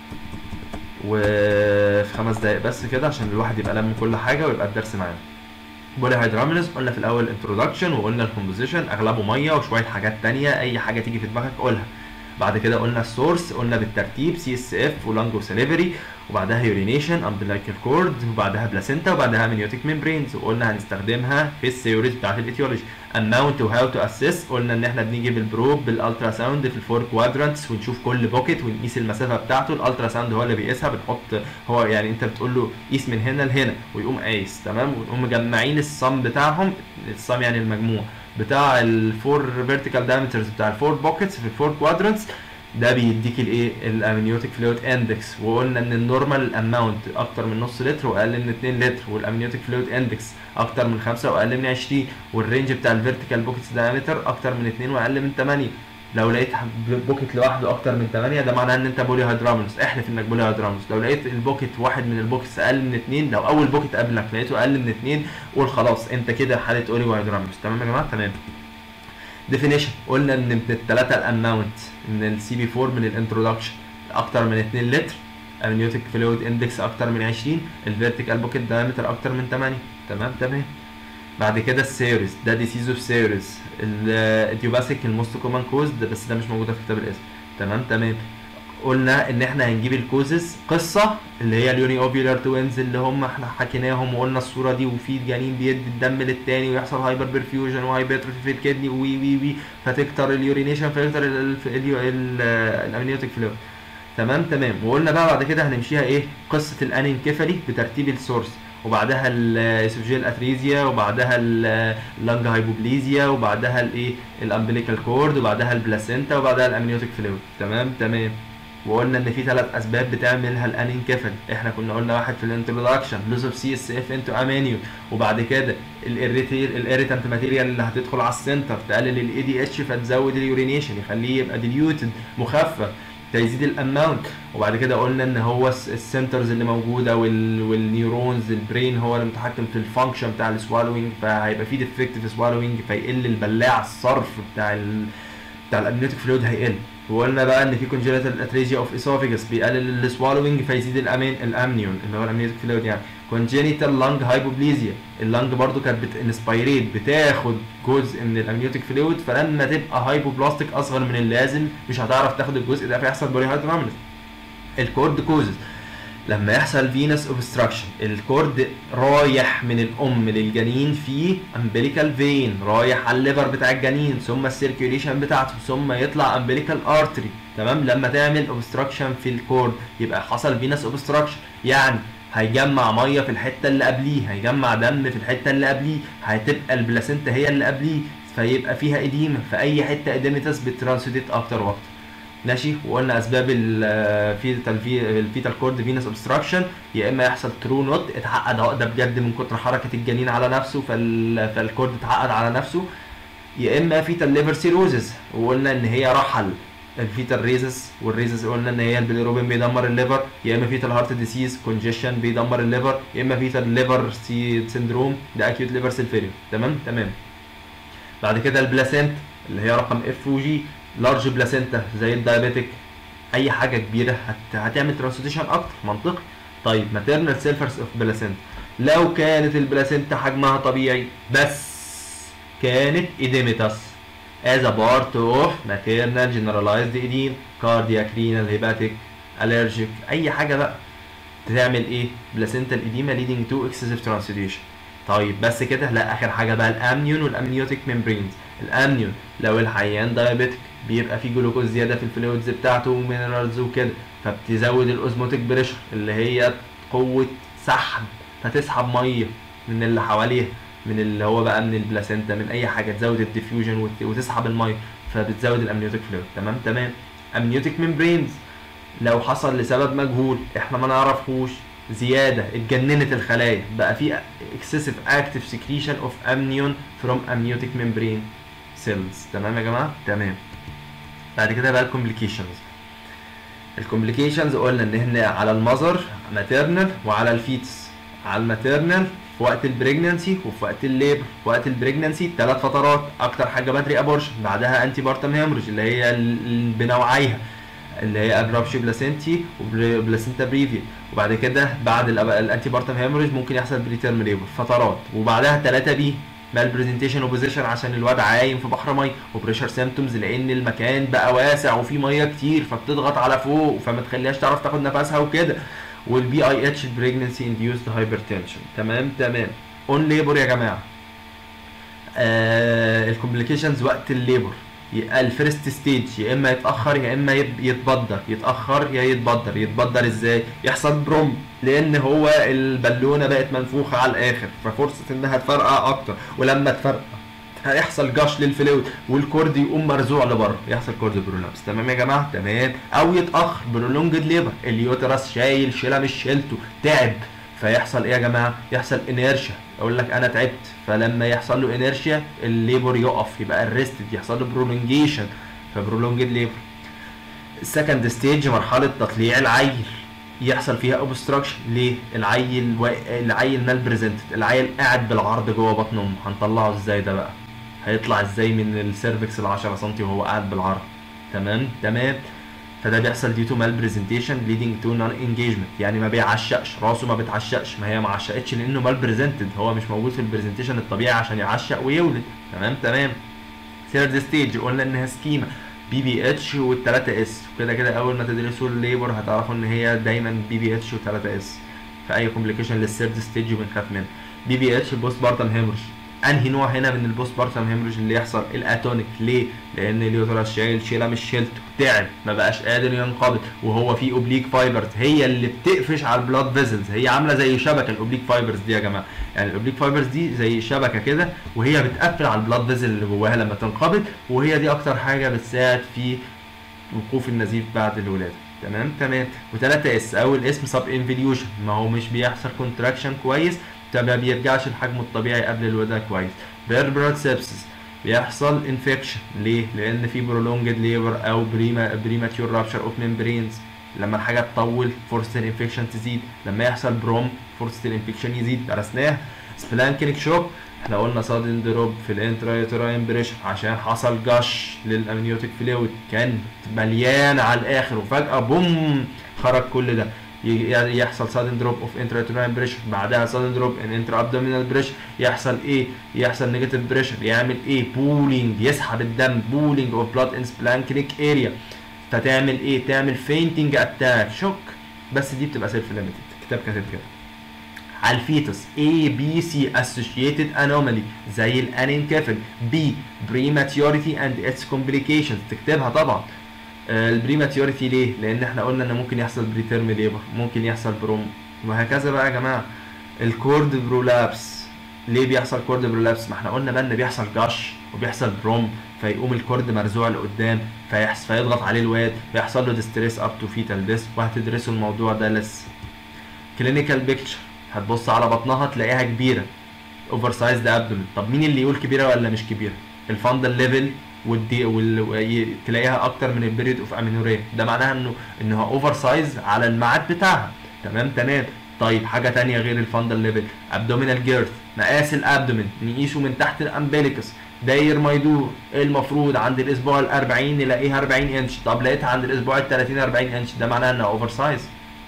وفي خمس دقايق بس كده عشان الواحد يبقى لم كل حاجه ويبقى الدرس معانا بولي هيدرامينز قلنا في الاول انترودكشن وقلنا الكومبوزيشن اغلبه ميه وشويه حاجات تانية اي حاجه تيجي في دماغك قولها بعد كده قلنا السورس قلنا بالترتيب سي اس اف ولانجو سليفري وبعدها يورينيشن امبلايكال كورد وبعدها بلاسينتا وبعدها امنيوتيك ميمبرينز وقلنا هنستخدمها في الثيوريز بتاعت الايتيولوجي اماونت وهاو تو اسيس قلنا ان احنا بنيجي بالبروب بالالترا ساوند في الفور كوادرانتس ونشوف كل بوكيت ونقيس المسافه بتاعته الالترا ساوند هو اللي بيقيسها بنحط هو يعني انت بتقول له قيس من هنا لهنا ويقوم قايس تمام ونقوم مجمعين الصم بتاعهم الصم يعني المجموع بتاع الفور فيرتيكال دايمترز بتاع الفور بوكيتس في الفور كوادرانتس ده بيديك الايه الامنيوتيك فلويد اندكس وقلنا ان النورمال اماونت اكتر من نص لتر واقل من 2 لتر والامنيوتيك فلويد اندكس اكتر من 5 واقل من 20 والرينج بتاع الفيرتيكال بوكيتس دايمتر اكتر من 2 واقل من 8 لو لقيت بوكيت لوحده اكتر من 8 ده معناه ان انت بولي هيدرامونس احلف انك بولي هيدرامونس لو لقيت البوكيت واحد من البوكيتس اقل من 2 لو اول بوكيت قبلك لقيته اقل من 2 قول خلاص انت كده حاله اولي هيدرامونس تمام يا جماعه تمام ديفينيشن قلنا ان من الثلاثه الاماونت من السي بي 4 من الانترودكشن اكتر من 2 لتر امنيوتيك فلويد اندكس اكتر من 20 الفيرتيكال بوكيت دايمتر اكتر من 8 تمام تمام بعد كده السيريز ده ديسيز اوف سيريز الديوباسيك الموست كومن كوز بس ده مش موجوده في كتاب الاسم تمام تمام قلنا ان احنا هنجيب الكوزز قصه اللي هي اليوني اوفيولار توينز اللي هم احنا حكيناهم وقلنا الصوره دي وفي جنين بيدي الدم للتاني ويحصل هايبر برفيوجن وهايبرتروفي في الكدني وي وي وي فتكتر اليورينيشن فيكتر الامنيوتيك فلويد تمام تمام وقلنا بقى بعد كده هنمشيها ايه قصه الانكفالي بترتيب السورس وبعدها الاسوفجيال اتريزيا وبعدها اللنج هايبوبليزيا وبعدها الايه الامبليكال كورد وبعدها البلاسينتا وبعدها الامنيوتيك فلويد تمام تمام وقلنا ان في ثلاث اسباب بتعملها الانكفل احنا كنا قلنا واحد في الانترودكشن لوس اوف سي اس اف انتو امانيو وبعد كده الاريتنت ماتيريال اللي هتدخل على السنتر تقلل الاي دي اتش فتزود اليورينيشن يخليه يبقى ديليوتد مخفف تزيد الاماونت وبعد كده قلنا ان هو السنترز اللي موجوده وال والنيورونز البرين هو اللي متحكم في الفانكشن بتاع السوالوينج فهيبقى في ديفكت في سوالوينج فيقل البلاع الصرف بتاع ال... بتاع الامنيوتيك فلويد هيقل وقلنا بقى ان في كونجنتال اتريجيا اوف اسوفيجس بيقلل السوالوينج فيزيد الامين الامنيون اللي هو الامنيوتيك فلويد يعني كونجنتال لانج هايبوبليزيا اللانج برضو كانت بتنسبيريت بتاخد جزء من الامنيوتيك فلويد فلما تبقى هايبوبلاستيك اصغر من اللازم مش هتعرف تاخد الجزء ده فيحصل بولي هايدرامنس الكورد كوزز لما يحصل فينس اوبستراكشن الكورد رايح من الام للجنين في امبليكال فين رايح على الليفر بتاع الجنين ثم السيركيوليشن بتاعته ثم يطلع امبليكال ارتري تمام لما تعمل اوبستراكشن في الكورد يبقى حصل فينس اوبستراكشن يعني هيجمع ميه في الحته اللي قبليه هيجمع دم في الحته اللي قبليه هتبقى البلاسينتا هي اللي قبليه فيبقى فيها اديمه في اي حته اديمتس بترانسوديت اكتر واكتر ماشي وقلنا اسباب الفيتال الفيتال كورد فينس اوبستراكشن يا اما يحصل ترو نوت اتعقد عقده بجد من كتر حركه الجنين على نفسه فال... فالكورد اتعقد على نفسه يا اما فيتال ليفر سيروزز وقلنا ان هي رحل الفيتال ريزس والريزس قلنا ان هي البيليروبين بيدمر الليفر يا اما فيتال هارت ديسيز كونجيشن بيدمر الليفر يا اما فيتال ليفر سيندروم ده اكيوت ليفر سيلفيريوم تمام تمام بعد كده البلاسنت اللي هي رقم اف وجي لارج بلاسينتا زي الدايابيتك اي حاجه كبيره هت... هتعمل ترانسليشن اكتر منطقي طيب ماتيرنال سيلفرز اوف بلاسينتا لو كانت البلاسينتا حجمها طبيعي بس كانت ايديميتاس as a part of maternal generalized edema cardiac renal hepatic allergic اي حاجه بقى تعمل ايه بلاسينتا الاديما leading to excessive transudation طيب بس كده لا اخر حاجه بقى الامنيون والامنيوتيك ميمبرينز الامنيون لو الحيان دايابيتك بيبقى فيه جلوكوز زياده في الفلويدز بتاعته ومينرالز وكده فبتزود الاوزموتيك بريشر اللي هي قوه سحب فتسحب ميه من اللي حواليها من اللي هو بقى من البلاسينتا من اي حاجه تزود الديفيوجن وتسحب الميه فبتزود الامنيوتيك فلويد تمام تمام امنيوتيك ميمبرينز لو حصل لسبب مجهول احنا ما نعرفهوش زياده اتجننت الخلايا بقى في excessive active secretion of amnion from amniotic membrane cells تمام يا جماعه تمام بعد كده بقى الكومبليكيشنز الكومبليكيشنز قلنا ان احنا على المذر ماتيرنال وعلى الفيتس على الماتيرنال في وقت البريجنانسي وفي وقت الليبر في وقت البريجنانسي ثلاث فترات اكتر حاجه بدري ابورشن بعدها انتي بارتم هيموريج اللي هي ال- بنوعيها اللي هي ابرابشي بلاسنتي وبلاسنتا بريفيا وبعد كده بعد الانتي بارتم هيموريج ممكن يحصل بريتيرم ليبر فترات وبعدها 3 بي مال برزنتيشن وبوزيشن عشان الواد عايم في بحر ميه وبريشر سيمتومز لان المكان بقى واسع وفيه ميه كتير فبتضغط على فوق فما تخليهاش تعرف تاخد نفسها وكده والبي اي اتش البريجنسي انديوسد هايبرتنشن تمام تمام اون ليبر يا جماعه آه الكومبليكيشنز وقت الليبر يبقى الفيرست ستيج يا اما يتاخر يا اما يب- يتبدر يتاخر يا يتبدر يتبدر ازاي يحصل بروم لان هو البالونه بقت منفوخه على الاخر ففرصه انها تفرقع اكتر ولما تفرقع هيحصل جاش للفلويد والكورد يقوم مرزوع لبره يحصل كورد برولابس تمام يا جماعه تمام او يتاخر برولونجد ليبر اليوترس شايل شيله مش شيلته تعب فيحصل ايه يا جماعه يحصل انيرشيا اقول لك انا تعبت فلما يحصل له انيرشيا الليبر يقف يبقى الريستد يحصل له برولونجيشن فبرولونجد ليبر السكند ستيج مرحله تطليع العيل يحصل فيها اوبستراكشن ليه العيل و... العيل مال بريزنتد العيل قاعد بالعرض جوه بطن امه هنطلعه ازاي ده بقى هيطلع ازاي من السيرفكس ال 10 سم وهو قاعد بالعرض تمام تمام فده بيحصل دي تو مال بريزنتيشن ليدنج تو نون انجيجمنت يعني ما بيعشقش راسه ما بتعشقش ما هي ما عشقتش لانه مال بريزنتد هو مش موجود في البرزنتيشن الطبيعي عشان يعشق ويولد تمام تمام ثيرد ستيج قلنا انها سكيما بي بي اتش والتلاتة اس وكده كده اول ما تدرسوا الليبر هتعرفوا ان هي دايما بي بي اتش وتلاتة اس في اي كومبليكيشن للثيرد ستيج وبنخاف منه بي بي اتش البوست بارتم هيمورج انهي نوع هنا من البوست بارتم هيمورج اللي يحصل الاتونيك ليه لان اليوترس شايل شيله مش شيلته تعب ما بقاش قادر ينقبض وهو في اوبليك فايبرز هي اللي بتقفش على البلاد فيزلز هي عامله زي شبكه الاوبليك فايبرز دي يا جماعه يعني الاوبليك فايبرز دي زي شبكه كده وهي بتقفل على البلاد فيزل اللي جواها لما تنقبض وهي دي اكتر حاجه بتساعد في وقوف النزيف بعد الولاده تمام تمام وثلاثة اس اول اسم سب انفليوشن ما هو مش بيحصل كونتراكشن كويس ما بيرجعش لحجمه الطبيعي قبل الولاده كويس بيربرال سيبسس بيحصل انفكشن ليه لان في برولونجد ليبر او بريما بريماتيور رابشر اوف ميمبرينز لما الحاجه تطول فرصه الانفكشن تزيد لما يحصل بروم فرصه الانفكشن يزيد درسناها سبلانكينيك شوك احنا قلنا sudden دروب في الانترايوتراين بريشر عشان حصل جش للامنيوتيك فلويد كان مليان على الاخر وفجاه بوم خرج كل ده ي- يحصل sudden drop of intrauterine pressure بعدها sudden drop in intra-abdominal pressure يحصل ايه يحصل negative pressure يعمل ايه pooling يسحب الدم pooling of blood in splanchnic area فتعمل ايه تعمل fainting attack شوك بس دي بتبقى سيلف ليميتد الكتاب كاتب كده على الفيتس A B C associated anomaly زي الانينكافل B prematurity and its complications تكتبها طبعا البريماتيوريتي ليه؟ لان احنا قلنا ان ممكن يحصل بريتيرم ليبر ممكن يحصل بروم وهكذا بقى يا جماعه الكورد برولابس ليه بيحصل كورد برولابس؟ ما احنا قلنا بقى ان بيحصل جش وبيحصل بروم فيقوم الكورد مرزوع لقدام فيحصل فيضغط عليه الواد فيحصل له ديستريس اب تو فيتال ديس وهتدرسوا الموضوع ده لسه كلينيكال بيكتشر هتبص على بطنها تلاقيها كبيره اوفر سايزد ابدومن طب مين اللي يقول كبيره ولا مش كبيره الفاندل ليفل والدي وال... وي- تلاقيها اكتر من البيريد اوف امينوريا ده معناها انه انها اوفر سايز على الميعاد بتاعها تمام تمام طيب حاجه تانية غير الفاندل ليفل ابدومينال جيرث مقاس الابدومين نقيسه من تحت الامبليكس داير ما يدور المفروض عند الاسبوع ال 40 نلاقيها 40 انش طب لقيتها عند الاسبوع ال 30 40 انش ده معناها انها اوفر سايز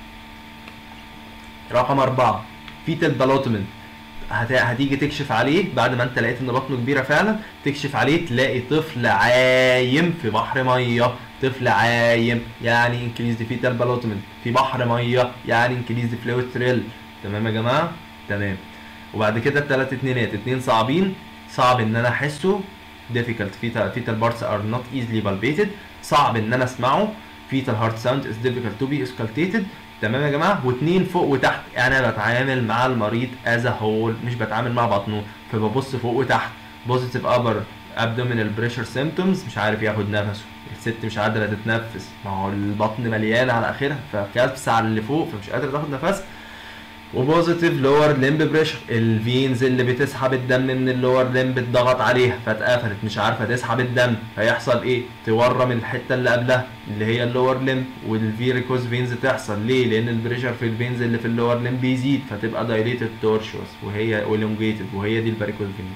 رقم أربعة فيتال دالوتمنت هت... هتيجي تكشف عليه بعد ما انت لقيت ان بطنه كبيره فعلا تكشف عليه تلاقي طفل عايم في بحر ميه طفل عايم يعني انكريز فيتال بالوتمنت في بحر ميه يعني انكريز فلويد ثريل تمام يا جماعه تمام وبعد كده الثلاث اتنينات اتنين صعبين صعب ان انا احسه difficult fetal fetal parts are not easily palpated صعب ان انا اسمعه fetal heart sound is difficult to be auscultated تمام يا جماعه واتنين فوق وتحت انا بتعامل مع المريض از هول مش بتعامل مع بطنه فببص فوق وتحت بوزيتيف ابر ابدومينال بريشر سيمتومز مش عارف ياخد نفسه الست مش قادره تتنفس ما هو البطن مليان على اخرها فكبسه على اللي فوق فمش قادره تاخد نفس وبوزيتيف لور ليمب بريشر الفينز اللي بتسحب الدم من اللور ليمب اتضغط عليها فاتقفلت مش عارفه تسحب الدم فيحصل ايه تورم الحته اللي قبلها اللي هي اللور ليمب والفيريكوز فينز تحصل ليه لان البريشر في الفينز اللي في اللور ليمب بيزيد فتبقى دايليتد تورشوس وهي اولونجيتد وهي دي الباريكوز فينز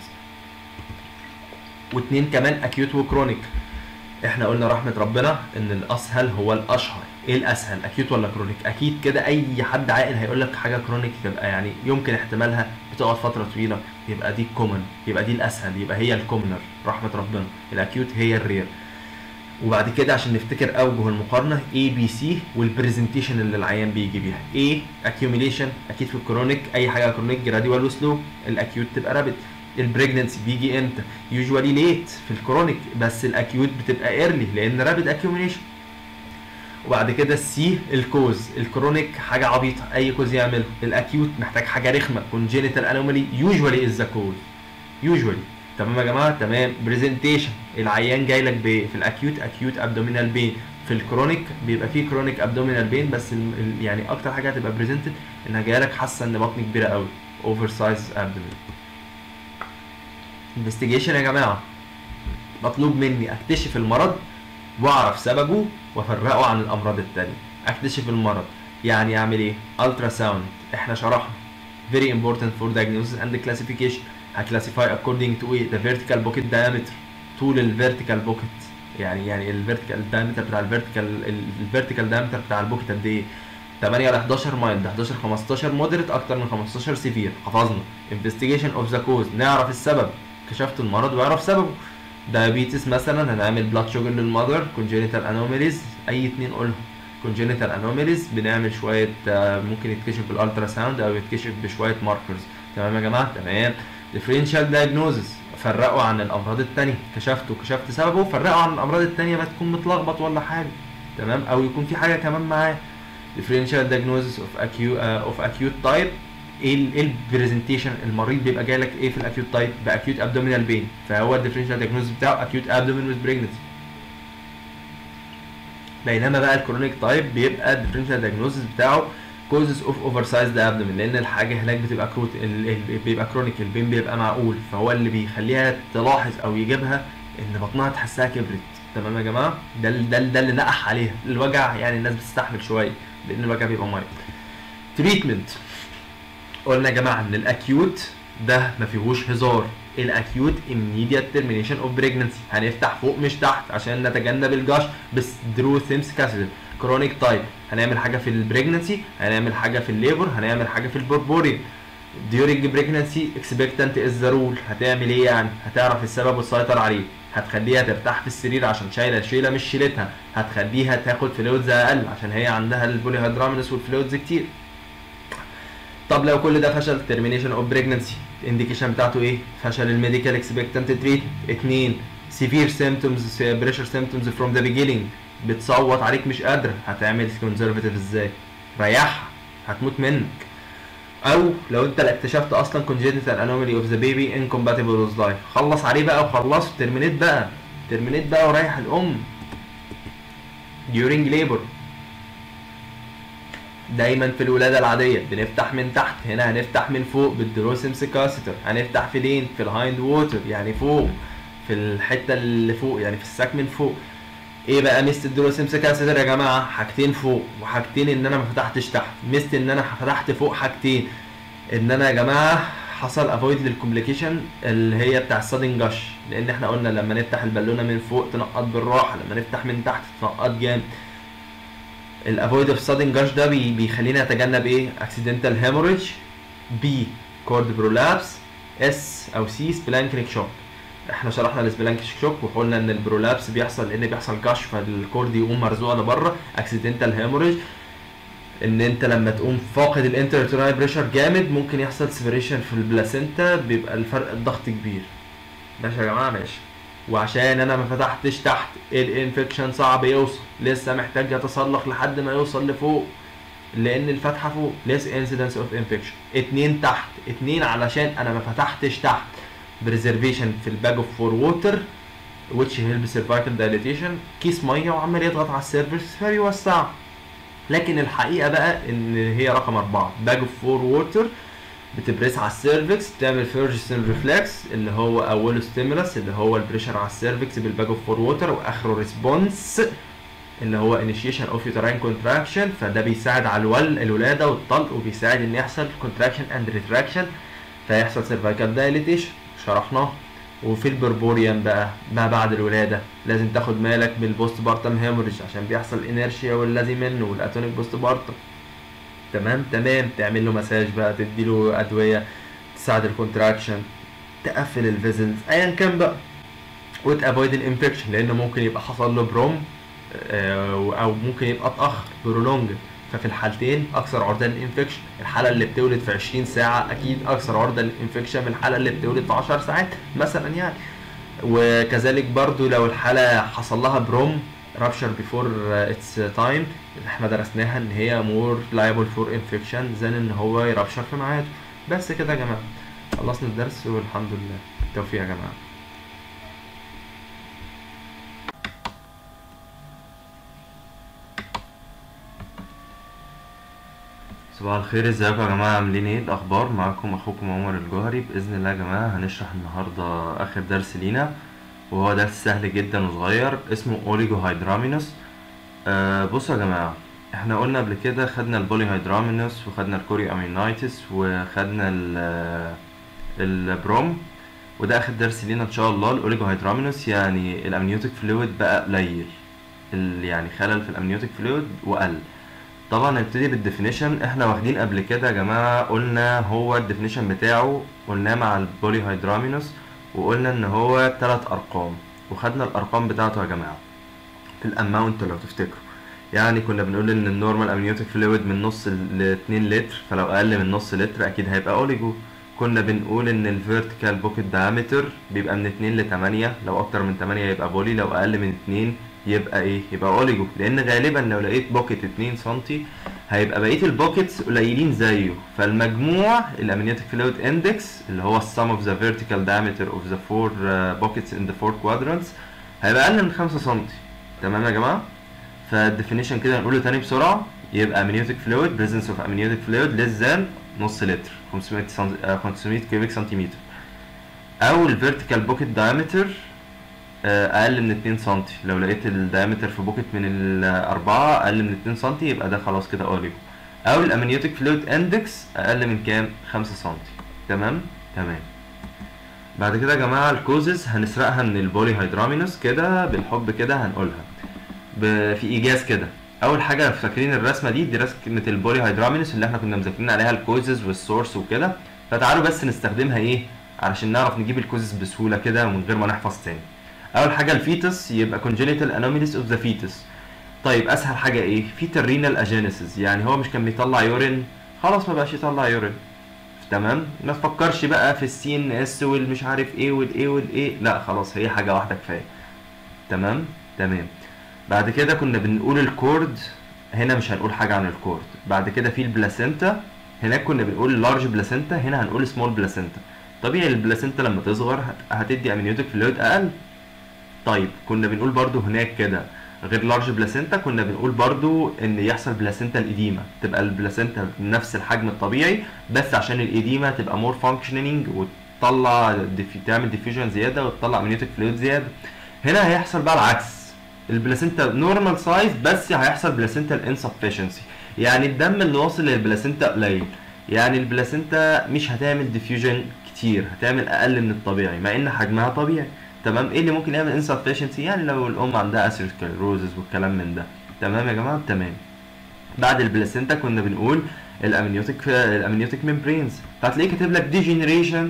واتنين كمان اكيوت وكرونيك احنا قلنا رحمه ربنا ان الاسهل هو الاشهر ايه الاسهل اكيوت ولا كرونيك اكيد كده اي حد عاقل هيقول لك حاجه كرونيك تبقى يعني يمكن احتمالها بتقعد فتره طويله يبقى دي كومن يبقى دي الاسهل يبقى هي الكومنر رحمه ربنا الاكيوت هي الرير وبعد كده عشان نفتكر اوجه المقارنه اي بي سي والبرزنتيشن اللي العيان بيجي بيها ايه اكيوميليشن اكيد في الكرونيك اي حاجه كرونيك جراديوال وسلو الاكيوت تبقى رابد البريجننسي بيجي امتى يوجوالي ليت في الكرونيك بس الاكيوت بتبقى ايرلي لان رابد اكيوميليشن وبعد كده السي الكوز الكرونيك حاجه عبيطه اي كوز يعمل الاكيوت محتاج حاجه رخمه كونجينيتال انومالي يوجوالي از ذا كوز يوجوالي تمام يا جماعه تمام برزنتيشن العيان جاي لك بايه في الاكيوت اكيوت ابدومينال بين في الكرونيك بيبقى فيه كرونيك ابدومينال بين بس ال- ال- يعني اكتر حاجه هتبقى بريزنتد انها جايه لك حاسه ان بطني كبيره قوي اوفر سايز ابدومين انفستيجيشن يا جماعه مطلوب مني اكتشف المرض واعرف سببه وافرقه عن الامراض التانية اكتشف المرض يعني اعمل ايه الترا ساوند احنا شرحنا very important for diagnosis and classification هكلاسيفاي according to ايه the vertical pocket diameter طول الفيرتيكال بوكيت يعني يعني الفيرتيكال diameter بتاع الفيرتيكال الفيرتيكال diameter بتاع البوكيت قد ايه 8 ل 11 مايل 11 15 مودريت اكتر من 15 سيفير حفظنا انفستيجيشن اوف ذا كوز نعرف السبب كشفت المرض واعرف سببه دايابيتس مثلا هنعمل بلاد شوجر للمذر كونجينيتال انوميليز اي اتنين قولهم كونجينيتال انوميليز بنعمل شويه آه، ممكن يتكشف بالالترا ساوند او يتكشف بشويه ماركرز تمام يا جماعه تمام ديفرنشال دايجنوزس فرقوا عن الامراض التانية كشفته وكشفت سببه فرقوا عن الامراض التانية ما تكون متلخبط ولا حاجه تمام او يكون في حاجه كمان معاه differential diagnosis of acute uh, of acute type ايه ال- ايه البرزنتيشن المريض بيبقى جاي لك ايه في الاكيوت تايب باكيوت ابدومينال بين فهو الديفرنشال دايجنوستس بتاعه اكيوت ابدومين وذ بريجنسي بينما بقى الكرونيك تايب بيبقى الديفرنشال دايجنوستس بتاعه كوزز اوف اوفر سايزد ابدومين لان الحاجه هناك بتبقى كروت ال- ال- بيبقى كرونيك البين بيبقى معقول فهو اللي بيخليها تلاحظ او يجيبها ان بطنها تحسها كبرت تمام يا جماعه ده ال- ده ال- ده اللي نقح عليها الوجع يعني الناس بتستحمل شويه لان الوجع بيبقى مايل تريتمنت قلنا يا جماعه ان الاكيوت ده ما فيهوش هزار الاكيوت immediate termination اوف pregnancy هنفتح فوق مش تحت عشان نتجنب الجش بس درو ثيمس كاسيتر كرونيك تايب هنعمل حاجه في البريجنسي هنعمل حاجه في الليبر هنعمل حاجه في البوربوريا during pregnancy expectant is the rule هتعمل ايه يعني هتعرف السبب وتسيطر عليه هتخليها ترتاح في السرير عشان شايله شيله مش شيلتها هتخليها تاخد فلويدز اقل عشان هي عندها البولي هيدرامينس والفلويدز كتير طب لو كل ده فشل termination of pregnancy الانديكيشن بتاعته ايه فشل الميديكال اكسبكتنت تريتمنت اتنين severe symptoms pressure symptoms from the beginning بتصوت عليك مش قادره هتعمل conservative ازاي ريحها هتموت منك او لو انت اكتشفت اصلا congenital anomaly of the baby incompatible with life خلص عليه بقى وخلصه ترمينيت بقى ترمينيت بقى وريح الام during labor دايما في الولاده العاديه بنفتح من تحت هنا هنفتح من فوق بالدروسيمس كاسيتر هنفتح فين في الهايند ووتر يعني فوق في الحته اللي فوق يعني في الساك من فوق ايه بقى ميزه الدروسيمس كاسيتر يا جماعه حاجتين فوق وحاجتين ان انا ما فتحتش تحت ميزه ان انا فتحت فوق حاجتين ان انا يا جماعه حصل افويد للكومبليكيشن اللي هي بتاع السادن جاش لان احنا قلنا لما نفتح البالونه من فوق تنقط بالراحه لما نفتح من تحت تنقط جامد الافويد اوف سادن جاش ده بي بيخلينا نتجنب ايه اكسيدنتال هيموريج بي كورد برولابس اس او سي سبلانكنيك شوك احنا شرحنا السبلانكنيك شوك وقلنا ان البرولابس بيحصل لان بيحصل جاش فالكورد يقوم مرزوع لبره اكسيدنتال هيموريج ان انت لما تقوم فاقد الانترتونال بريشر جامد ممكن يحصل سيبريشن في البلاسينتا بيبقى الفرق الضغط كبير ماشي يا جماعه ماشي وعشان انا ما فتحتش تحت الانفكشن صعب يوصل لسه محتاج يتسلق لحد ما يوصل لفوق لان الفتحه فوق less incidence of infection اتنين تحت اتنين علشان انا ما فتحتش تحت preservation في الباج اوف فور ووتر which help cervical dilatation كيس ميه وعمال يضغط على السيرفس فبيوسع لكن الحقيقه بقى ان هي رقم اربعه باج اوف فور ووتر بتبريس على السيرفكس بتعمل فيرجسون ريفلكس اللي هو اوله ستيمولس اللي هو البريشر على السيرفكس بالباج اوف فور ووتر واخره ريسبونس اللي هو انيشيشن اوف يوتراين كونتراكشن فده بيساعد على الول الولاده والطلق وبيساعد ان يحصل كونتراكشن اند ريتراكشن فيحصل سيرفايكال دايليتيشن شرحناه وفي البربوريان بقى ما بعد الولاده لازم تاخد بالك بالبوست بارتم هيموريج عشان بيحصل انيرشيا والذي منه والاتونيك بوست بارتم تمام تمام تعمل له مساج بقى تدي له ادويه تساعد الكونتراكشن تقفل الفيزلز ايا كان بقى وتافويد الانفكشن لانه ممكن يبقى حصل له بروم آه، او ممكن يبقى اتاخر برولونج ففي الحالتين اكثر عرضه للانفكشن الحاله اللي بتولد في 20 ساعه اكيد اكثر عرضه للانفكشن من الحاله اللي بتولد في 10 ساعات مثلا يعني وكذلك برضو لو الحاله حصل لها بروم رابشر بيفور اتس تايم احنا درسناها ان هي مور liable فور انفكشن زان ان هو يرابشر في ميعاده بس كده يا جماعه خلصنا الدرس والحمد لله توفيق يا جماعه صباح الخير ازيكم يا جماعه عاملين ايه الاخبار معاكم اخوكم عمر الجوهري باذن الله يا جماعه هنشرح النهارده اخر درس لينا وهو درس سهل جدا وصغير اسمه اوليجو هيدرامينوس آه بصوا يا جماعه احنا قلنا قبل كده خدنا البولي هيدرامينوس وخدنا الكوري امينايتس وخدنا ال- البروم وده اخر درس لينا ان شاء الله الاوليجو هيدرامينوس يعني الامنيوتيك فلويد بقى قليل ال- يعني خلل في الامنيوتيك فلويد وقل طبعا نبتدي بالديفينيشن احنا واخدين قبل كده يا جماعه قلنا هو الديفينيشن بتاعه قلناه مع البولي هيدرامينوس وقلنا ان هو تلات ارقام وخدنا الارقام بتاعته يا جماعه في الاماونت لو تفتكروا يعني كنا بنقول ان النورمال امنيوتيك فلويد من نص ل 2 لتر فلو اقل من نص لتر اكيد هيبقى اوليجو كنا بنقول ان الفيرتيكال بوكيت دايمتر بيبقى من 2 ل 8 لو اكتر من 8 يبقى بولي لو اقل من 2 يبقى ايه يبقى اوليجو لان غالبا لو لقيت بوكيت 2 سم هيبقى بقيه البوكيتس قليلين زيه فالمجموع الامنيوتيك فلويد اندكس اللي هو السم اوف ذا فيرتيكال diameter اوف ذا فور بوكيتس ان ذا فور كوادرانتس هيبقى اقل من 5 سم تمام يا جماعه فالديفينيشن كده نقوله تاني بسرعه يبقى amniotic fluid presence of amniotic fluid less than نص لتر 500 سنت... آه، 500 كيوبيك سنتيمتر او ال vertical pocket diameter آه، اقل من 2 سم لو لقيت الدايمتر في بوكيت من الاربعه اقل من 2 سم يبقى ده خلاص كده اوليجو او الامنيوتيك فلويد اندكس اقل من كام 5 سم تمام تمام بعد كده يا جماعه الكوزز هنسرقها من البولي هيدرامينوس كده بالحب كده هنقولها ب... في ايجاز كده اول حاجه فاكرين الرسمه دي دي رسمه البولي هيدرامينوس اللي احنا كنا مذاكرين عليها الكوزز والسورس وكده فتعالوا بس نستخدمها ايه علشان نعرف نجيب الكوزز بسهوله كده ومن غير ما نحفظ تاني اول حاجه الفيتس يبقى congenital anomalies of the fetus طيب اسهل حاجه ايه fetal renal agenesis يعني هو مش كان بيطلع يورين خلاص ما بقاش يطلع يورين تمام ما تفكرش بقى في السي ان اس والمش عارف ايه والايه والايه لا خلاص هي حاجه واحده كفايه تمام تمام بعد كده كنا بنقول الكورد هنا مش هنقول حاجه عن الكورد بعد كده في البلاسينتا هناك كنا بنقول لارج بلاسينتا هنا هنقول سمول بلاسينتا طبيعي البلاسينتا لما تصغر هت- هتدي امنيوتيك فلويد اقل طيب كنا بنقول برضو هناك كده غير لارج بلاسينتا كنا بنقول برضو ان يحصل بلاسينتا الاديمه تبقى البلاسينتا بنفس الحجم الطبيعي بس عشان الاديمه تبقى مور فانكشنينج وتطلع ديفي تعمل ديفيوجن زياده وتطلع امنيوتيك فلويد زياده هنا هيحصل بقى العكس البلاسينتا نورمال سايز بس هيحصل بلاسينتا انسفشنسي يعني الدم اللي واصل للبلاسينتا قليل يعني البلاسينتا مش هتعمل ديفيوجن كتير هتعمل اقل من الطبيعي مع ان حجمها طبيعي تمام ايه اللي ممكن يعمل انسفشنسي يعني لو الام عندها اسيروسكلروزز والكلام من ده تمام يا جماعه تمام بعد البلاسينتا كنا بنقول الامنيوتيك الامنيوتيك ميمبرينز فهتلاقيه كاتب لك ديجنريشن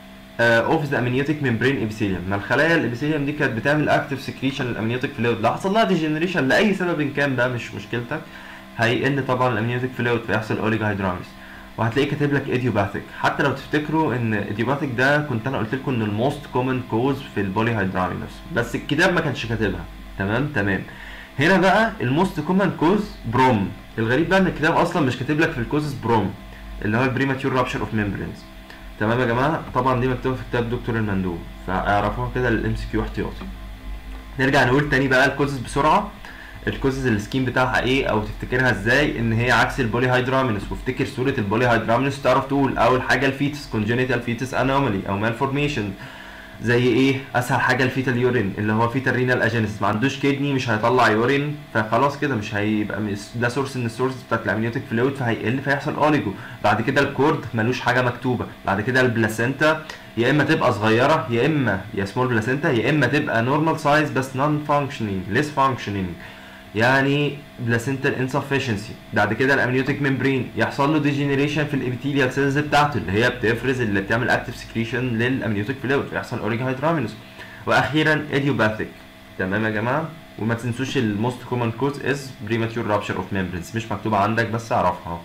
اوف ذا امنيوتيك ميمبرين ابيثيليوم ما الخلايا الابيثيليوم دي كانت بتعمل اكتف سكريشن للامنيوتيك فلويد لو حصل لها ديجنريشن لاي سبب كان ده مش مشكلتك هيقل طبعا الامنيوتيك فلويد فيحصل اوليجا هيدراميس وهتلاقيه كاتب لك ايديوباثيك حتى لو تفتكروا ان ايديوباثيك ده كنت انا قلت لكم ان الموست كومن كوز في البولي هيدرامينوس بس الكتاب ما كانش كاتبها تمام تمام هنا بقى الموست كومن كوز بروم الغريب بقى ان الكتاب اصلا مش كاتب لك في الكوزز بروم اللي هو البريماتيور رابشر اوف ميمبرينز تمام يا جماعه طبعا دي مكتوبه في كتاب دكتور المندوب فاعرفوها كده للام سي كيو احتياطي نرجع نقول تاني بقى الكوزز بسرعه الكوزز السكيم بتاعها ايه او تفتكرها ازاي ان هي عكس البولي هيدرامينوس وافتكر صوره البولي هيدرامينوس تعرف تقول اول حاجه الفيتس كونجينيتال فيتس انومالي او مالفورميشن زي ايه اسهل حاجه الفيتال يورين اللي هو فيتال رينال اجينيس ما عندوش كدني مش هيطلع يورين فخلاص كده مش هيبقى مس- ده سورس من السورس بتاعت الامنيوتيك فلويد فهيقل فيحصل اوليجو بعد كده الكورد ملوش حاجه مكتوبه بعد كده البلاسينتا يا اما تبقى صغيره يا اما يا سمول بلاسينتا يا اما تبقى نورمال سايز بس نون فانكشنينج ليس فانكشنينج يعني بلاسينتال انسفشنسي بعد كده الامنيوتيك ممبرين يحصل له ديجنريشن في الابيثيليال سيلز بتاعته اللي هي بتفرز اللي بتعمل اكتف سكريشن للامنيوتيك فلويد فيحصل اوريجا هيدرامينوس واخيرا ايديوباثيك تمام يا جماعه وما تنسوش الموست كومن كوز از بريماتيور رابشر اوف ميمبرينز مش مكتوبه عندك بس اعرفها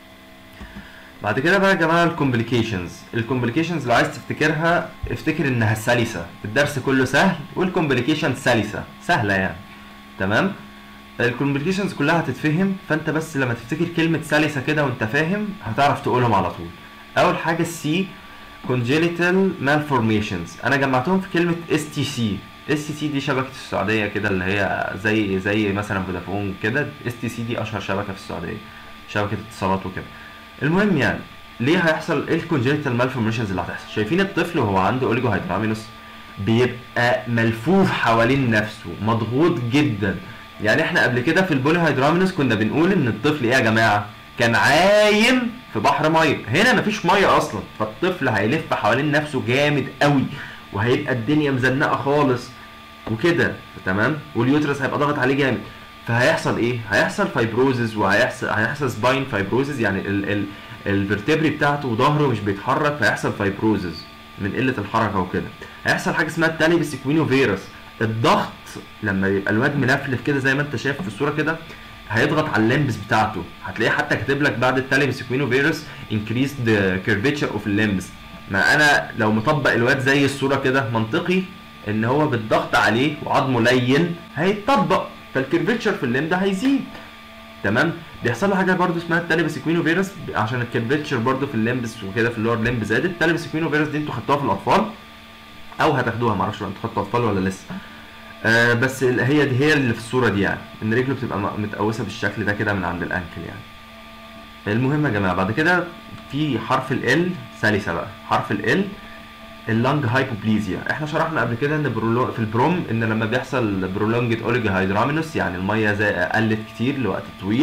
بعد كده بقى يا جماعه الكومبليكيشنز الكومبليكيشنز لو عايز تفتكرها افتكر انها سلسه الدرس كله سهل والكومبليكيشن سلسه سهله يعني تمام الكومبليكيشنز كلها هتتفهم فانت بس لما تفتكر كلمه سلسه كده وانت فاهم هتعرف تقولهم على طول اول حاجه السي congenital malformations انا جمعتهم في كلمه اس تي سي اس تي سي دي شبكه السعوديه كده اللي هي زي زي مثلا فودافون كده اس تي سي دي اشهر شبكه في السعوديه شبكه اتصالات وكده المهم يعني ليه هيحصل ايه الكونجنتال مالفورميشنز اللي هتحصل شايفين الطفل وهو عنده اوليجو هيدرامينوس بيبقى ملفوف حوالين نفسه مضغوط جدا يعني احنا قبل كده في البولي هيدرامينوس كنا بنقول ان الطفل ايه يا جماعه كان عايم في بحر ميه هنا مفيش ميه اصلا فالطفل هيلف حوالين نفسه جامد قوي وهيبقى الدنيا مزنقه خالص وكده تمام واليوترس هيبقى ضاغط عليه جامد فهيحصل ايه هيحصل فايبروزز وهيحصل هيحصل سباين فايبروزز يعني ال ال الفرتبري بتاعته وظهره مش بيتحرك فهيحصل فايبروزز من قله الحركه وكده هيحصل حاجه اسمها التاليبس اكوينو فيروس الضغط لما يبقى الواد ملفلف كده زي ما انت شايف في الصوره كده هيضغط على الليمبس بتاعته هتلاقيه حتى كاتب لك بعد التاليبس اكوينو فيروس increased curvature اوف الليمبس ما انا لو مطبق الواد زي الصوره كده منطقي ان هو بالضغط عليه وعظمه لين هيتطبق فالكيرفيتشر في الليم ده هيزيد تمام بيحصل له حاجه برضو اسمها التاليبس اكوينو فيروس عشان الكيرفيتشر برضو في الليمبس وكده في اللور ليمب زادت التاليبس اكوينو فيروس دي انتوا خدتوها في الاطفال او هتاخدوها معرفش لو انتوا خدتوا اطفال ولا لسه آه بس ال- هي دي هي اللي في الصوره دي يعني ان رجله بتبقى م- متقوسه بالشكل ده كده من عند الانكل يعني المهم يا جماعه بعد كده في حرف ال سلسه بقى حرف ال اللنج هايبوبليزيا احنا شرحنا قبل كده ان برولو في البروم ان لما بيحصل برولونجد اوليجا هيدرامينوس يعني الميه زي قلت كتير لوقت طويل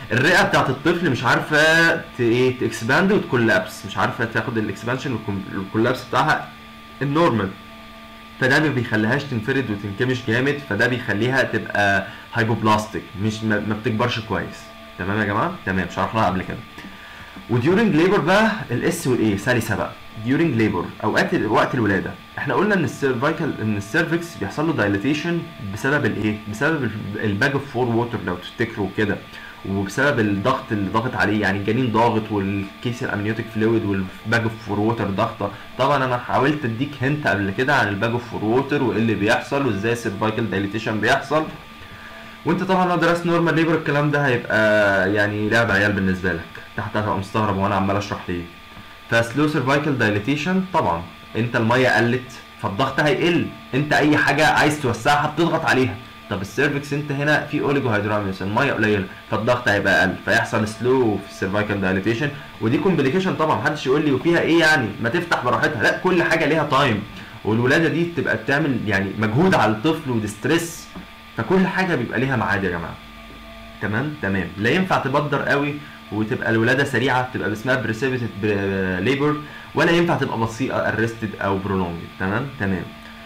الرئه بتاعت الطفل مش عارفه ت- ايه تكسباند وتكولابس مش عارفه تاخد الاكسبانشن والكولابس بتاعها النورمال فده ما بيخليهاش تنفرد وتنكمش جامد فده بيخليها تبقى هايبوبلاستيك مش ما, ما بتكبرش كويس تمام يا جماعه تمام شرحناها قبل كده وديورنج ليبر بقى الاس والاي سلسه بقى ديورنج ليبر اوقات ال- وقت الولاده احنا قلنا ان السيرفايكال ان السيرفكس بيحصل له دايليتيشن بسبب الايه بسبب الباج اوف فور ووتر لو تفتكروا كده وبسبب الضغط اللي ضاغط عليه يعني الجنين ضاغط والكيس الامنيوتيك فلويد والباج اوف فور ووتر ضغطه طبعا انا حاولت اديك هنت قبل كده عن الباج اوف فور ووتر وايه اللي بيحصل وازاي السيرفايكال دايليتيشن بيحصل وانت طبعا لو درست نورمال ليبر الكلام ده هيبقى يعني لعب عيال بالنسبه لك تحت هتبقى مستغرب وانا عمال اشرح ليه فسلو سيرفايكال دايليتيشن طبعا انت الميه قلت فالضغط هيقل انت اي حاجه عايز توسعها بتضغط عليها طب السيرفكس انت هنا في اوليجو هيدراميوس الميه قليله فالضغط هيبقى اقل فيحصل سلو في السيرفايكال دايليتيشن ودي كومبليكيشن طبعا محدش يقول لي وفيها ايه يعني ما تفتح براحتها لا كل حاجه ليها تايم والولاده دي بتبقى بتعمل يعني مجهود على الطفل وديستريس فكل حاجه بيبقى ليها ميعاد يا جماعه تمام تمام لا ينفع تبدر قوي وتبقى الولاده سريعه تبقى اسمها بريسيبيتد ليبر ولا ينفع تبقى بطيئه ارستد او برولونج تمام تمام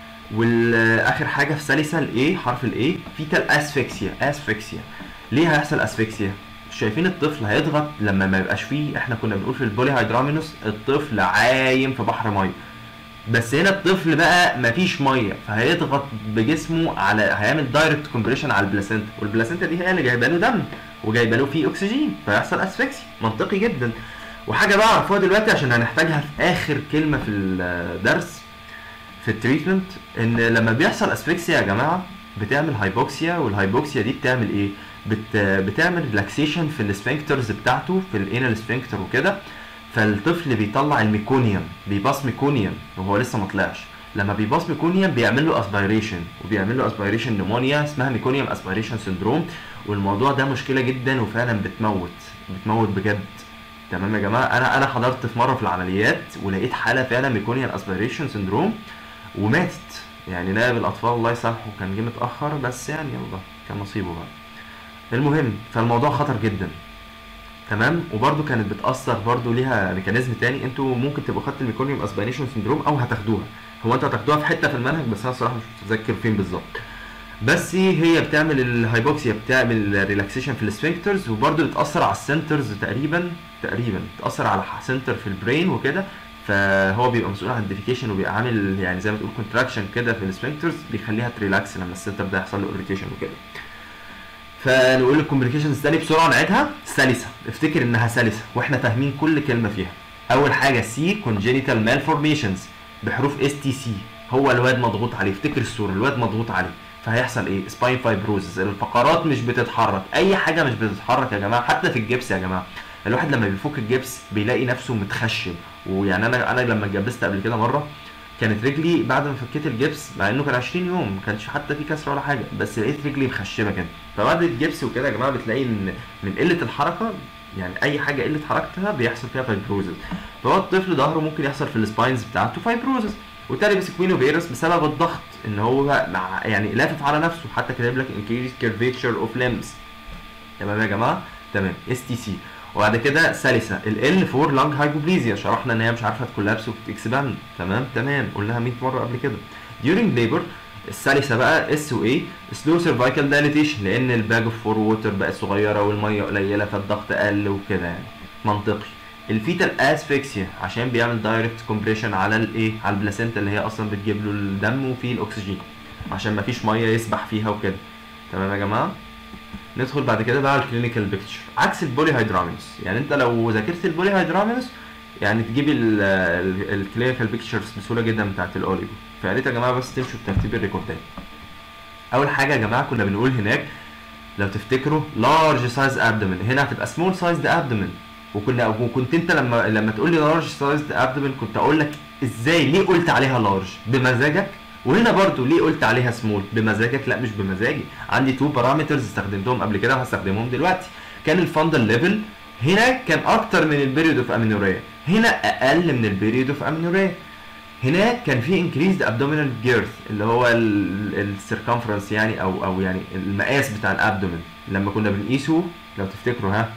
والاخر حاجه في سلسه الايه حرف الايه فيتال اسفكسيا اسفكسيا ليه هيحصل اسفكسيا شايفين الطفل هيضغط لما ما يبقاش فيه احنا كنا بنقول في البولي هيدرامينوس الطفل عايم في بحر ميه بس هنا الطفل بقى مفيش ميه فهيضغط بجسمه على هيعمل دايركت كومبريشن على البلاسينتا والبلاسينتا دي هي اللي جايبه له دم وجايبه له فيه اكسجين فيحصل اسفكسي منطقي جدا وحاجه بقى اعرفوها دلوقتي عشان هنحتاجها في اخر كلمه في الدرس في التريتمنت ان لما بيحصل اسفكسيا يا جماعه بتعمل هايبوكسيا والهايبوكسيا دي بتعمل ايه بت بتعمل ريلاكسيشن في السفنكترز بتاعته في الانال سفنكتر وكده فالطفل بيطلع الميكونيوم بيباص ميكونيوم وهو لسه ما طلعش لما بيباص ميكونيوم بيعمل له اسبيريشن وبيعمل له اسبيريشن نمونيا اسمها ميكونيوم اسبيريشن سندروم والموضوع ده مشكله جدا وفعلا بتموت بتموت بجد تمام يا جماعه انا انا حضرت في مره في العمليات ولقيت حاله فعلا ميكونيوم اسبيريشن سندروم وماتت يعني نائب الاطفال الله يسامحه كان جه متاخر بس يعني يلا كان نصيبه بقى المهم فالموضوع خطر جدا تمام وبرده كانت بتاثر برده ليها ميكانيزم تاني انتوا ممكن تبقوا خدتوا الميكونيوم اسبيريشن سندروم او هتاخدوها هو انتوا هتاخدوها في حته في المنهج بس انا الصراحه مش متذكر فين بالظبط بس هي بتعمل الهايبوكسيا بتعمل ريلاكسيشن في السفنكترز وبرده بتاثر على السنترز تقريبا تقريبا بتاثر على سنتر في البرين وكده فهو بيبقى مسؤول عن الديفيكيشن وبيبقى عامل يعني زي ما تقول كونتراكشن كده في السفنكترز بيخليها تريلاكس لما السنتر ده يحصل له اريتيشن وكده فنقول الكومبليكيشنز تاني بسرعه نعيدها سلسه افتكر انها سلسه واحنا فاهمين كل كلمه فيها اول حاجه سي كونجينيتال مالفورميشنز بحروف اس تي سي هو الواد مضغوط عليه افتكر الصوره الواد مضغوط عليه فهيحصل ايه سباين فايبروزز الفقرات مش بتتحرك اي حاجه مش بتتحرك يا جماعه حتى في الجبس يا جماعه الواحد لما بيفك الجبس بيلاقي نفسه متخشب ويعني انا انا لما اتجبست قبل كده مره كانت رجلي بعد ما فكيت الجبس مع انه كان 20 يوم ما كانش حتى في كسر ولا حاجه بس لقيت رجلي مخشبه كده فبعد الجبس وكده يا جماعه بتلاقي ان من قله الحركه يعني اي حاجه قله حركتها بيحصل فيها فايبروزز فهو الطفل ظهره ممكن يحصل في السباينز بتاعته فايبروزز وتالي سكوينو فيروس بسبب الضغط ان هو مع يعني لافف على نفسه حتى كاتب لك انكريز كيرفيتشر اوف ليمز تمام يا جماعه تمام اس تي سي وبعد كده سلسه ال فور لانج هايبوبليزيا شرحنا ان هي مش عارفه تكولابس وتكسباند تمام تمام قلناها 100 مره قبل كده during labor السلسه بقى اس و اي سلو سيرفايكال دايليتيشن لان الباج اوف فور ووتر بقت صغيره والميه قليله فالضغط قل وكده يعني منطقي الفيتال اسفكسيا عشان بيعمل دايركت كومبريشن على الايه على البلاسينتا اللي هي اصلا بتجيب له الدم وفيه الاكسجين عشان مفيش ميه يسبح فيها وكده تمام يا جماعه ندخل بعد كده بقى على الكلينيكال بيكتشر عكس البولي هيدرامينوس يعني انت لو ذاكرت البولي هيدرامينوس يعني تجيب الكلينيكال بيكتشرز بسهوله جدا بتاعت الاوليجو فيا ريت يا جماعه بس تمشوا بترتيب الريكوردات اول حاجه يا جماعه كنا بنقول هناك لو تفتكروا لارج سايز ابدومن هنا هتبقى سمول سايز ابدومن وكنا وكنت انت لما لما تقول لي لارج سايز ابدومن كنت اقول لك ازاي ليه قلت عليها لارج بمزاجك وهنا برضو ليه قلت عليها سمول بمزاجك لا مش بمزاجي عندي تو بارامترز استخدمتهم قبل كده وهستخدمهم دلوقتي كان الفاندل ليفل هنا كان اكتر من البيريود اوف امينوريا هنا اقل من البيريود اوف امينوريا هناك كان في انكريزد ابدومينال جيرث اللي هو السيركمفرنس يعني او او يعني المقاس بتاع الابدومين لما كنا بنقيسه لو تفتكروا ها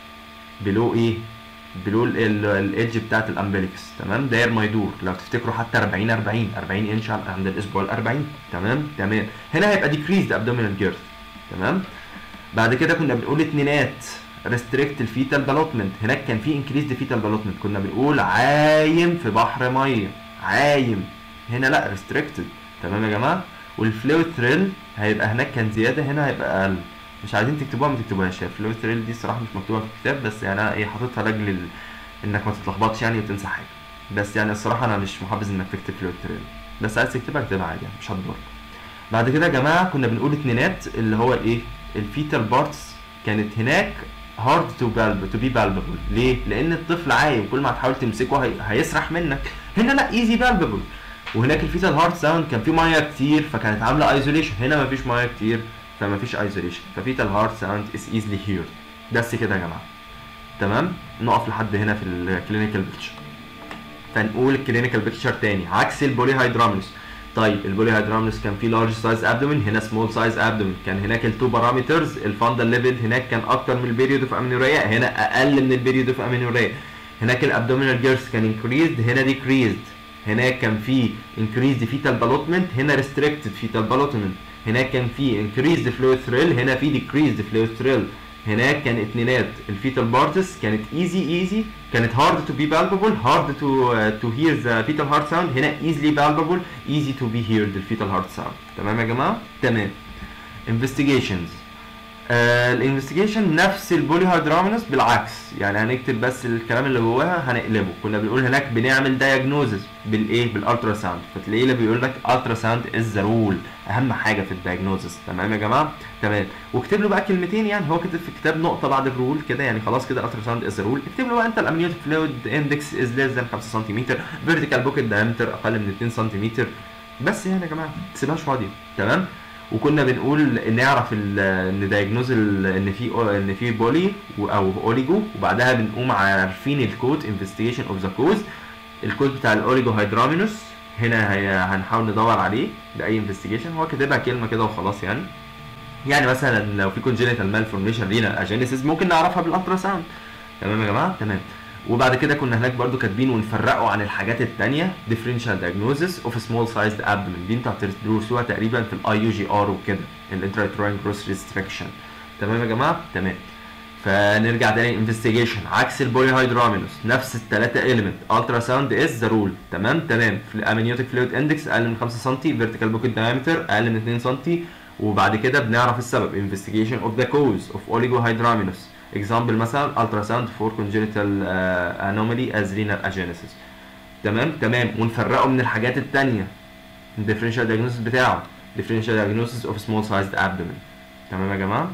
بلو ايه بلو الايدج بتاعت الامبليكس تمام داير ما يدور لو تفتكروا حتى 40 40 40 انش عند الاسبوع ال 40 تمام تمام هنا هيبقى ديكريزد ابدومينال جيرث تمام بعد كده كنا بنقول اتنينات ريستريكت الفيتال ديفلوبمنت هناك كان في انكريزد فيتال ديفلوبمنت كنا بنقول عايم في بحر ميه عايم هنا لا ريستريكتد تمام يا جماعه والفلويد ثريل هيبقى هناك كان زياده هنا هيبقى اقل مش عايزين تكتبوها ما تكتبوهاش الفلويد ثريل دي الصراحه مش مكتوبه في الكتاب بس يعني انا ايه حاططها لاجل ال... انك ما تتلخبطش يعني وتنسى حاجه بس يعني الصراحه انا مش محبذ انك تكتب فلويد ثريل بس عايز تكتبها اكتبها عادي يعني مش هتضر بعد كده يا جماعه كنا بنقول اتنينات اللي هو الايه الفيتال بارتس كانت هناك هارد تو بالب تو بي بالبل ليه؟ لان الطفل عايم كل ما هتحاول تمسكه هي... هيسرح منك هنا لا ايزي بالبل وهناك الفيتال هارت ساوند كان في ميه كتير فكانت عامله ايزوليشن هنا مفيش ميه كتير فمفيش ايزوليشن ففيتال هارت ساوند از ايزلي هيرد بس كده يا جماعه تمام نقف لحد هنا في الكلينيكال بيكتشر فنقول الكلينيكال بيكتشر تاني عكس البولي هيدرامنس طيب البولي هيدرامنس كان في لارج سايز ابدومين هنا سمول سايز ابدومين كان هناك التو بارامترز الفاندال ليفل هناك كان اكتر من البيريود اوف امينوريا هنا اقل من البيريود اوف امينوريا هناك الابدومينال جيرث كان انكريزد هنا ديكريزد هناك كان في انكريزد فيتال بالوتمنت هنا ريستريكتد فيتال بالوتمنت هناك كان في انكريزد فلويد ثريل هنا في ديكريزد فلويد ثريل هناك كان اتنينات الفيتال بارتس كانت ايزي ايزي كانت هارد تو بي بالبابل هارد تو تو هير ذا فيتال هارت ساوند هنا ايزلي بالبابل ايزي تو بي هيرد الفيتال هارت ساوند تمام يا جماعه تمام انفستيجيشنز الانفستيجيشن نفس البولي هيدرامينوس بالعكس يعني هنكتب بس الكلام اللي جواها هنقلبه كنا بنقول هناك بنعمل دايجنوزز بالايه بالالترا ساوند فتلاقيه اللي بيقول لك الترا ساوند از ذا رول اهم حاجه في الدايجنوزز تمام يا جماعه تمام واكتب له بقى كلمتين يعني هو كتب في الكتاب نقطه بعد الرول كده يعني خلاص كده الترا ساوند از ذا رول اكتب له بقى انت الامنيوتيك فلويد اندكس از ليس ذان 5 سم فيرتيكال بوكيت دايمتر اقل من 2 سم بس يعني يا جماعه ما تسيبهاش فاضيه تمام وكنا بنقول نعرف ان دايجنوز ان في ان في بولي او اوليجو وبعدها بنقوم عارفين الكود انفستيجيشن اوف ذا كوز الكود بتاع الاوليجو هيدرامينوس هنا هي هنحاول ندور عليه باي انفستيجيشن هو كاتبها كلمه كده وخلاص يعني يعني مثلا لو في كونجينيتال مالفورميشن لينا اجينيسيس ممكن نعرفها بالالترا ساوند تمام يا جماعه تمام وبعد كده كنا هناك برضو كاتبين ونفرقوا عن الحاجات التانية differential diagnosis of small sized abdomen دي انتوا هتدرسوها تقريبا في الاي يو جي ار وكده الانترايتروين جروس ريستريكشن تمام يا جماعه تمام فنرجع تاني انفستيجيشن عكس البولي هيدرامينوس نفس الثلاثه ايليمنت الترا ساوند از ذا رول تمام تمام في الامنيوتيك فلويد اندكس اقل من 5 سم فيرتيكال بوكيت دايمتر اقل من 2 سم وبعد كده بنعرف السبب انفستيجيشن اوف ذا كوز اوف اوليجو هيدرامينوس اكزامبل مثلا ultrasound for congenital uh, anomaly as renal agenesis تمام تمام ونفرقه من الحاجات التانية الديفرنشال diagnosis بتاعه differential diagnosis of small sized abdomen تمام يا جماعة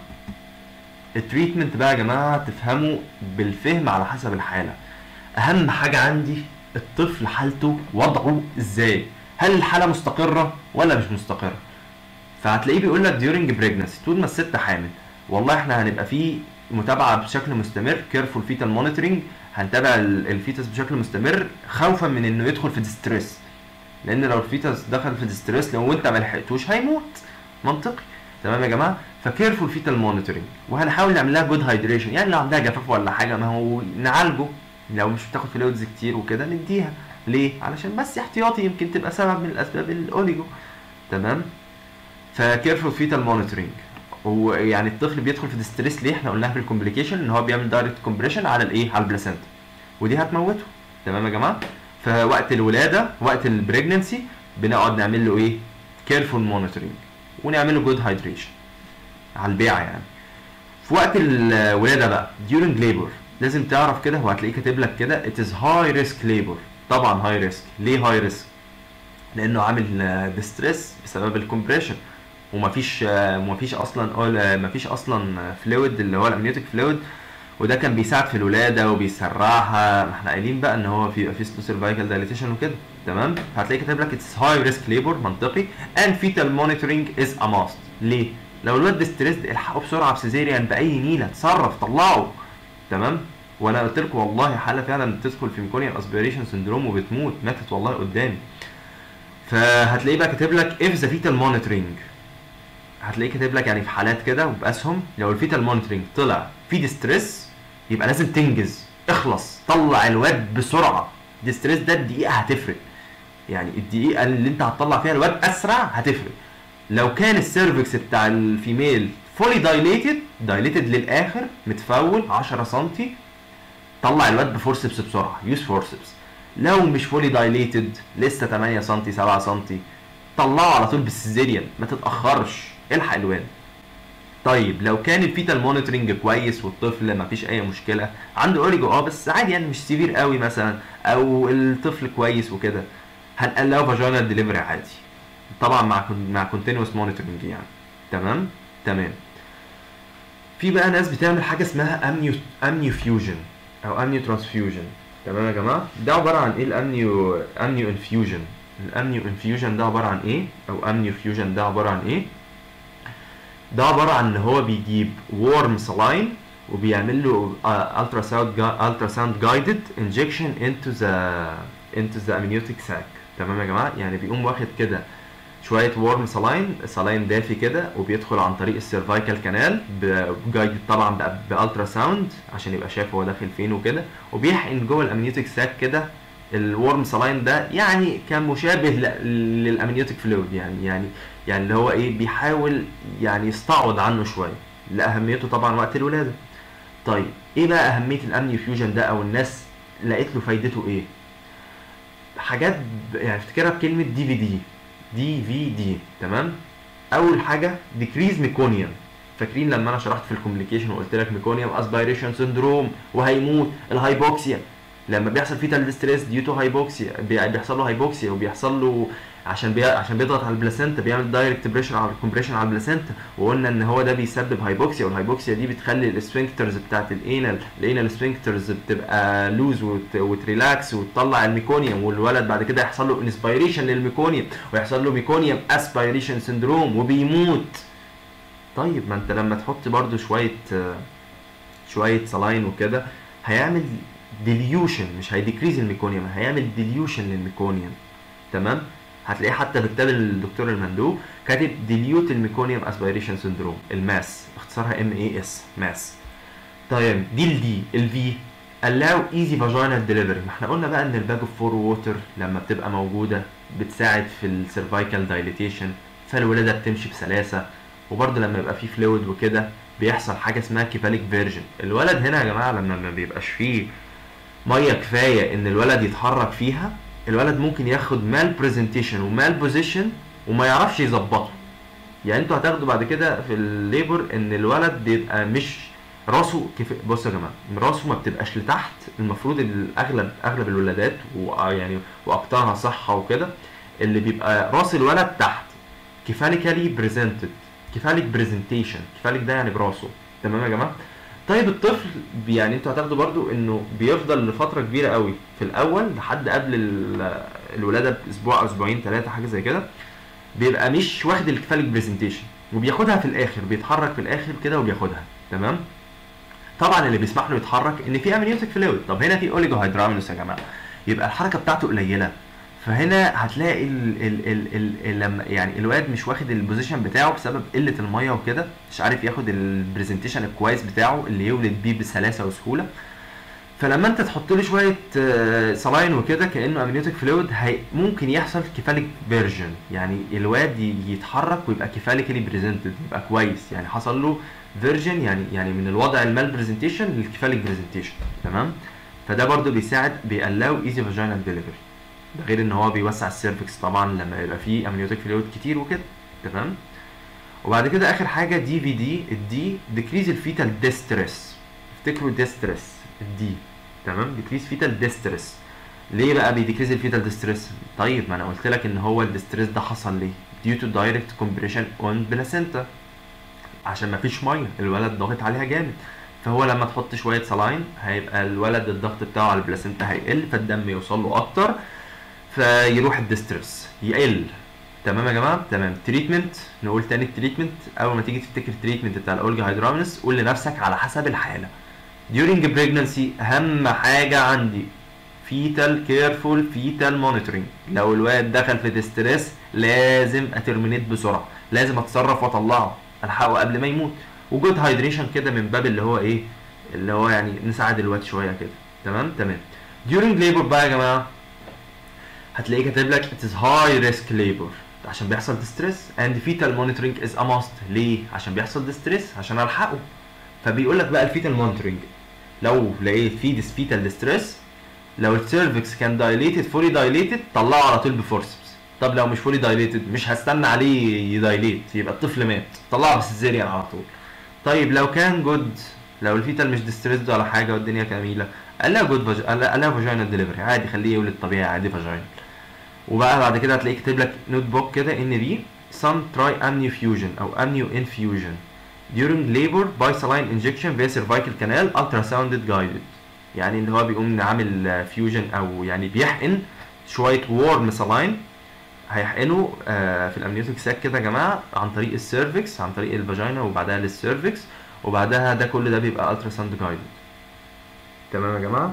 التريتمنت بقى يا جماعة تفهموا بالفهم على حسب الحالة أهم حاجة عندي الطفل حالته وضعه ازاي هل الحالة مستقرة ولا مش مستقرة فهتلاقيه بيقول لك during pregnancy طول ما الست حامل والله احنا هنبقى في متابعه بشكل مستمر كيرفول فيتال مونيتورنج هنتابع الفيتس بشكل مستمر خوفا من انه يدخل في ديستريس لان لو الفيتس دخل في ديستريس لو انت ما لحقتوش هيموت منطقي تمام يا جماعه فكيرفول فيتال مونيتورنج وهنحاول نعمل لها جود هايدريشن يعني لو عندها جفاف ولا حاجه ما هو نعالجه لو مش بتاخد فلويدز كتير وكده نديها ليه علشان بس احتياطي يمكن تبقى سبب من الاسباب الاوليجو تمام فكيرفول فيتال مونيتورنج هو يعني الطفل بيدخل في ديستريس ليه احنا قلناها في الكومبليكيشن ان هو بيعمل دايركت كومبريشن على الايه على البلاسنتا ودي هتموته تمام يا جماعه فوقت الولاده وقت البريجننسي بنقعد نعمل له ايه كيرفول مونيتورنج ونعمل له جود هايدريشن على البيعه يعني في وقت الولاده بقى during labor لازم تعرف كده هو هتلاقيه كاتب لك كده it is high risk labor طبعا high risk ليه high risk لانه عامل ديستريس بسبب الكومبريشن ومفيش مفيش اصلا مفيش اصلا فلويد اللي هو الامنيوتيك فلويد وده كان بيساعد في الولاده وبيسرعها ما احنا قايلين بقى ان هو في في سلو سيرفايكال دايليتيشن وكده تمام فهتلاقي كاتب لك اتس هاي ريسك ليبر منطقي اند فيتال مونيتورنج از ا ماست ليه؟ لو الواد ديستريسد الحقه بسرعه بسيزيريان باي نيله اتصرف طلعه تمام وانا قلت لكم والله حاله فعلا بتدخل في ميكونيال اسبيريشن سندروم وبتموت ماتت والله قدامي فهتلاقيه بقى كاتب لك اف ذا فيتال مونيتورنج هتلاقيه كاتب لك يعني في حالات كده وباسهم لو الفيتال مونيتورنج طلع في ديستريس يبقى لازم تنجز اخلص طلع الواد بسرعه ديستريس ده الدقيقه هتفرق يعني الدقيقه اللي انت هتطلع فيها الواد اسرع هتفرق لو كان السيرفكس بتاع الفيميل فولي دايليتد دايليتد للاخر متفول 10 سم طلع الواد بفورسبس بسرعه يوز فورسبس لو مش فولي دايليتد لسه 8 سم 7 سم طلعه على طول بالسيزيريان ما تتاخرش الحق الواد طيب لو كان الفيتال مونيتورنج كويس والطفل ما فيش اي مشكله عنده اوريجو اه بس عادي يعني مش سيفير قوي مثلا او الطفل كويس وكده هنقلقه فاجينال ديليفري عادي طبعا مع مع كونتينوس مونيتورنج يعني تمام تمام في بقى ناس بتعمل حاجه اسمها امنيو امنيو فيوجن او امنيو ترانسفيوجن تمام يا جماعه ده عباره عن ايه الامنيو امنيو انفيوجن الامنيو انفيوجن ده عباره عن ايه او امنيو فيوجن ده عباره عن ايه ده عباره عن ان هو بيجيب وورم سلاين وبيعمل له الترا ساوند الترا ساوند جايدد انجكشن انتو ذا انتو ذا امنيوتيك ساك تمام يا جماعه يعني بيقوم واخد كده شويه وورم سلاين سلاين دافي كده وبيدخل عن طريق السيرفايكال كانال جايدد طبعا بالترا ساوند عشان يبقى شايف هو داخل فين وكده وبيحقن جوه الامنيوتيك ساك كده الورم سلاين ده يعني كان مشابه للامنيوتيك فلويد يعني يعني يعني اللي هو ايه بيحاول يعني يستعوض عنه شويه لاهميته طبعا وقت الولاده طيب ايه بقى اهميه الامنيو فيوجن ده او الناس لقيت له فايدته ايه حاجات يعني افتكرها بكلمه دي في دي دي في دي تمام اول حاجه ديكريز ميكونيوم فاكرين لما انا شرحت في الكومبليكيشن وقلت لك ميكونيوم اسبيريشن سندروم وهيموت الهايبوكسيا لما بيحصل فيتال ديستريس ديو تو هايبوكسيا بيحصل له هايبوكسيا وبيحصل له عشان بي... عشان بيضغط على البلاسنتا بيعمل دايركت بريشر على الكومبريشن على البلاسنتا وقلنا ان هو ده بيسبب هايبوكسيا والهايبوكسيا دي بتخلي السفنكترز بتاعت الانال الانال سفنكترز بتبقى لوز وت... وتريلاكس وتطلع الميكونيوم والولد بعد كده يحصل له انسبيريشن للميكونيوم ويحصل له ميكونيوم اسبيريشن سندروم وبيموت طيب ما انت لما تحط برده شويه شويه سلاين وكده هيعمل ديليوشن مش هيديكريز الميكونيوم هيعمل ديليوشن للميكونيوم تمام هتلاقيه حتى في كتاب الدكتور المندوب كاتب ديليوت الميكونيوم اسبيريشن سندروم الماس اختصارها ام اي اس ماس طيب دي الدي الفي allow easy vaginal delivery ما احنا قلنا بقى ان الباج اوف فور ووتر لما بتبقى موجوده بتساعد في السيرفايكال دايليتيشن فالولاده بتمشي بسلاسه وبرده لما يبقى فيه فلويد وكده بيحصل حاجه اسمها كيفاليك فيرجن الولد هنا يا جماعه لما ما بيبقاش فيه ميه كفايه ان الولد يتحرك فيها الولد ممكن ياخد مال برزنتيشن ومال بوزيشن وما يعرفش يظبطه يعني انتوا هتاخدوا بعد كده في الليبر ان الولد بيبقى مش راسه كيف بصوا يا جماعه راسه ما بتبقاش لتحت المفروض الاغلب اغلب الولادات ويعني واكترها صحه وكده اللي بيبقى راس الولد تحت كيفاليكالي بريزنتد كيفاليك برزنتيشن كيفاليك ده يعني براسه تمام يا جماعه طيب الطفل يعني انتوا هتاخدوا برضو انه بيفضل لفتره كبيره قوي في الاول لحد قبل الولاده باسبوع او اسبوعين ثلاثه حاجه زي كده بيبقى مش واخد الكفاليك برزنتيشن وبياخدها في الاخر بيتحرك في الاخر كده وبياخدها تمام طبعا اللي بيسمح له يتحرك ان في امنيوتيك فلويد طب هنا في اوليجو هيدرامينوس يا جماعه يبقى الحركه بتاعته قليله فهنا هتلاقي ال ال ال ال ال لما يعني الواد مش واخد البوزيشن بتاعه بسبب قله الميه وكده مش عارف ياخد البرزنتيشن الكويس بتاعه اللي يولد بيه بسلاسه وسهوله فلما انت تحط له شويه سلاين وكده كانه امنيوتيك فلويد هي ممكن يحصل كيفاليك فيرجن يعني الواد يتحرك ويبقى كيفاليكلي بريزنتد يبقى كويس يعني حصل له فيرجن يعني يعني من الوضع المال برزنتيشن للكيفاليك برزنتيشن تمام فده برضو بيساعد بيقلقوا ايزي فاجينال ديليفري ده غير ان هو بيوسع السيرفكس طبعا لما يبقى فيه امنيوتيك فلويد كتير وكده تمام وبعد كده اخر حاجه دي في دي الدي ديكريز الفيتال ديستريس افتكروا ديستريس الدي تمام ديكريز فيتال ديستريس ليه بقى بيديكريز الفيتال ديستريس طيب ما انا قلت لك ان هو الديستريس ده حصل ليه due to direct compression on placenta عشان ما فيش ميه الولد ضاغط عليها جامد فهو لما تحط شويه سلاين هيبقى الولد الضغط بتاعه على البلاسنتا هيقل فالدم يوصل له اكتر فيروح الديستريس يقل تمام يا جماعه تمام تريتمنت نقول تاني التريتمنت اول ما تيجي تفتكر التريتمنت بتاع الاولجا هيدرامنس قول لنفسك على حسب الحاله during pregnancy اهم حاجه عندي فيتال كيرفول فيتال مونيتورنج لو الواد دخل في ديستريس لازم اترمينيت بسرعه لازم اتصرف واطلعه الحقه قبل ما يموت وجود هايدريشن كده من باب اللي هو ايه اللي هو يعني نساعد الواد شويه كده تمام تمام during labor بقى يا جماعه هتلاقيه كاتب لك it is high risk labor عشان بيحصل ديستريس and fetal monitoring is a must ليه عشان بيحصل ديستريس عشان الحقه فبيقول لك بقى الفيتال مونيتورنج لو لقيت في ديس فيتال ديستريس لو السيرفكس كان دايليتد فولي دايليتد طلعه على طول بفورسبس طب لو مش فولي دايليتد مش هستنى عليه يدايليت يبقى الطفل مات طلعه بسيزيريان على طول طيب لو كان جود لو الفيتال مش ديستريسد ولا حاجه والدنيا جميله قال لها جود فج... قال لها فاجينال ديليفري عادي خليه يولد طبيعي عادي فاجينال وبقى بعد كده هتلاقيه كاتب لك نوت بوك كده ان بي some try amnio fusion او amnio infusion during labor by saline injection via cervical canal ultrasounded guided يعني اللي هو بيقوم عامل فيوجن او يعني بيحقن شويه وورم سلاين هيحقنوا آه، في الامنيوتيك ساك كده يا جماعه عن طريق السيرفكس عن طريق الفاجينا وبعدها للسيرفكس وبعدها ده كل ده بيبقى الترا ساوند جايدد تمام يا جماعه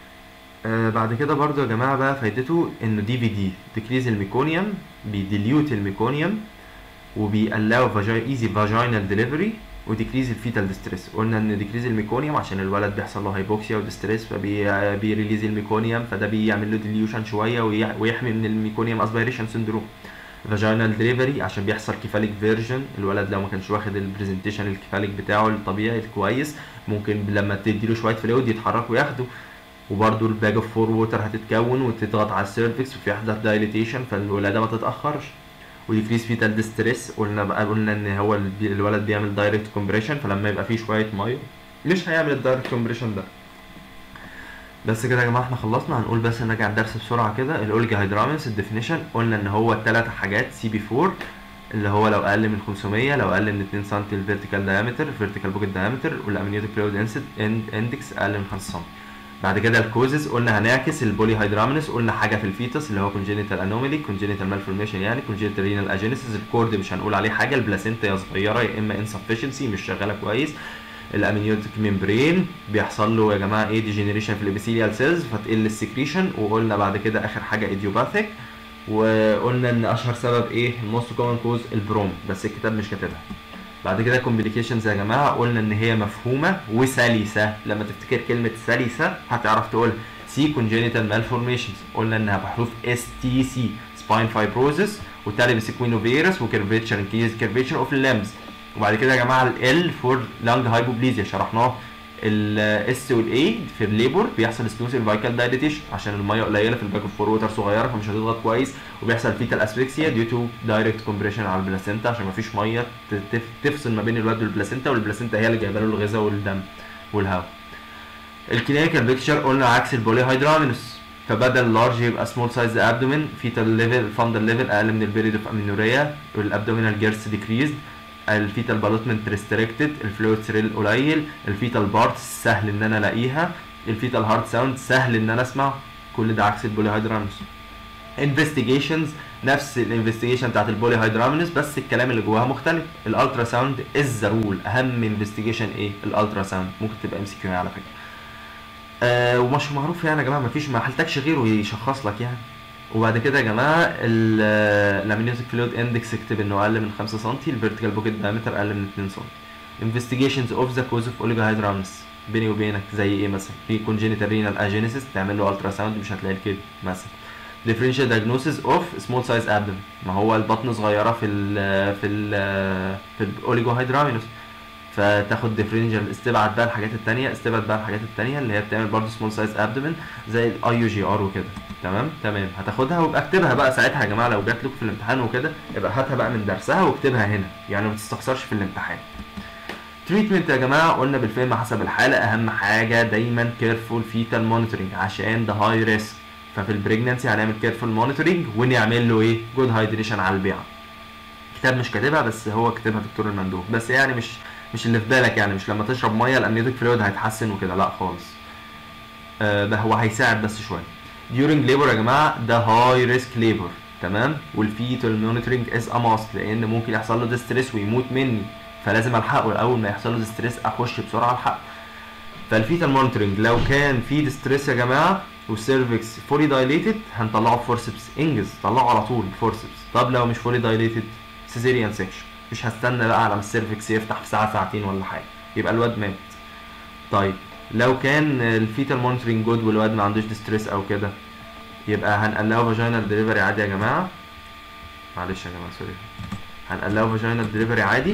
آه بعد كده برضو يا جماعه بقى فايدته انه دي في دي ديكريز الميكونيوم بيديليوت الميكونيوم وبيقلاو فاجي ايزي فاجينال ديليفري وديكريز الفيتال ديستريس قلنا ان ديكريز الميكونيوم عشان الولد بيحصل له هايبوكسيا وديستريس فبيريليز الميكونيوم فده بيعمل له ديليوشن شويه ويع- ويحمي من الميكونيوم اسبيريشن سندروم فاجينال ديليفري عشان بيحصل كيفاليك فيرجن الولد لو ما كانش واخد البرزنتيشن الكيفاليك بتاعه الطبيعي الكويس ممكن لما تديله شويه فلويد يتحرك وياخده وبرده الباج اوف فور ووتر هتتكون وتضغط على السيرفكس وفي يحدث دايليتيشن فالولاده ما تتاخرش وديكريس فيتال ديستريس قلنا بقى قلنا ان هو البي- الولد بيعمل دايركت كومبريشن فلما يبقى فيه شويه ميه مش هيعمل الدايركت كومبريشن ده بس كده يا جماعه احنا خلصنا هنقول بس نراجع الدرس بسرعه كده الاولجا هيدرامنس الديفينيشن قلنا ان هو الثلاث حاجات سي بي 4 اللي هو لو اقل من 500 لو اقل من 2 سم الفيرتيكال دايمتر الفيرتيكال بوكيت دايمتر والامنيوتيك فلويد اندكس اقل من 5 سم بعد كده الكوزز قلنا هنعكس البولي هيدرامنس قلنا حاجه في الفيتس اللي هو كونجينيتال انومالي كونجينيتال مالفورميشن يعني كونجينيتال رينال اجينيسيس الكورد مش هنقول عليه حاجه البلاسينتا يا صغيره يا اما انسفشنسي مش شغاله كويس الامنيوتيك ممبرين بيحصل له يا جماعه ايه ديجنريشن في الابيثيليال سيلز فتقل السكريشن وقلنا بعد كده اخر حاجه ايديوباثيك وقلنا ان اشهر سبب ايه الموست كومن كوز البروم بس الكتاب مش كاتبها بعد كده كومبليكيشنز يا جماعه قلنا ان هي مفهومه وسلسه لما تفتكر كلمه سلسه هتعرف تقول سي كونجينيتال مالفورميشنز قلنا انها بحروف اس تي سي سباين فايبروزس وتاليبس اكوينوفيروس وكيرفيتشر انكريز كيرفيتشر اوف اللمز وبعد كده يا جماعه ال فور لانج هايبوبليزيا شرحناه الاس والاي في الليبور بيحصل سلوسيف فايكال دايليتيشن عشان الميه قليله في الباك اوف فور ووتر صغيره فمش هتضغط كويس وبيحصل فيتال اسفكسيا ديو تو دايركت كومبريشن على البلاسينتا عشان مفيش ميه ت- تف- تفصل ما بين الواد والبلاسينتا والبلاسينتا هي اللي جايبه له الغذاء والدم والهواء الكلينيكال بيكتشر قلنا عكس البولي هيدرامينوس فبدل لارج يبقى سمول سايز ابدومين فيتال ليفل فاندر ليفل اقل من البيريد اوف امينوريا والابدومينال جيرس ديكريزد الفيتال بالوتمنت ريستريكتد الفلويد سريل قليل الفيتال بارتس سهل ان انا الاقيها الفيتال هارت ساوند سهل ان انا اسمع كل ده عكس البولي هيدرامينوس انفستيجيشنز نفس الانفستيجيشن بتاعت البولي هيدرامينوس بس الكلام اللي جواها مختلف الالترا ساوند از ذا رول اهم انفستيجيشن ايه الالترا ساوند ممكن تبقى ام سي كيو على فكره آه ومش معروف يعني يا جماعه مفيش ما حالتكش غيره يشخص لك يعني وبعد كده يا جماعه الامنيوتيك فلويد اندكس اكتب انه اقل من 5 سم الفيرتيكال بوكيت دايمتر اقل من 2 سم انفستيجيشنز اوف ذا كوز اوف اوليجوهيدرامس بيني وبينك زي ايه مثلا في كونجينيتال رينال اجينيسيس تعمل له الترا ساوند مش هتلاقي الكبد مثلا differential diagnosis of small size abdomen ما هو البطن صغيره في ال في ال في الاوليجوهيدرامينوس فتاخد ديفرنشال استبعد بقى الحاجات التانية استبعد بقى الحاجات التانية اللي هي بتعمل برضه سمول سايز ابدومن زي الاي يو جي ار وكده تمام تمام هتاخدها وابقى اكتبها بقى ساعتها يا جماعه لو جات لكم في الامتحان وكده يبقى هاتها بقى من درسها واكتبها هنا يعني ما تستخسرش في الامتحان تريتمنت يا جماعه قلنا بالفهم حسب الحاله اهم حاجه دايما كيرفول فيتال مونيتورنج عشان ده هاي ريسك ففي البريجننسي هنعمل كيرفول مونيتورنج ونعمل له ايه جود هايدريشن على البيعه كتاب مش كاتبها بس هو كاتبها دكتور المندوب بس يعني مش مش اللي في بالك يعني مش لما تشرب ميه الامنيوتيك فلويد هيتحسن وكده لا خالص آه ده هو هيساعد بس شويه during labor يا جماعه ده هاي ريسك ليبر تمام والفيتال مونيتورنج از ا ماست لان ممكن يحصل له ديستريس ويموت مني فلازم الحقه اول ما يحصل له ديستريس اخش بسرعه الحقه فالفيتال مونيتورنج لو كان في ديستريس يا جماعه والسيرفكس فولي دايليتد هنطلعه بفورسبس انجز طلعه على طول بفورسبس طب لو مش فولي دايليتد سيزيريان سيكشن مش هستنى بقى على ما السيرفكس يفتح في ساعه ساعتين ولا حاجه يبقى الواد مات طيب لو كان الفيتال مونيتورنج جود والواد ما عندوش ديستريس او كده يبقى هنقلقه فاجينال دليفري عادي يا جماعه معلش يا جماعه سوري هنقلقه فاجينال دليفري عادي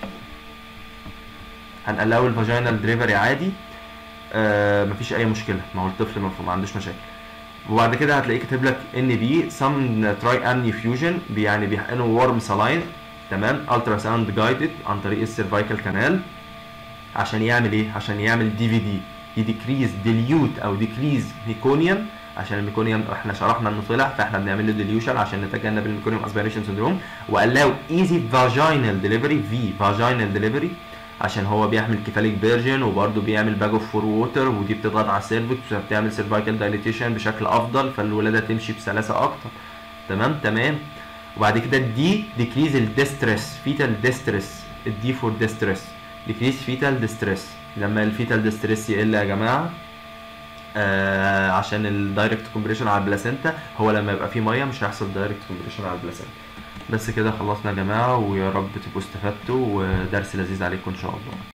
هنقلقه الفاجينال دليفري عادي آه مفيش اي مشكله ما هو الطفل ما ما عندوش مشاكل وبعد كده هتلاقيه كاتب لك ان بي سم تراي امني فيوجن يعني بيحقنوا ورم سلاين تمام الترا ساوند جايدد عن طريق السيرفايكال كانال عشان يعمل ايه عشان يعمل دي في دي يديكريز ديليوت او ديكريز ميكونيوم عشان الميكونيوم احنا شرحنا انه طلع فاحنا بنعمل له ديليوشن عشان نتجنب الميكونيوم اسبيريشن سندروم وقال ايزي فاجينال ديليفري في فاجينال ديليفري عشان هو بيحمل كيفاليك فيرجن وبرده بيعمل باج اوف فور ووتر ودي بتضغط على السيرفكس فبتعمل سيرفايكال دايليتيشن بشكل افضل فالولاده تمشي بسلاسه اكتر تمام تمام وبعد كده الدي ديكريز الديستريس فيتال ديستريس الدي فور ديستريس ديكريز فيتال ديستريس لما الفيتال ديستريس يقل يا جماعه آه عشان الدايركت كومبريشن على البلاسينتا هو لما يبقى فيه ميه مش هيحصل دايركت كومبريشن على البلاسينتا بس كده خلصنا يا جماعه ويا رب تبقوا استفدتوا ودرس لذيذ عليكم ان شاء الله